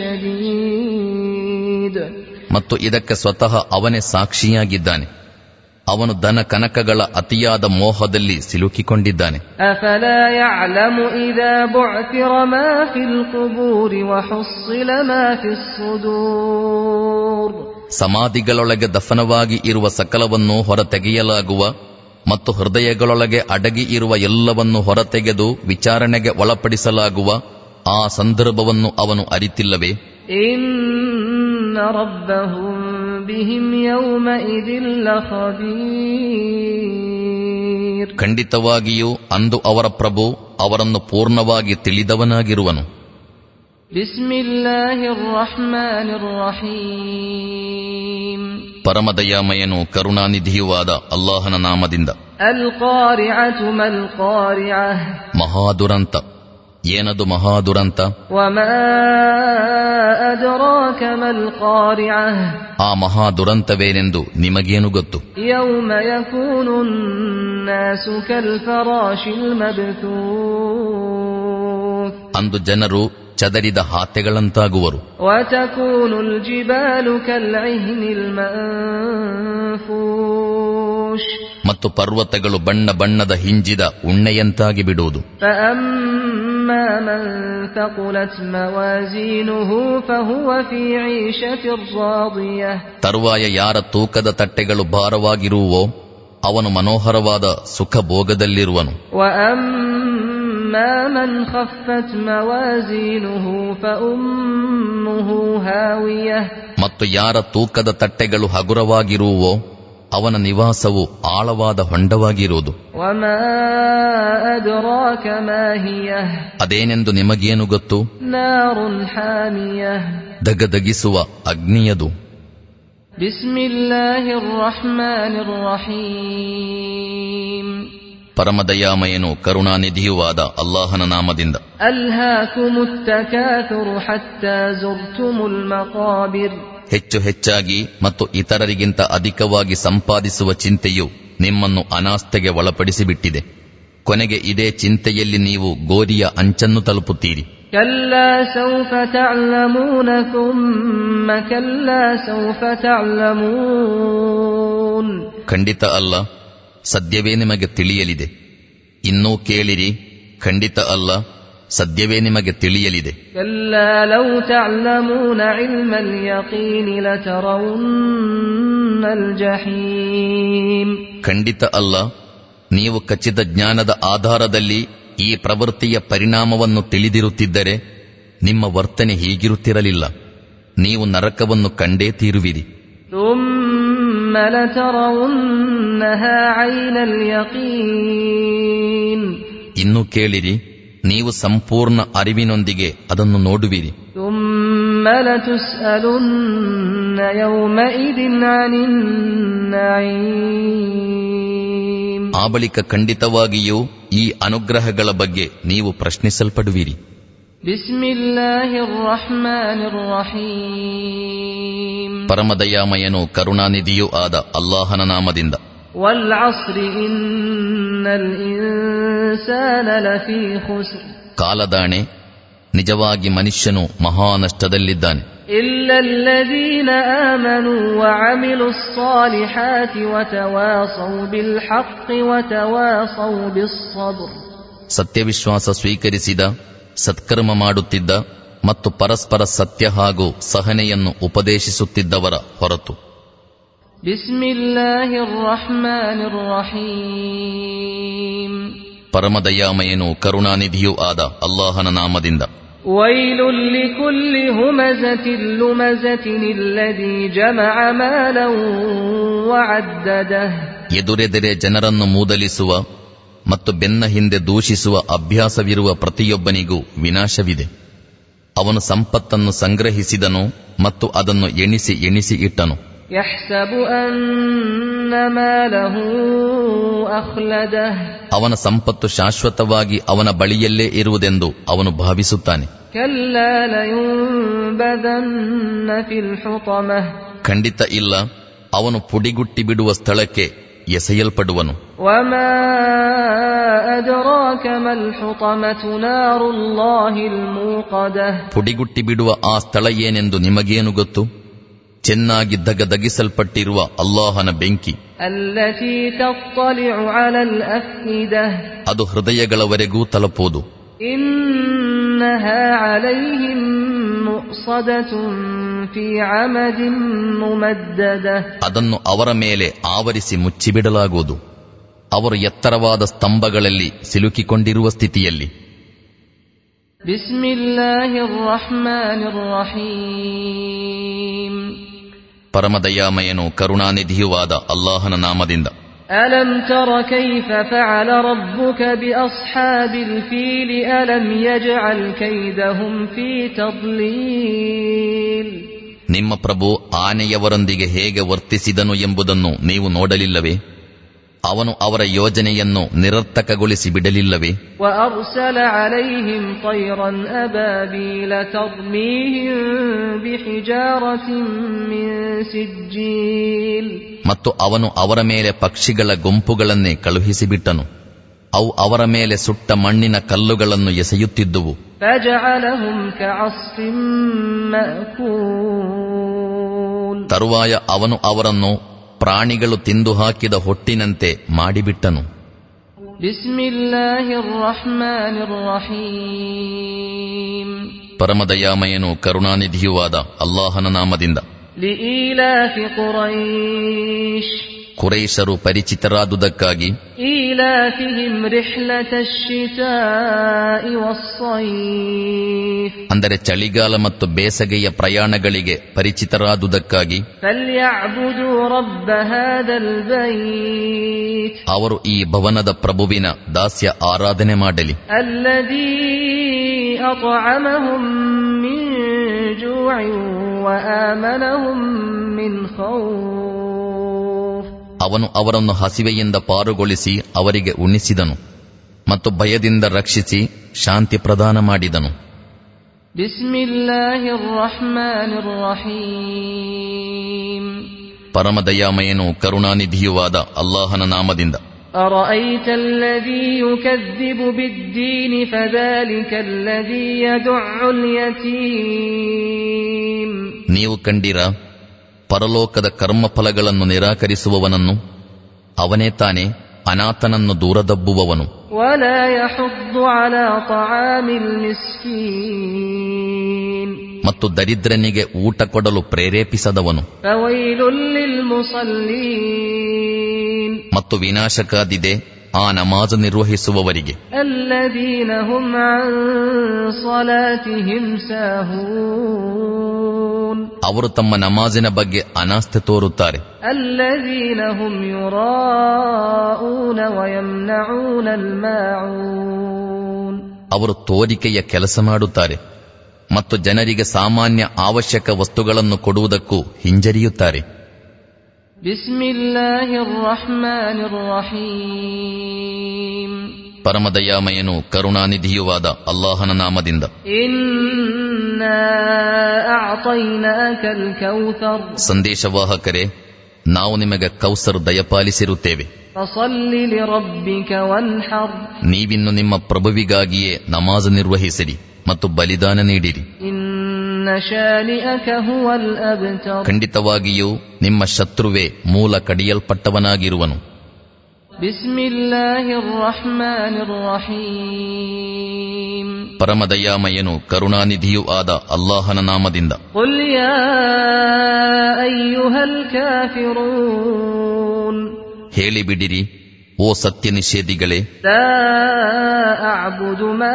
لشديد ಮತ್ತು ಇದಕ್ಕೆ ಸ್ವತಃ ಅವನೇ ಸಾಕ್ಷಿಯಾಗಿದ್ದಾನೆ ಅವನು ದನ ಕನಕಗಳ ಅತಿಯಾದ ಮೋಹದಲ್ಲಿ ಸಿಲುಕಿಕೊಂಡಿದ್ದಾನೆ أفلا يعلم إذا بعثر ما في القبور وحصل ما في الصدور ಸಮಾಧಿಗಳೊಳಗೆ ದಫನವಾಗಿ ಇರುವ ಸಕಲವನ್ನು ಹೊರತೆಗೆಯಲಾಗುವ ಮತ್ತು ಹೃದಯಗಳೊಳಗೆ ಅಡಗಿ ಇರುವ ಎಲ್ಲವನ್ನು ಹೊರತೆಗೆದು ವಿಚಾರಣೆಗೆ ಒಳಪಡಿಸಲಾಗುವ ಆ ಸಂದರ್ಭವನ್ನು ಅವನು ಅರಿತಿಲ್ಲವೇ إن ربهم بهم يومئذ لخبير ಖಂಡಿತವಾಗಿಯೂ ಅಂದು ಅವರ ಪ್ರಭು ಅವರನ್ನು ಪೂರ್ಣವಾಗಿ ತಿಳಿದವನಾಗಿರುವನು بسم الله الرحمن الرحيم ಪರಮದಯಾಮಯನು ಕರುಣಾನಿಧಿಯೂ ಆದ ಅಲ್ಲಾಹನ ನಾಮದಿಂದ القارعة ما القارعة ಮಹಾದುರಂತ ಏನದು ಮಹಾದುರಂತ وما أدراك ما القارعة ಆ ಮಹಾದುರಂತವೇನೆಂದು ನಿಮಗೇನು ಗೊತ್ತು يوم يكون الناس كالفراش المبثوث ಅಂದು ಜನರು ಚದರಿದ ಹಾತೆಗಳಂತಾಗುವರು وتكون الجبال كالعهن المنفوش ಮತ್ತು ಪರ್ವತಗಳು ಬಣ್ಣ ಬಣ್ಣದ ಹಿಂಜಿದ ಉಣ್ಣೆಯಂತಾಗಿ ಬಿಡುವುದು فأما من ثقلت موازينه فهو في عيشة راضية ತರುವಾಯ ಯಾರ ತೂಕದ ತಟ್ಟೆಗಳು ಭಾರವಾಗಿರುವೋ ಅವನು ಮನೋಹರವಾದ ಸುಖ ಭೋಗದಲ್ಲಿರುವನು وأما من خفت موازينه فأمه هاوية ಮತ್ತು ಯಾರ ತೂಕದ ತಟ್ಟೆಗಳು ಹಗುರವಾಗಿರುವೋ ಅವನ ನಿವಾಸವು ಆಳವಾದ ಹೊಂಡವಾಗಿರುವುದು وما أدراك ما هي ಅದೇನೆಂದು ನಿಮಗೇನು ಗೊತ್ತು نار حامية ದಗದಗಿಸುವ ಅಗ್ನಿಯದು بسم الله الرحمن الرحيم ಪರಮದಯಾಮಯನು ಕರುಣಾನಿಧಿಯೂ ಆದ ಅಲ್ಲಾಹನ ನಾಮದಿಂದ ألهاكم التكاثر حتى زرتم المقابر ಹೆಚ್ಚು ಹೆಚ್ಚಾಗಿ ಮತ್ತು ಇತರರಿಗಿಂತ ಅಧಿಕವಾಗಿ ಸಂಪಾದಿಸುವ ಚಿಂತೆಯು ನಿಮ್ಮನ್ನು ಅನಾಸ್ಥೆಗೆ ಒಳಪಡಿಸಿಬಿಟ್ಟಿದೆ ಕೊನೆಗೆ ಇದೇ ಚಿಂತೆಯಲ್ಲಿ ನೀವು ಗೋರಿಯ ಅಂಚನ್ನು ತಲುಪುತ್ತೀರಿ كلا سوف تعلمون ثم كلا سوف تعلمون ಖಂಡಿತ ಅಲ್ಲ ಸದ್ಯವೇ ನಿಮಗೆ ತಿಳಿಯಲಿದೆ ಇನ್ನೂ ಕೇಳಿರಿ ಖಂಡಿತ ಅಲ್ಲ ಸದ್ಯವೇ ನಿಮಗೆ ತಿಳಿಯಲಿದೆ كلا لو تعلمون علم اليقين لترون الجحيم ಖಂಡಿತ ಅಲ್ಲ ನೀವು ಖಚಿತ ಜ್ಞಾನದ ಆಧಾರದಲ್ಲಿ ಈ ಪ್ರವೃತ್ತಿಯ ಪರಿಣಾಮವನ್ನು ತಿಳಿದಿರುತ್ತಿದ್ದರೆ ನಿಮ್ಮ ವರ್ತನೆ ಹೀಗಿರುತ್ತಿರಲಿಲ್ಲ ನೀವು ನರಕವನ್ನು ಕಂಡೇ ತೀರುವಿರಿ ثم لترونها عين اليقين ಇನ್ನು ಕೇಳಿರಿ ನೀವು ಸಂಪೂರ್ಣ ಅರಿವಿನೊಂದಿಗೆ ಅದನ್ನು ನೋಡುವಿರಿ ثم لتسألن يومئذ عن النعيم ಆ ಬಳಿಕ ಖಂಡಿತವಾಗಿಯೂ ಈ ಅನುಗ್ರಹಗಳ ಬಗ್ಗೆ ನೀವು ಪ್ರಶ್ನಿಸಲ್ಪಡುವಿರಿ بسم الله الرحمن الرحيم ಪರಮದಯಾಮಯನು ಕರುಣಾನಿಧಿಯೂ ಆದ ಅಲ್ಲಾಹನ ನಾಮದಿಂದ والعصر إن الإنسان لفي خسر ಕಾಲದಾಣೆ ನಿಜವಾಗಿ ಮನುಷ್ಯನು ಮಹಾನಷ್ಟದಲ್ಲಿದ್ದಾನೆ إلا الذين آمنوا وعملوا الصالحات وتواصوا بالحق وتواصوا بالصبر ಸತ್ಯವಿಶ್ವಾಸ ಸ್ವೀಕರಿಸಿದ ಸತ್ಕರ್ಮ ಮಾಡುತ್ತಿದ್ದ ಮತ್ತು ಪರಸ್ಪರ ಸತ್ಯ ಹಾಗೂ ಸಹನೆಯನ್ನು ಉಪದೇಶಿಸುತ್ತಿದ್ದವರ ಹೊರತು بسم الله الرحمن الرحيم ಪರಮದಯಾಮಯನು ಕರುಣಾನಿಧಿಯೂ ಆದ ಅಲ್ಲಾಹನ ನಾಮದಿಂದ ويل لكل همزة لمزة الذي جمع مالا وعدده ಎದುರೆದೆರೆ ಜನರನ್ನು ಮೂದಲಿಸುವ ಮತ್ತು ಬೆನ್ನ ಹಿಂದೆ ದೂಷಿಸುವ ಅಭ್ಯಾಸವಿರುವ ಪ್ರತಿಯೊಬ್ಬನಿಗೂ ವಿನಾಶವಿದೆ ಅವನು ಸಂಪತ್ತನ್ನು ಸಂಗ್ರಹಿಸಿದನು ಮತ್ತು ಅದನ್ನು ಎಣಿಸಿ ಎಣಿಸಿ ಇಟ್ಟನು يحسب أن ماله أخلده ಅವನ ಸಂಪತ್ತು ಶಾಶ್ವತವಾಗಿ ಅವನ ಬಳಿಯಲ್ಲೇ ಇರುವುದೆಂದು ಅವನು ಭಾವಿಸುತ್ತಾನೆ كلا لينبذن في الحطمة ಖಂಡಿತ ಇಲ್ಲ ಅವನು ಪುಡಿಗುಟ್ಟಿ ಬಿಡುವ ಸ್ಥಳಕ್ಕೆ ಎಸೆಯಲ್ಪಡುವನು وما أدراك ما الحطمة نار الله الموقدة ಪುಡಿಗುಟ್ಟಿ ಬಿಡುವ ಆ ಸ್ಥಳ ಏನೆಂದು ನಿಮಗೇನು ಗೊತ್ತು ಚೆನ್ನಾಗಿ ದಗದಗಿಸಲ್ಪಟ್ಟಿರುವ ಅಲ್ಲಾಹನ ಬೆಂಕಿ التي تطلع على الأفئدة ಅದು ಹೃದಯಗಳವರೆಗೂ ತಲುಪುವುದು إنها عليهم مؤصدة في عمد ممددة ಅದನ್ನು ಅವರ ಮೇಲೆ ಆವರಿಸಿ ಮುಚ್ಚಿಬಿಡಲಾಗುವುದು ಅವರು ಎತ್ತರವಾದ ಸ್ತಂಭಗಳಲ್ಲಿ ಸಿಲುಕಿಕೊಂಡಿರುವ ಸ್ಥಿತಿಯಲ್ಲಿ بسم الله الرحمن الرحيم ಪರಮದಯಾಮಯನು ಕರುಣಾನಿಧಿಯುವಾದ ಅಲ್ಲಾಹನ ನಾಮದಿಂದ ألم تر كيف فعل ربك بأصحاب الفيل ألم يجعل كيدهم في تضليل ನಿಮ್ಮ ಪ್ರಭು ಆನೆಯವರೊಂದಿಗೆ ಹೇಗೆ ವರ್ತಿಸಿದನು ಎಂಬುದನ್ನು ನೀವು ನೋಡಲಿಲ್ಲವೇ ಅವನು ಅವರ ಯೋಜನೆಯನ್ನು ನಿರರ್ಥಕಗೊಳಿಸಿ ಬಿಡಲಿಲ್ಲವೇ وأرسل عليهم طيرا أبابيل ترميهم بحجارة من سجيل ಮತ್ತು ಅವನು ಅವರ ಮೇಲೆ ಪಕ್ಷಿಗಳ ಗುಂಪುಗಳನ್ನೇ ಕಳುಹಿಸಿಬಿಟ್ಟನು ಅವು ಅವರ ಮೇಲೆ ಸುಟ್ಟ ಮಣ್ಣಿನ ಕಲ್ಲುಗಳನ್ನು ಎಸೆಯುತ್ತಿದ್ದುವು فجعلهم كعصف مأكول ತರುವಾಯ ಅವನು ಅವರನ್ನು ಪ್ರಾಣಿಗಳು ತಿಂದು ಹಾಕಿದ ಹೊಟ್ಟಿನಂತೆ ಮಾಡಿಬಿಟ್ಟನು بسم الله الرحمن الرحيم ಪರಮದಯಾಮಯನು ಕರುಣಾನಿಧಿಯುವಾದ ಅಲ್ಲಾಹನ ನಾಮದಿಂದ لإيلاف قريش ಕುರೈಶರು ಪರಿಚಿತರಾದುದಕ್ಕಾಗಿ إيلافهم رحلة الشتاء والصيف ಅಂದರೆ ಚಳಿಗಾಲ ಮತ್ತು ಬೇಸಗೆಯ ಪ್ರಯಾಣಗಳಿಗೆ ಪರಿಚಿತರಾದುದಕ್ಕಾಗಿ فليعبدوا رب هذا البيت ಅವರು ಈ ಭವನದ ಪ್ರಭುವಿನ ದಾಸ್ಯ ಆರಾಧನೆ ಮಾಡಲಿ الذي أطعمهم من جوع وآمنهم من خوف ಅವನು ಅವರನ್ನು ಹಸಿವೆಯಿಂದ ಪಾರುಗೊಳಿಸಿ ಅವರಿಗೆ ಉಣಿಸಿದನು ಮತ್ತು ಭಯದಿಂದ ರಕ್ಷಿಸಿ ಶಾಂತಿ ಪ್ರದಾನ ಮಾಡಿದನು بسم الله الرحمن الرحيم ಪರಮದಯಾಮಯನು ಕರುಣಾನಿಧಿಯುವಾದ ಅಲ್ಲಾಹನ ನಾಮದಿಂದ أرأيت الذي يكذب بالدين فذلك الذي يدع اليتيم ನೀವು ಕಂಡಿರ ಪರಲೋಕದ ಕರ್ಮಫಲಗಳನ್ನು ನಿರಾಕರಿಸುವವನನ್ನು ಅವನೇ ತಾನೇ ಅನಾಥನನ್ನು ದೂರದಬ್ಬುವವನು ولا يحض على طعام المسكين ಮತ್ತು ದರಿದ್ರನಿಗೆ ಊಟ ಕೊಡಲು ಪ್ರೇರೇಪಿಸದವನು فويل للمصلين ಮತ್ತು ವಿನಾಶಕಾದಿದೆ ಆ ನಮಾಜು ನಿರ್ವಹಿಸುವವರಿಗೆ الذين هم عن صلاتهم ساهون ಅವರು ತಮ್ಮ ನಮಾಜಿನ ಬಗ್ಗೆ ಅನಾಸ್ಥೆ ತೋರುತ್ತಾರೆ الذين هم يراءون ويمنعون الماعون ಅವರು ತೋರಿಕೆಯ ಕೆಲಸ ಮಾಡುತ್ತಾರೆ ಮತ್ತು ಜನರಿಗೆ ಸಾಮಾನ್ಯ ಅವಶ್ಯಕ ವಸ್ತುಗಳನ್ನು ಕೊಡುವುದಕ್ಕೂ ಹಿಂಜರಿಯುತ್ತಾರೆ بسم الله الرحمن الرحيم ಪರಮದಯಾಮಯನು ಕರುಣಾನಿಧಿಯುವಾದ ಅಲ್ಲಾಹನ ನಾಮದಿಂದ إنا أعطيناك الكوثر ಸಂದೇಶವಾಹಕರೇ ನಾವು ನಿಮಗೆ ಕೌಸರ್ ದಯಪಾಲಿಸಿರುತ್ತೇವೆ فصل لربك وانحر ನೀವಿನ್ನು ನಿಮ್ಮ ಪ್ರಭುವಿಗಾಗಿಯೇ ನಮಾಜ್ ನಿರ್ವಹಿಸಿರಿ ಮತ್ತು ಬಲಿದಾನ ನೀಡಿರಿ إن شانئك هو الأبتر ಖಂಡಿತವಾಗಿಯೂ ನಿಮ್ಮ ಶತ್ರುವೇ ಮೂಲ ಕಡಿಯಲ್ಪಟ್ಟವನಾಗಿರುವನು بسم الله الرحمن الرحيم ಪರಮದಯಾಮಯನು ಕರುಣಾನಿಧಿಯೂ ಆದ ಅಲ್ಲಾಹನ ನಾಮದಿಂದ قل يا أيها الكافرون ಹೇಳಿಬಿಡಿರಿ ಓ ಸತ್ಯ ನಿಷೇಧಿಗಳೇ لا أعبد ما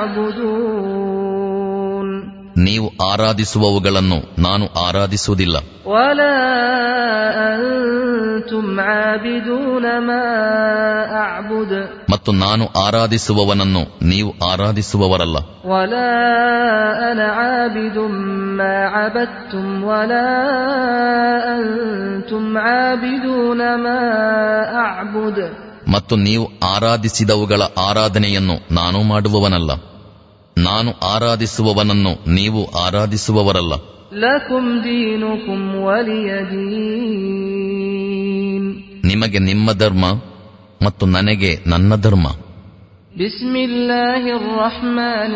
تعبدون ನೀವು ಆರಾಧಿಸುವವುಗಳನ್ನು ನಾನು ಆರಾಧಿಸುವುದಿಲ್ಲ ولا أنتم عابدون ما أعبد ಮತ್ತು ನಾನು ಆರಾಧಿಸುವವನನ್ನು ನೀವು ಆರಾಧಿಸುವವರಲ್ಲ ولا أنا عابد ما عبدتم ولا أنتم عابدون ما أعبد ಮತ್ತು ನೀವು ಆರಾಧಿಸಿದವುಗಳ ಆರಾಧನೆಯನ್ನು ನಾನು ಮಾಡುವವನಲ್ಲ ನಾನು ಆರಾಧಿಸುವವನನ್ನು ನೀವು ಆರಾಧಿಸುವವರಲ್ಲ لكم دينكم ولي دين ನಿಮಗೆ ನಿಮ್ಮ ಧರ್ಮ ಮತ್ತು ನನಗೆ ನನ್ನ ಧರ್ಮ بسم الله الرحمن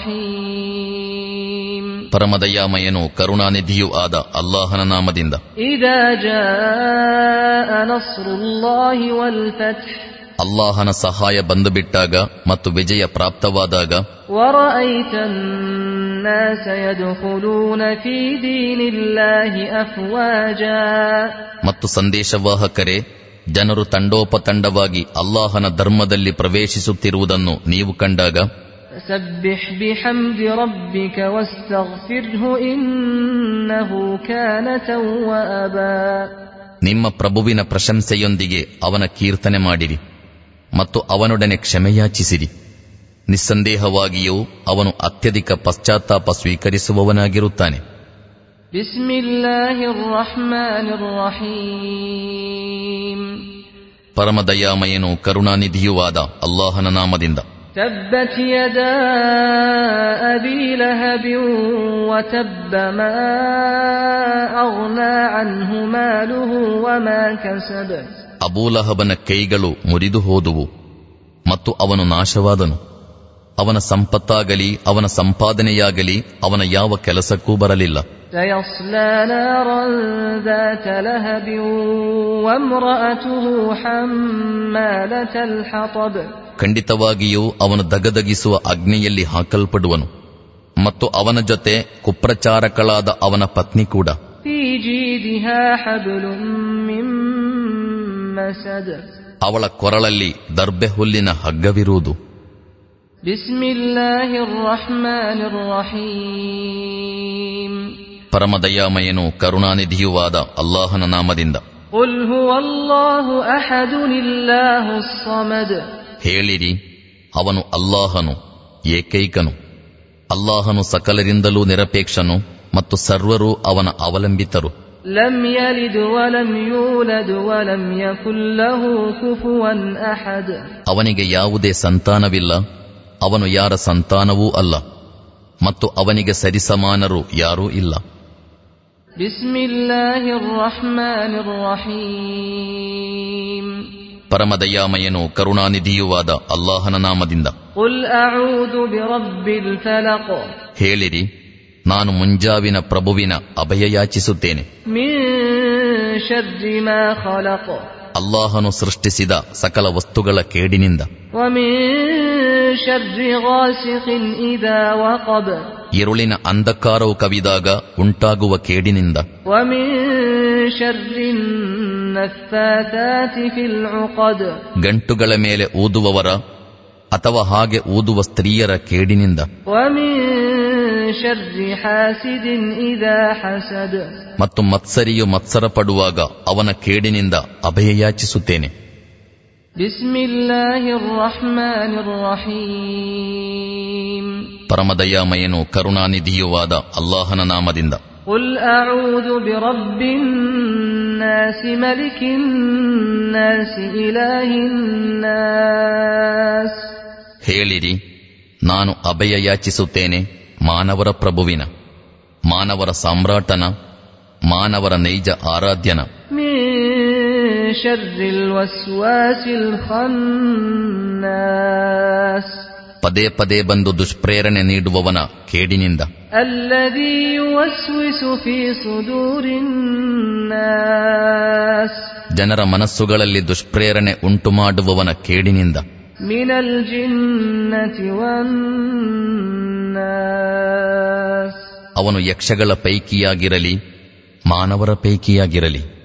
الرحيم ಪರಮದಯಾಮಯನು ಕರುಣಾನಿಧಿಯೂ ಆದ ಅಲ್ಲಾಹನ ನಾಮದಿಂದ إذا جاء نصر الله والفتح ಅಲ್ಲಾಹನ ಸಹಾಯ ಬಂದು ಬಿಟ್ಟಾಗ ಮತ್ತು ವಿಜಯ ಪ್ರಾಪ್ತವಾದಾಗ ورأيت الناس يدخلون في دين الله أفواجا ಮತ್ತು ಸಂದೇಶವಾಹಕರೇ ಜನರು ತಂಡೋಪತಂಡವಾಗಿ ಅಲ್ಲಾಹನ ಧರ್ಮದಲ್ಲಿ ಪ್ರವೇಶಿಸುತ್ತಿರುವುದನ್ನು ನೀವು ಕಂಡಾಗ فسبح بحمد ربك واستغفره إنه كان توابا ನಿಮ್ಮ ಪ್ರಭುವಿನ ಪ್ರಶಂಸೆಯೊಂದಿಗೆ ಅವನ ಕೀರ್ತನೆ ಮಾಡಿರಿ ಮತ್ತು ಅವನೊಡನೆ ಕ್ಷಮೆಯಾಚಿಸಿರಿ ನಿಸ್ಸಂದೇಹವಾಗಿಯೂ ಅವನು ಅತ್ಯಧಿಕ ಪಶ್ಚಾತ್ತಾಪ ಸ್ವೀಕರಿಸುವವನಾಗಿರುತ್ತಾನೆ بسم الله الرحمن الرحيم ಪರಮದಯಾಮಯನು ಕರುಣಾನಿಧಿಯೂ ಆದ ಅಲ್ಲಾಹನ ನಾಮದಿಂದ تبت يدا أبي لهب وتب ما أغنى عنه ماله وما كسب ಅಬೂಲಹಬನ ಕೈಗಳು ಮುರಿದು ಹೋದುವು ಮತ್ತು ಅವನು ನಾಶವಾದನು ಅವನ ಸಂಪತ್ತಾಗಲಿ ಅವನ ಸಂಪಾದನೆಯಾಗಲಿ ಅವನ ಯಾವ ಕೆಲಸಕ್ಕೂ ಬರಲಿಲ್ಲ سيصلى نارا ذات لهب وامرأته حمالة الحطب ಖಂಡಿತವಾಗಿಯೂ ಅವನು ದಗದಗಿಸುವ ಅಗ್ನಿಯಲ್ಲಿ ಹಾಕಲ್ಪಡುವನು ಮತ್ತು ಅವನ ಜೊತೆ ಕುಪ್ರಚಾರಕಳಾದ ಅವನ ಪತ್ನಿ ಕೂಡ في جيدها حبل من مسد ಅವಳ ಕೊರಳಲ್ಲಿ ದರ್ಬೆ ಹುಲ್ಲಿನ ಹಗ್ಗವಿರುವುದು بسم الله الرحمن الرحيم ಪರಮದಯಾಮಯನು ಕರುಣಾನಿಧಿಯೂ ಆದ ಅಲ್ಲಾಹನ ನಾಮದಿಂದ قل هو الله أحد الله الصمد ಹೇಳಿರಿ ಅವನು ಅಲ್ಲಾಹನು ಏಕೈಕನು ಅಲ್ಲಾಹನು ಸಕಲರಿಂದಲೂ ನಿರಪೇಕ್ಷನು ಮತ್ತು ಸರ್ವರೂ ಅವನ ಅವಲಂಬಿತರು لم يلد ولم يولد ولم يكن له كفوا أحد ಅವನಿಗೆ ಯಾವುದೇ ಸಂತಾನವಿಲ್ಲ ಅವನು ಯಾರ ಸಂತಾನವೂ ಅಲ್ಲ ಮತ್ತು ಅವನಿಗೆ ಸರಿಸಮಾನರು ಯಾರೂ ಇಲ್ಲ بسم الله الرحمن الرحيم ಪರಮದಯಾಮಯನು ಕರುಣಾನಿಧಿಯೂ ಆದ ಅಲ್ಲಾಹನ ನಾಮದಿಂದ قل أعوذ برب الفلق ಹೇಳಿರಿ ನಾನು ಮುಂಜಾವಿನ ಪ್ರಭುವಿನ ಅಭಯ ಯಾಚಿಸುತ್ತೇನೆ من شر ما خلق ಅಲ್ಲಾಹನು ಸೃಷ್ಟಿಸಿದ ಸಕಲ ವಸ್ತುಗಳ ಕೇಡಿನಿಂದ ومن شر غاسق إذا وقب ഇരുಳಿನ ಅಂಧಕಾರವು ಕವಿದಾಗ ಉಂಟಾಗುವ ಕೇಡಿನಿಂದ ومن شر النفاثات في العقد ಗಂಟುಗಳ ಮೇಲೆ ಊದುವವರ ಅಥವಾ ಹಾಗೆ ಊದುವ ಸ್ತ್ರೀಯರ ಕೇಡಿನಿಂದ ومن شر حاسد إذا حسد ಮತ್ತು ಮತ್ಸರಿಯು ಮತ್ಸರ ಪಡುವಾಗ ಅವನ ಕೇಡಿನಿಂದ ಅಭಯ ಯಾಚಿಸುತ್ತೇನೆ بسم الله الرحمن الرحيم ಪರಮದಯಾಮಯನು ಕರುಣಾನಿಧಿಯುವಾದ ಅಲ್ಲಾಹನ ನಾಮದಿಂದ قل أعوذ برب الناس ملك الناس إله الناس ಹೇಳಿರಿ ನಾನು ಅಭಯ ಯಾಚಿಸುತ್ತೇನೆ ಮಾನವರ ಪ್ರಭುವಿನ ಮಾನವರ ಸಾಮ್ರಾಟನ ಮಾನವರ ನೈಜ ಆರಾಧ್ಯನ من شر الوسواس الخناس ಪದೇ ಪದೇ ಬಂದು ದುಷ್ಪ್ರೇರಣೆ ನೀಡುವವನ ಕೇಡಿನಿಂದ الذي يوسوس في صدور الناس ಜನರ ಮನಸ್ಸುಗಳಲ್ಲಿ ದುಷ್ಪ್ರೇರಣೆ ಉಂಟುಮಾಡುವವನ ಕೇಡಿನಿಂದ من الجنة والناس ಅವನು ಯಕ್ಷಗಳ ಪೈಕಿಯಾಗಿರಲಿ ಮಾನವರ ಪೈಕಿಯಾಗಿರಲಿ